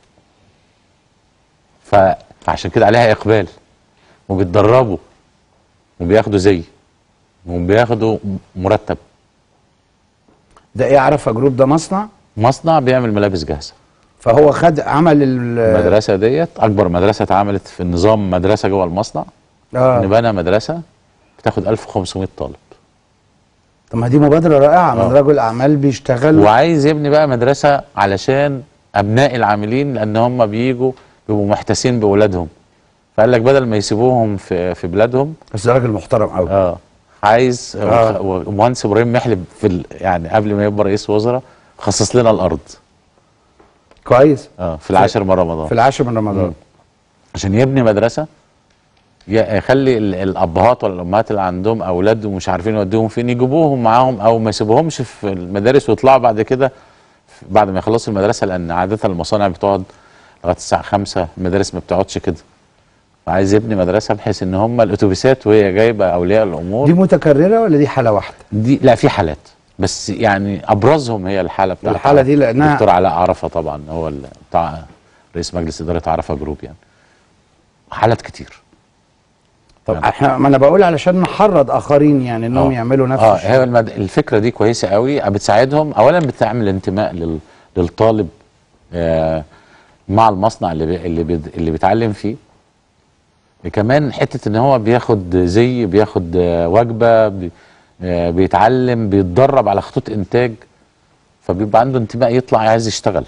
ف- فعشان كده عليها اقبال وبيتدربوا وبياخدوا زي وبياخدوا مرتب ده ايه عرفه جروب ده مصنع مصنع بيعمل ملابس جاهزه فهو خد عمل ال- المدرسه ديت اكبر مدرسه اتعملت في النظام مدرسه جوه المصنع اه نبنى مدرسه بتاخد 1500 طالب طب ما دي مبادره رائعه من آه. رجل اعمال بيشتغل وعايز يبني بقى مدرسه علشان ابناء العاملين لان هم بيجوا بيبقوا محتسين باولادهم فقال لك بدل ما يسيبوهم في في بلادهم بس ده راجل محترم قوي اه عايز آه. ومهندس ابراهيم محلب في ال... يعني قبل ما يبقى رئيس وزراء خصص لنا الارض كويس اه في العاشر من رمضان في العاشر من رمضان عشان يبني مدرسه ي- يخلي ال- الابهات ولا الامهات اللي عندهم اولاد ومش عارفين يوديهم فين يجيبوهم معاهم او ما يسيبوهمش في المدارس ويطلعوا بعد كده ف- بعد ما يخلصوا المدرسه لان عاده المصانع بتقعد لغايه الساعه 5 المدارس ما بتقعدش كده فعايز يبني مدرسه بحيث ان هم الاتوبيسات وهي جايبه اولياء الامور دي متكرره ولا دي حاله واحده دي لا في حالات بس يعني ابرزهم هي الحاله بتاعت الحالة دي لأنها- دكتور علاء عرفه طبعا هو ال- بتاع رئيس مجلس اداره عرفه جروب يعني حالات كتير طب يعني- احنا ما انا بقول علشان نحرض اخرين يعني انهم آه. يعملوا نفس اه الشيء. هي المد... الفكره دي كويسه قوي بتساعدهم اولا بتعمل انتماء لل... للطالب آه مع المصنع اللي بي... اللي, بي... اللي بيتعلم فيه كمان حته ان هو بياخد زي بياخد آه وجبه بي... آه بيتعلم بيتدرب على خطوط انتاج فبيبقى عنده انتماء يطلع عايز يشتغل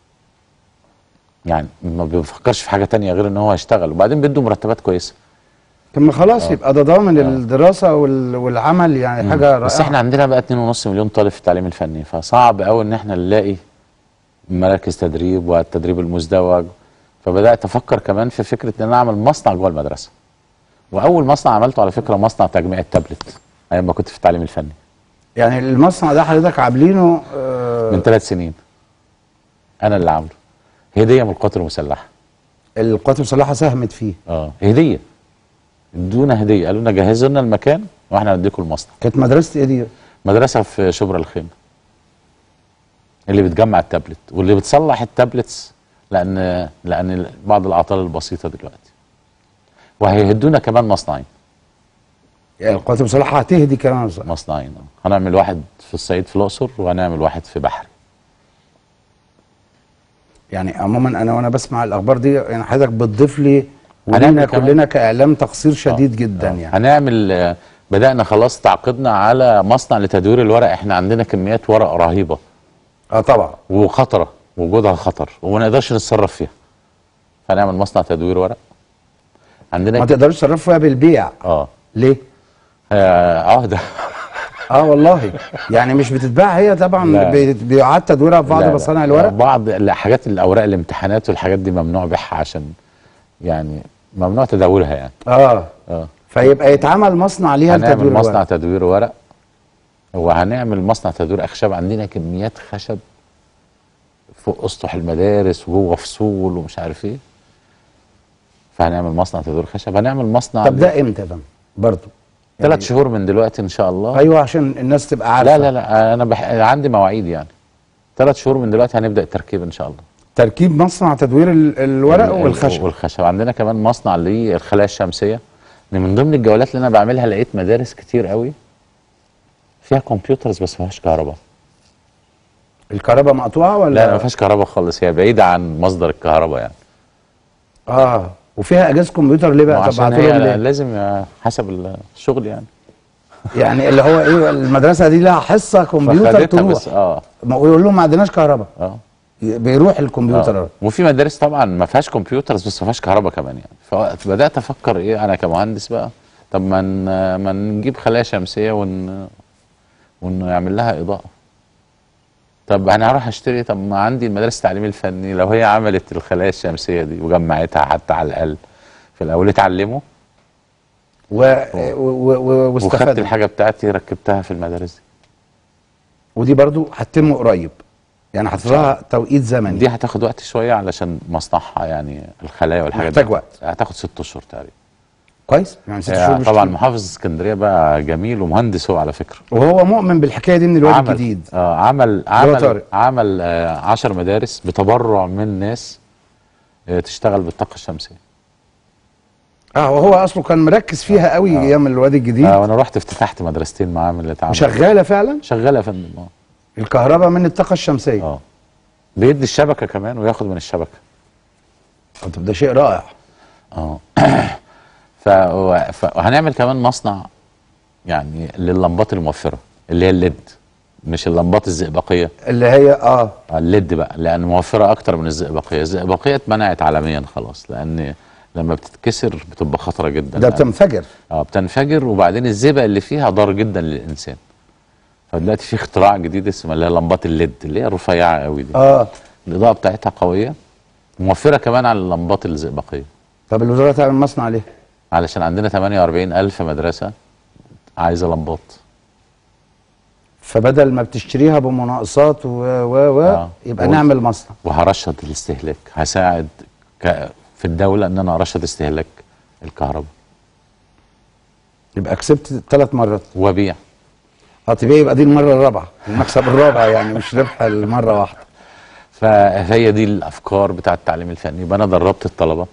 يعني ما بيفكرش في حاجه تانية غير ان هو يشتغل وبعدين بيدوا مرتبات كويسه طب ما خلاص يبقى ده ضامن الدراسه وال- والعمل يعني حاجه رائعه بس احنا عندنا بقى 2.5 مليون طالب في التعليم الفني فصعب قوي ان احنا نلاقي مراكز تدريب والتدريب المزدوج فبدات افكر كمان في فكره ان انا اعمل مصنع جوه المدرسه واول مصنع عملته على فكره مصنع تجميع التابلت ايام ما كنت في التعليم الفني يعني المصنع ده حضرتك عاملينه آه من ثلاث سنين انا اللي عامله هديه من القوات المسلحه القوات المسلحه ساهمت فيه اه هديه ادونا هديه قالوا لنا جهزوا لنا المكان واحنا هنديكم المصنع كانت مدرسه ايه دي؟ مدرسه في شبرا الخيمه اللي بتجمع التابلت واللي بتصلح التابلتس لان لان بعض الاعطال البسيطه دلوقتي وهيهدونا كمان مصنعين يعني القوات المسلحه هتهدي كمان صح؟ مصنعين آه. هنعمل واحد في الصعيد في الاقصر وهنعمل واحد في بحري يعني عموما انا وانا بسمع الاخبار دي يعني حضرتك بتضيف لي ولينا هنعمل كمان- كلنا كاعلام تقصير شديد آه. جدا آه. يعني هنعمل آه، بدانا خلاص تعاقدنا على مصنع لتدوير الورق احنا عندنا كميات ورق رهيبه اه طبعا وخطره وجودها خطر وما نقدرش نتصرف فيها هنعمل مصنع تدوير ورق عندنا ما تقدروش تصرفوا فيها بالبيع اه ليه؟ آه، عهده اه والله يعني مش بتتباع هي طبعا لا. بي- بيعاد تدويرها في بعض لا، لا. مصانع الورق بعض الحاجات الاوراق الامتحانات والحاجات دي ممنوع بيعها عشان يعني ممنوع تداولها يعني اه اه فيبقى يتعمل مصنع ليها هنعمل لتدوير مصنع الورق تدوير ورق وهنعمل مصنع تدوير اخشاب عندنا كميات خشب فوق اسطح المدارس وجوه فصول ومش عارف ايه فهنعمل مصنع تدوير خشب هنعمل مصنع طب ده امتى ده برضه ثلاث شهور من دلوقتي ان شاء الله ايوه عشان الناس تبقى عارفه لا لا لا انا بح... عندي مواعيد يعني ثلاث شهور من دلوقتي هنبدا التركيب ان شاء الله تركيب مصنع تدوير ال- الورق ال- ال- والخشب والخشب عندنا كمان مصنع للخلايا الشمسيه إن من ضمن الجولات اللي انا بعملها لقيت مدارس كتير قوي فيها كمبيوترز بس ما فيهاش كهرباء الكهرباء مقطوعه ولا لا ما فيهاش كهرباء خالص هي بعيده عن مصدر الكهرباء يعني اه وفيها اجهزه كمبيوتر ليه بقى وعشان تبعتوا لهم هي ليه؟ لازم آه، حسب الشغل يعني يعني اللي هو ايه المدرسه دي لها حصه كمبيوتر فخدتها تروح بس اه ما يقول لهم ما عندناش كهرباء اه بيروح الكمبيوتر آه. وفي مدارس طبعا ما فيهاش كمبيوترز بس ما فيهاش كهرباء كمان يعني فبدات افكر ايه انا كمهندس بقى طب ما ن- ما نجيب خلايا شمسيه ون ونعمل لها اضاءه طب انا هروح اشتري طب ما عندي المدارس التعليم الفني لو هي عملت الخلايا الشمسيه دي وجمعتها حتى على الاقل في الاول اتعلموا و... و... و... وخدت واستفاد الحاجه بتاعتي ركبتها في المدارس دي ودي برضو هتتم قريب يعني هتطلع توقيت زمني دي هتاخد وقت شويه علشان مصنعها يعني الخلايا والحاجات محتاج دي وقت. هتاخد ست اشهر تقريبا كويس يعني ست آه، شهور مش طبعا كتير. محافظ اسكندريه بقى جميل ومهندس هو على فكره وهو مؤمن بالحكايه دي من الواد عمل الجديد اه عمل هو عمل طارق. عمل آه عشر مدارس بتبرع من ناس آه تشتغل بالطاقه الشمسيه اه وهو اصله كان مركز فيها قوي ايام الواد الجديد آه وانا رحت افتتحت مدرستين معاه من اللي اتعمل وشغاله فعلا شغاله يا فندم اه الكهرباء من الطاقه الشمسيه اه بيدي الشبكه كمان وياخد من الشبكه آه، طب ده شيء رائع اه ف... ف... وهنعمل كمان مصنع يعني لللمبات الموفره اللي هي الليد مش اللمبات الزئبقيه اللي هي اه آه، الليد بقى لان موفره اكتر من الزئبقيه الزئبقيه اتمنعت عالميا خلاص لان لما بتتكسر بتبقى خطره جدا ده لأن- بتنفجر اه بتنفجر وبعدين الزئبق اللي فيها ضار جدا للانسان فدلوقتي في اختراع جديد اسمه اللي هي لمبات الليد اللي هي رفيعه قوي دي اه الاضاءه بتاعتها قويه موفره كمان على اللمبات الزئبقيه طب الوزاره تعمل مصنع ليه؟ علشان عندنا 48 ألف مدرسة عايزة لمبات فبدل ما بتشتريها بمناقصات و و و آه. يبقى و- نعمل مصنع وهرشد الاستهلاك هساعد ك... في الدولة ان انا ارشد استهلاك الكهرباء يبقى كسبت ثلاث مرات وابيع اه تبيع يبقى دي المره الرابعه المكسب الرابع يعني مش ربح المره واحده فهي دي الافكار بتاعه التعليم الفني يبقى انا دربت الطلبة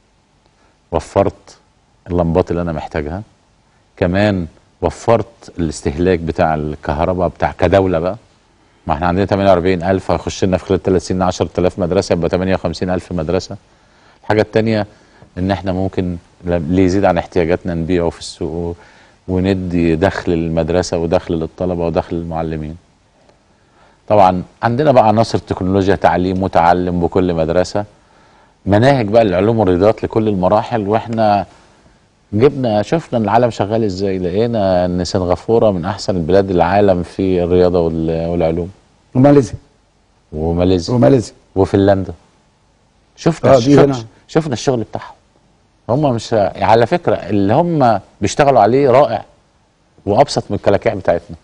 وفرت اللمبات اللي انا محتاجها كمان وفرت الاستهلاك بتاع الكهرباء بتاع كدولة بقى ما احنا عندنا 48 ألف هيخش لنا في خلال ثلاث سنين 10000 مدرسة يبقى 58 ألف مدرسة الحاجة التانية ان احنا ممكن ل- اللي يزيد عن احتياجاتنا نبيعه في السوق وندي دخل للمدرسة ودخل للطلبة ودخل للمعلمين طبعا عندنا بقى عناصر تكنولوجيا تعليم متعلم بكل مدرسة مناهج بقى العلوم والرياضيات لكل المراحل واحنا جبنا شفنا العالم شغال ازاي لقينا ان سنغافورة من احسن البلاد العالم في الرياضة وال- والعلوم وماليزيا وماليزيا وماليزيا وفنلندا شفنا آه، دي شفنا, هنا. شفنا الشغل بتاعهم هم مش على فكرة اللي هم بيشتغلوا عليه رائع وابسط من الكلاكيع بتاعتنا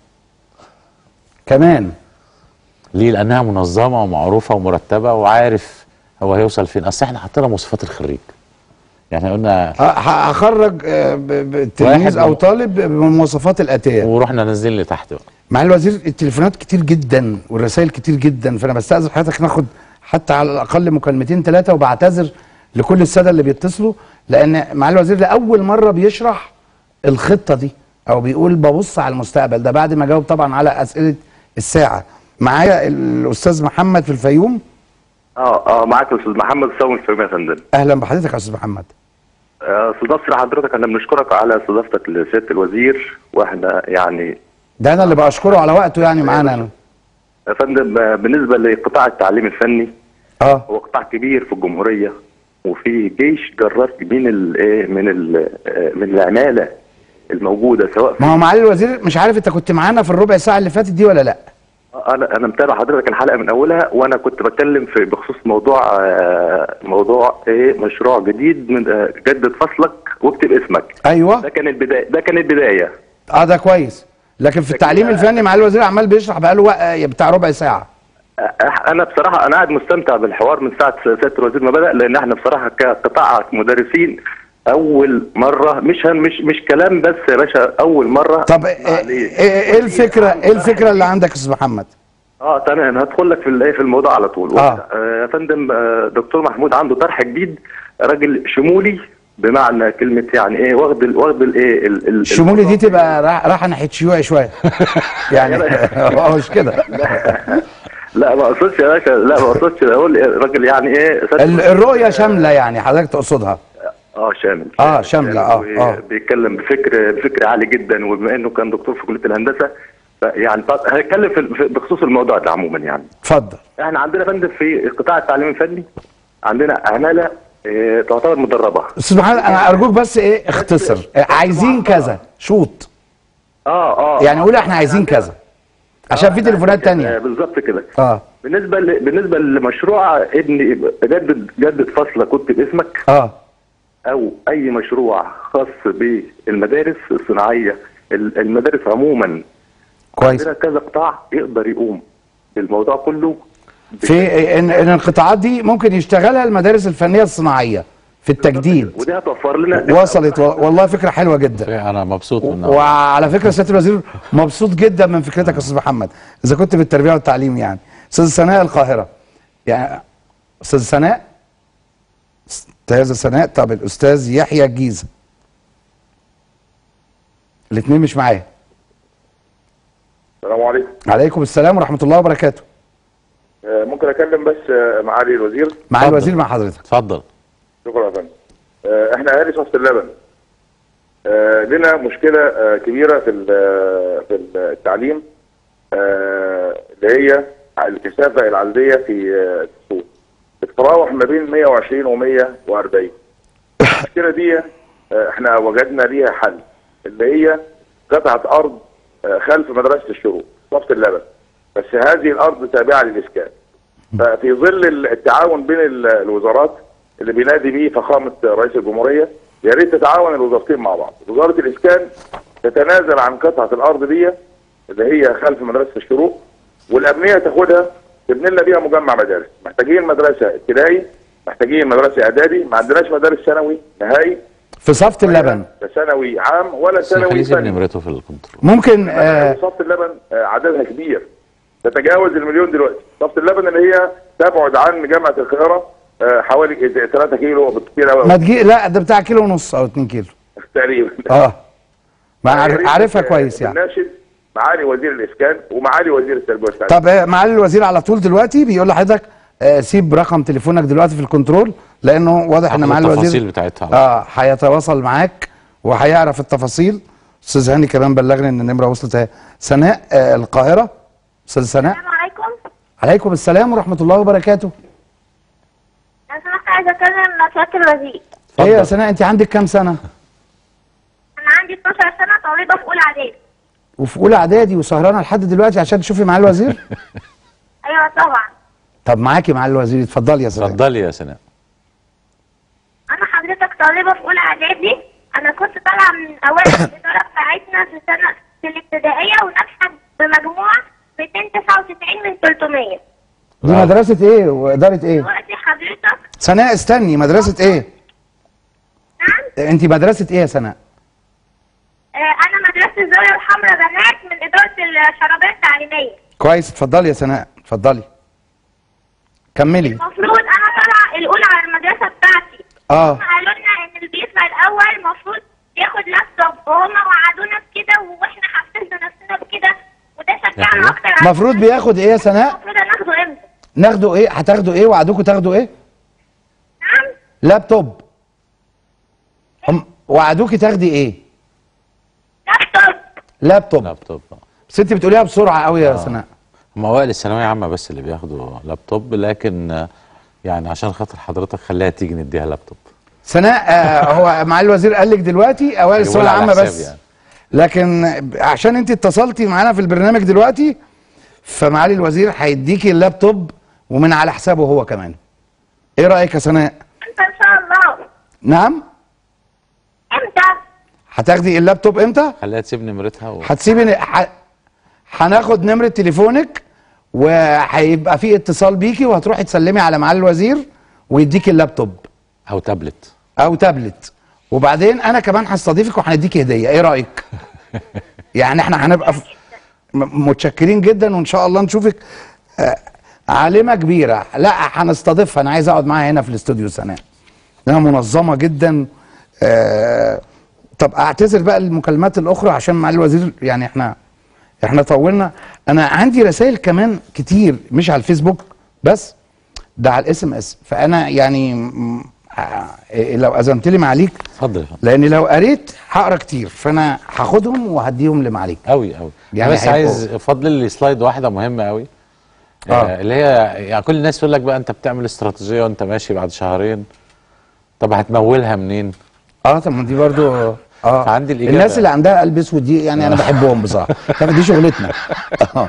كمان ليه لانها منظمه ومعروفه ومرتبه وعارف هو هيوصل فين اصل احنا حطينا مواصفات الخريج يعني قلنا ه- ه- هخرج آه، ب- ب- واحد تلميذ او من- طالب بالمواصفات الاتيه ورحنا نازلين لتحت بقى مع الوزير التليفونات كتير جدا والرسائل كتير جدا فانا بستاذن حضرتك ناخد حتى على الاقل مكالمتين ثلاثه وبعتذر لكل الساده اللي بيتصلوا لان مع الوزير لاول مره بيشرح الخطه دي او بيقول ببص على المستقبل ده بعد ما جاوب طبعا على اسئله الساعه معايا الاستاذ محمد في الفيوم اه اه معاك الاستاذ محمد سوي الفيوم يا فندم اهلا بحضرتك يا استاذ محمد آه، استاذ نصر حضرتك احنا بنشكرك على استضافتك لسياده الوزير واحنا يعني ده انا اللي بشكره على وقته يعني معانا انا يا فندم آه، بالنسبه لقطاع التعليم الفني اه هو قطاع كبير في الجمهوريه وفي جيش جرار من ال إيه، من ال آه، من العماله الموجوده سواء في ما هو معالي الوزير مش عارف انت كنت معانا في الربع ساعه اللي فاتت دي ولا لا انا انا متابع حضرتك الحلقه من اولها وانا كنت بتكلم في بخصوص موضوع آه، موضوع ايه مشروع جديد من آه، جدد فصلك واكتب اسمك ايوه ده كان البدايه ده كان البدايه اه ده كويس لكن في التعليم الفني مع الوزير عمال بيشرح بقاله وق- بتاع ربع ساعه أح- انا بصراحه انا قاعد مستمتع بالحوار من ساعه سياده الوزير ما بدا لان احنا بصراحه كقطاع مدرسين اول مره مش هن مش مش كلام بس يا باشا اول مره طب ايه, معلش. إيه, ايه الفكره ايه الفكره اللي عندك يا استاذ محمد اه تمام هدخل لك في ال- في الموضوع على طول آه. آه، يا فندم آه، دكتور محمود عنده طرح جديد راجل شمولي بمعنى كلمه يعني ايه واخد ال- واخد الايه ال- ال- الشمولي دي تبقى راح- رايحه ناحيه شيوعي شويه يعني هو مش كده لا ما اقصدش يا باشا لا ما اقصدش اقول الراجل يعني ايه ال- الرؤيه شامله يعني حضرتك تقصدها اه شامل آه، شاملة، آه، آه. بيتكلم بفكر بفكر عالي جدا وبما انه كان دكتور في كليه الهندسه ف- يعني طب هنتكلم في في- بخصوص الموضوع ده عموما يعني اتفضل احنا عندنا فندم في قطاع التعليم الفني عندنا عماله اه تعتبر مدربه استاذ محمد انا ارجوك بس ايه اختصر آه، عايزين كذا شوط اه اه يعني قول احنا عايزين كذا عشان في آه، تليفونات آه، تانية بالظبط كده اه بالنسبه ل... بالنسبه لمشروع ابني جدد جدد فصلك واكتب اسمك اه او اي مشروع خاص بالمدارس الصناعيه ال- المدارس عموما كويس عندنا كذا قطاع يقدر يقوم بالموضوع كله في ان ان القطاعات دي ممكن يشتغلها المدارس الفنيه الصناعيه في التجديد ودي هتوفر لنا وصلت و- والله فكره حلوه جدا انا مبسوط منها وعلى فكره سياده الوزير مبسوط جدا من فكرتك يا استاذ محمد اذا كنت بالتربيه والتعليم يعني استاذ سناء القاهره يعني استاذ سناء استاذه سناء طب الاستاذ يحيى الجيزه الاثنين مش معايا السلام عليكم عليكم السلام ورحمه الله وبركاته آه، ممكن اكلم بس آه، معالي الوزير مع اتفضل. الوزير مع حضرتك اتفضل شكرا يا فندم آه، احنا اهالي صفة اللبن آه، لنا مشكله آه، كبيره في ال- في التعليم آه، اللي هي الكثافه العدديه في آه، الفصول بتتراوح ما بين 120 و 140 المشكله دي آه، احنا وجدنا ليها حل اللي هي قطعه ارض آه، خلف مدرسه الشروق صفت اللبن بس هذه الارض تابعه للاسكان ففي ظل التعاون بين ال- الوزارات اللي بينادي بيه فخامه رئيس الجمهوريه يا ريت تتعاون الوزارتين مع بعض وزاره الاسكان تتنازل عن قطعه الارض دي اللي هي خلف مدرسه الشروق والامنيه تاخدها تبني لنا بيها مجمع مدارس محتاجين مدرسه ابتدائي محتاجين مدرسه اعدادي ما عندناش مدارس ثانوي نهائي في صفت اللبن لا ثانوي عام ولا بس خليه ثانوي يسيب ثاني نمرته في الكنترول ممكن آه صفت اللبن آه، عددها كبير تتجاوز المليون دلوقتي صفت اللبن اللي هي تبعد عن جامعه القاهره آه، حوالي 3 كيلو بالكثير ما قوي تجي لا ده بتاع كيلو ونص او 2 كيلو تقريبا اه ما يا عارف ريت، عارفها آه، كويس يعني بنناشد معالي وزير الاسكان ومعالي وزير التربيه والتعليم طب آه، معالي الوزير على طول دلوقتي بيقول لحضرتك آه، سيب رقم تليفونك دلوقتي في الكنترول لانه واضح ان هاخد معالي التفاصيل الوزير بتاعتها اه هيتواصل معاك وهيعرف التفاصيل استاذ هاني كمان بلغني ان النمره وصلت اهي سناء آه القاهره استاذ سناء السلام عليكم عليكم السلام ورحمه الله وبركاته لو سمحت عايزه اكلم سياده الوزير ايه يا سناء انت عندك كام سنه انا عندي 12 سنه طالبه في اولى اعدادي وفي اولى اعدادي وسهرانه لحد دلوقتي عشان تشوفي معالي الوزير ايوه طبعا طب معاكي معالي الوزير اتفضلي يا سناء اتفضلي يا سناء انا حضرتك طالبه في اولى اعدادي انا كنت طالعه من اوائل الاداره بتاعتنا في سنه في الابتدائيه وناجحه بمجموع 299 من 300 دي مدرسه ايه واداره ايه دلوقتي حضرتك سناء استني مدرسه ايه نعم انت مدرسه ايه يا سناء آه انا مدرسه الزاويه الحمراء بنات من اداره الشرابيه التعليميه كويس اتفضلي يا سناء اتفضلي كملي المفروض انا طالعه الاولى على المدرسه بتاعتي اه هم قالوا لنا ان اللي بيطلع الاول المفروض ياخد لابتوب وهم وعدونا بكده واحنا حفزنا نفسنا بكده وده شجعنا اكتر على المفروض بياخد ايه يا سناء المفروض ناخده امتى ناخده ايه هتاخدوا ايه وعدوكوا تاخدوا ايه نعم لابتوب هم وعدوكي تاخدي ايه لابتوب لابتوب لابتوب بس انت بتقوليها بسرعه قوي يا سناء هم اوائل الثانويه عامه بس اللي بياخدوا لابتوب لكن آه، يعني عشان خاطر حضرتك خليها تيجي نديها لابتوب سناء آه هو معالي الوزير قال لك دلوقتي اوائل بيقول الثانويه على العامه حسابي بس يعني. لكن عشان انت اتصلتي معانا في البرنامج دلوقتي فمعالي الوزير هيديكي اللابتوب ومن على حسابه هو كمان ايه رايك يا سناء انت ان شاء الله نعم امتى هتاخدي اللابتوب امتى خليها تسيب نمرتها و... هتسيبي ن- ح... هناخد نمره تليفونك وهيبقى في اتصال بيكي وهتروحي تسلمي على معالي الوزير ويديكي اللابتوب او تابلت او تابلت وبعدين انا كمان هستضيفك وهنديكي هديه ايه رايك يعني احنا هنبقى ف- م- متشكرين جدا وان شاء الله نشوفك آه، عالمه كبيره لا هنستضيفها انا عايز اقعد معاها هنا في الاستوديو سناء انها منظمه جدا آه، طب اعتذر بقى المكالمات الاخرى عشان معالي الوزير يعني احنا احنا طولنا انا عندي رسائل كمان كتير مش على الفيسبوك بس ده على الاس ام اس فانا يعني م- آه، لو اذنت لي معاليك اتفضل يا فندم لان لو قريت هقرا كتير فانا هاخدهم وهديهم لمعاليك قوي قوي يعني يعني بس هيبقوا- عايز افضل لي سلايد واحده مهمه قوي آه. آه. اللي هي يعني كل الناس يقول لك بقى انت بتعمل استراتيجيه وانت ماشي بعد شهرين طب هتمولها منين اه طب ما دي برضو اه فعندي الإجابة. الناس اللي عندها قلب اسود دي يعني انا بحبهم بصراحه طب دي شغلتنا آه.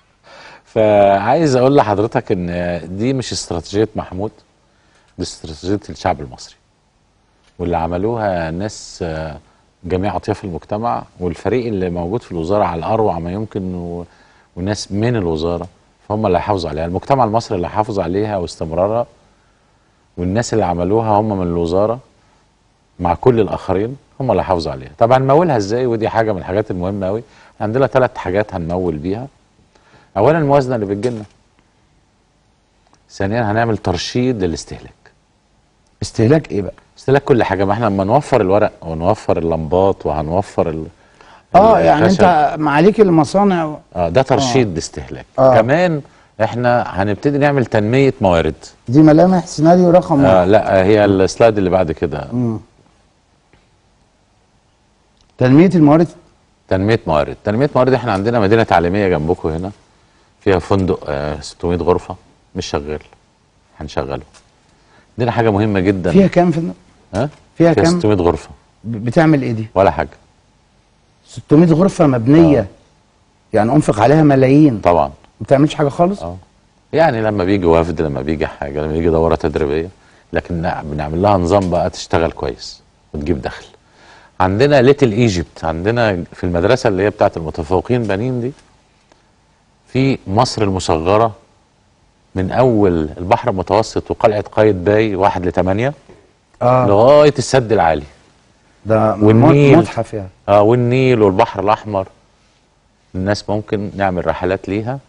فعايز اقول لحضرتك ان دي مش استراتيجيه محمود دي استراتيجيه الشعب المصري واللي عملوها ناس آه، جميع اطياف المجتمع والفريق اللي موجود في الوزاره على اروع ما يمكن و... وناس من الوزاره فهم اللي هيحافظوا عليها المجتمع المصري اللي هيحافظ عليها واستمرارها والناس اللي عملوها هم من الوزاره مع كل الاخرين هم اللي هيحافظوا عليها طبعا نمولها ازاي ودي حاجه من الحاجات المهمه قوي عندنا ثلاث حاجات هنمول بيها اولا الموازنه اللي بتجيلنا ثانيا هنعمل ترشيد للاستهلاك استهلاك ايه بقى استهلاك كل حاجه ما احنا لما نوفر الورق ونوفر اللمبات وهنوفر ال اه يعني الخشب. انت معاليك المصانع اه ده ترشيد استهلاك آه. كمان احنا هنبتدي نعمل تنميه موارد دي ملامح سيناريو رقم آه واحد لا هي السلايد اللي بعد كده مم. تنميه الموارد تنميه موارد تنميه موارد احنا عندنا مدينه تعليميه جنبكم هنا فيها فندق آه 600 غرفه مش شغال هنشغله عندنا حاجه مهمه جدا فيها كام فندم ها فيها فيها كام؟ 600 غرفه ب- بتعمل ايه دي ولا حاجه 600 غرفه مبنيه يعني انفق عليها ملايين طبعا ما بتعملش حاجه خالص اه يعني لما بيجي وفد لما بيجي حاجه لما بيجي دوره تدريبيه لكن نع- بنعمل لها نظام بقى تشتغل كويس وتجيب دخل عندنا ليتل ايجيبت عندنا في المدرسه اللي هي بتاعت المتفوقين بنين دي في مصر المصغره من اول البحر المتوسط وقلعه قايتباي واحد لثمانيه اه لغايه السد العالي ده والنيل. متحف يعني اه والنيل والبحر الاحمر الناس ممكن نعمل رحلات ليها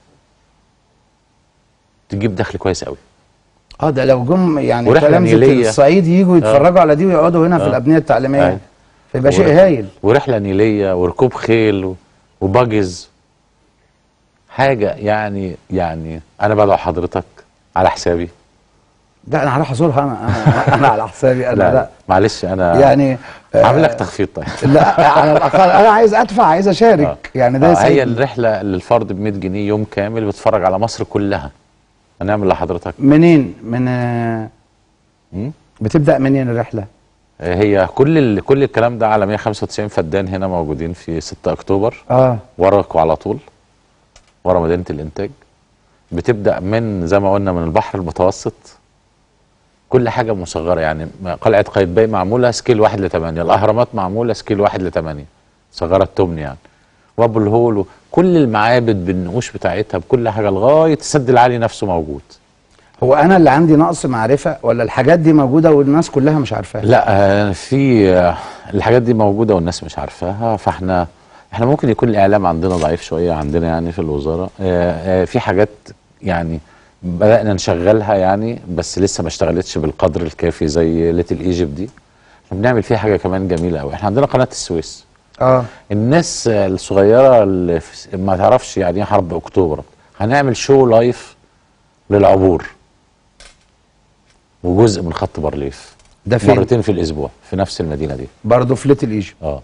تجيب دخل كويس قوي اه ده لو جم يعني ورحلة تلامذة نيلية. الصعيد يجوا يتفرجوا على دي ويقعدوا هنا في آه. الابنيه التعليميه أيوة. فيبقى شيء ور- هايل ورحله نيليه وركوب خيل و- وباجز حاجه يعني يعني انا بدعو حضرتك على حسابي لا انا هروح ازورها انا انا, أنا على حسابي انا لا, لا, معلش انا يعني عامل لك تخفيض طيب لا على الاقل انا عايز ادفع عايز اشارك آه. يعني ده آه هي يسعدني. الرحله للفرد ب 100 جنيه يوم كامل بتفرج على مصر كلها هنعمل لحضرتك منين من آه، مم؟ بتبدا منين الرحله هي كل ال... كل الكلام ده على 195 فدان هنا موجودين في 6 اكتوبر اه وراكوا على طول ورا مدينه الانتاج بتبدا من زي ما قلنا من البحر المتوسط كل حاجه مصغره يعني قلعه قايتباي معموله سكيل 1 ل 8 الاهرامات معموله سكيل 1 ل 8 صغيره التمن يعني وابو الهول كل المعابد بالنقوش بتاعتها بكل حاجه لغايه السد العالي نفسه موجود هو انا اللي عندي نقص معرفه ولا الحاجات دي موجوده والناس كلها مش عارفاها لا آه، في آه، الحاجات دي موجوده والناس مش عارفاها فاحنا احنا ممكن يكون الاعلام عندنا ضعيف شويه عندنا يعني في الوزاره آه، آه، في حاجات يعني بدانا نشغلها يعني بس لسه ما اشتغلتش بالقدر الكافي زي ليتل ايجيبت دي احنا بنعمل فيها حاجه كمان جميله قوي احنا عندنا قناه السويس اه الناس آه، الصغيره اللي في- ما تعرفش يعني ايه حرب اكتوبر هنعمل شو لايف للعبور وجزء من خط بارليف ده فين؟ مرتين في الاسبوع في نفس المدينه دي برضه في ليتل ايجيبت اه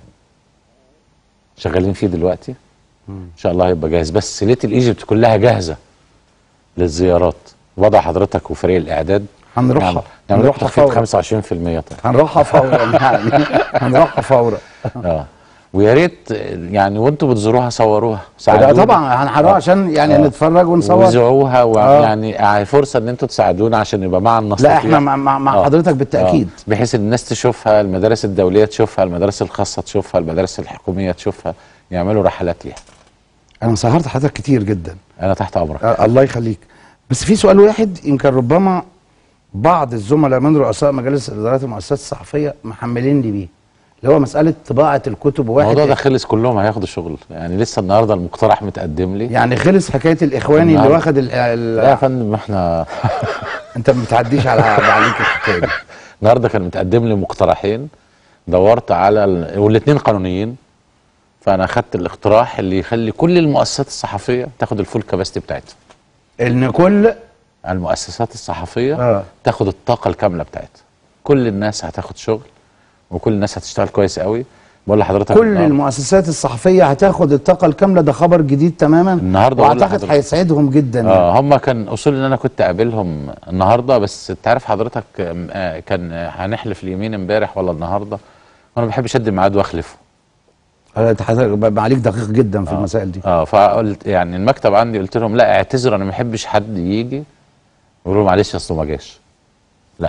شغالين فيه دلوقتي ان شاء الله هيبقى جاهز بس ليتل ايجيبت كلها جاهزه للزيارات وضع حضرتك وفريق الاعداد هنروحها. نعمل- نعمل لكم هنروحها تخفيض فورا. 25% طيب هنروحها فورا يعني هنروحها فورا اه ويا ريت يعني وانتوا بتزوروها صوروها لا ساعدونا. طبعا هنروح آه. عشان يعني آه. نتفرج ونصور وزعوها آه. ويعني فرصه ان انتوا تساعدونا عشان يبقى معنا نستطيع لا احنا مع, مع, مع آه. حضرتك بالتاكيد آه. بحيث ان الناس تشوفها المدارس الدوليه تشوفها المدارس الخاصه تشوفها المدارس الحكوميه تشوفها يعملوا رحلات ليها انا سهرت حضرتك كتير جدا انا تحت امرك آه الله يخليك بس في سؤال واحد يمكن ربما بعض الزملاء من رؤساء مجالس ادارات المؤسسات الصحفيه محمليني بيه اللي هو مساله طباعه الكتب واحد الموضوع ده خلص كلهم هياخدوا شغل يعني لسه النهارده المقترح متقدم لي يعني خلص حكايه الاخواني اللي النهاردة. واخد ال لا يا ال فندم احنا انت ما بتعديش على عليك الحكايه دي النهارده كان متقدم لي مقترحين دورت على ال... والاثنين قانونيين فانا اخدت الاقتراح اللي يخلي كل المؤسسات الصحفيه تاخد الفول كاباستي بتاعتها ان كل المؤسسات الصحفيه آه. تاخد الطاقه الكامله بتاعتها كل الناس هتاخد شغل وكل الناس هتشتغل كويس قوي بقول لحضرتك كل النهاردة- المؤسسات الصحفيه هتاخد الطاقه الكامله ده خبر جديد تماما النهاردة بقول واعتقد لحضرتك. هيسعدهم جدا يعني. اه هم كان اصول ان انا كنت اقابلهم النهارده بس انت عارف حضرتك آم، آه، كان آه، هنحلف اليمين امبارح ولا النهارده وانا ما بحبش ادي ميعاد واخلفه آه، انت حضرتك بقى عليك دقيق جدا في المسائل دي اه فقلت يعني المكتب عندي قلت لهم لا اعتذر انا ما بحبش حد يجي يقولوا له معلش اصله ما جاش لا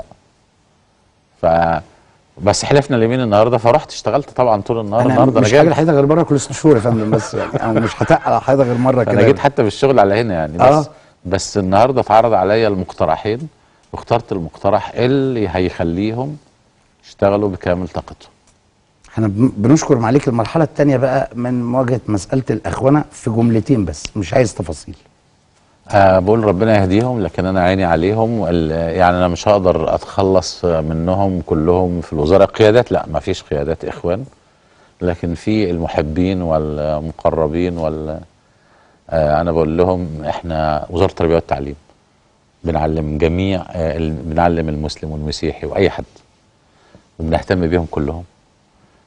ف بس حلفنا اليمين النهارده فرحت اشتغلت طبعا طول النهار انا النهارده مش انا هاجي جاي لحضرتك غير مره كل ست شهور يا فندم بس يعني انا مش هتقل على حضرتك غير مره انا كده جيت حتى بالشغل على هنا يعني بس آه. بس النهارده اتعرض عليا المقترحين واخترت المقترح اللي هيخليهم يشتغلوا بكامل طاقتهم احنا بن- بنشكر معاليك المرحله الثانيه بقى من مواجهه مساله الاخونه في جملتين بس مش عايز تفاصيل أه بقول ربنا يهديهم لكن انا عيني عليهم وال- يعني انا مش هقدر اتخلص منهم كلهم في الوزاره قيادات لا ما فيش قيادات اخوان لكن في المحبين والمقربين وال آه انا بقول لهم احنا وزاره التربيه والتعليم بنعلم جميع آه ال- بنعلم المسلم والمسيحي واي حد وبنهتم بيهم كلهم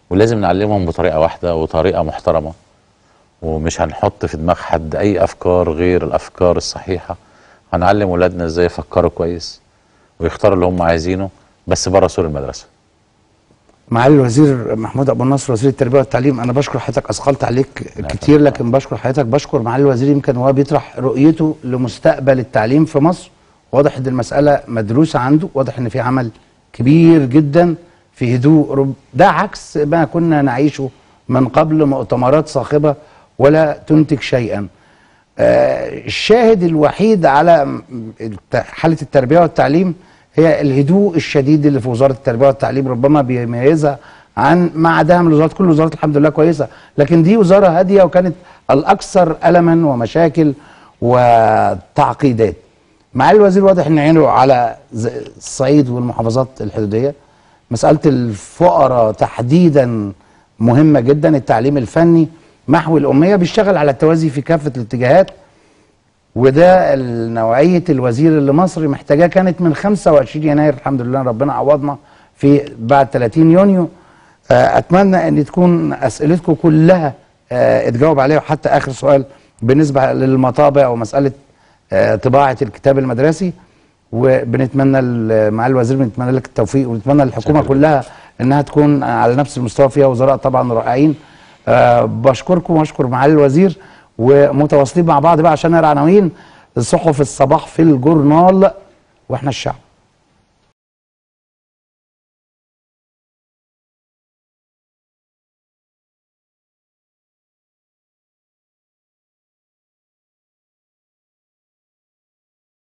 ولازم نعلمهم بطريقه واحده وطريقه محترمه ومش هنحط في دماغ حد اي افكار غير الافكار الصحيحه هنعلم ولادنا ازاي يفكروا كويس ويختاروا اللي هم عايزينه بس بره سور المدرسه معالي الوزير محمود ابو النصر وزير التربيه والتعليم انا بشكر حضرتك اثقلت عليك كتير لكن بشكر حضرتك بشكر معالي الوزير يمكن هو بيطرح رؤيته لمستقبل التعليم في مصر واضح ان المساله مدروسه عنده واضح ان في عمل كبير جدا في هدوء رب ده عكس ما كنا نعيشه من قبل مؤتمرات صاخبه ولا تنتج شيئا آه، الشاهد الوحيد على م- الت- حاله التربيه والتعليم هي الهدوء الشديد اللي في وزاره التربيه والتعليم ربما بيميزها عن ما عداها من الوزارات كل الوزارات الحمد لله كويسه لكن دي وزاره هاديه وكانت الاكثر الما ومشاكل وتعقيدات معالي الوزير واضح ان عينه على ز- الصعيد والمحافظات الحدوديه مساله الفقراء تحديدا مهمه جدا التعليم الفني محو الاميه بيشتغل على التوازي في كافه الاتجاهات وده نوعيه الوزير اللي مصر محتاجاه كانت من 25 يناير الحمد لله ربنا عوضنا في بعد 30 يونيو آه، اتمنى ان تكون اسئلتكم كلها آه، اتجاوب عليها وحتى اخر سؤال بالنسبه للمطابع ومساله آه، طباعه الكتاب المدرسي وبنتمنى ل- مع الوزير بنتمنى لك التوفيق ونتمنى للحكومه كلها انها تكون على نفس المستوى فيها وزراء طبعا رائعين آه، بشكركم واشكر معالي الوزير ومتواصلين مع بعض بقى عشان نقرا عناوين صحف الصباح في الجورنال واحنا الشعب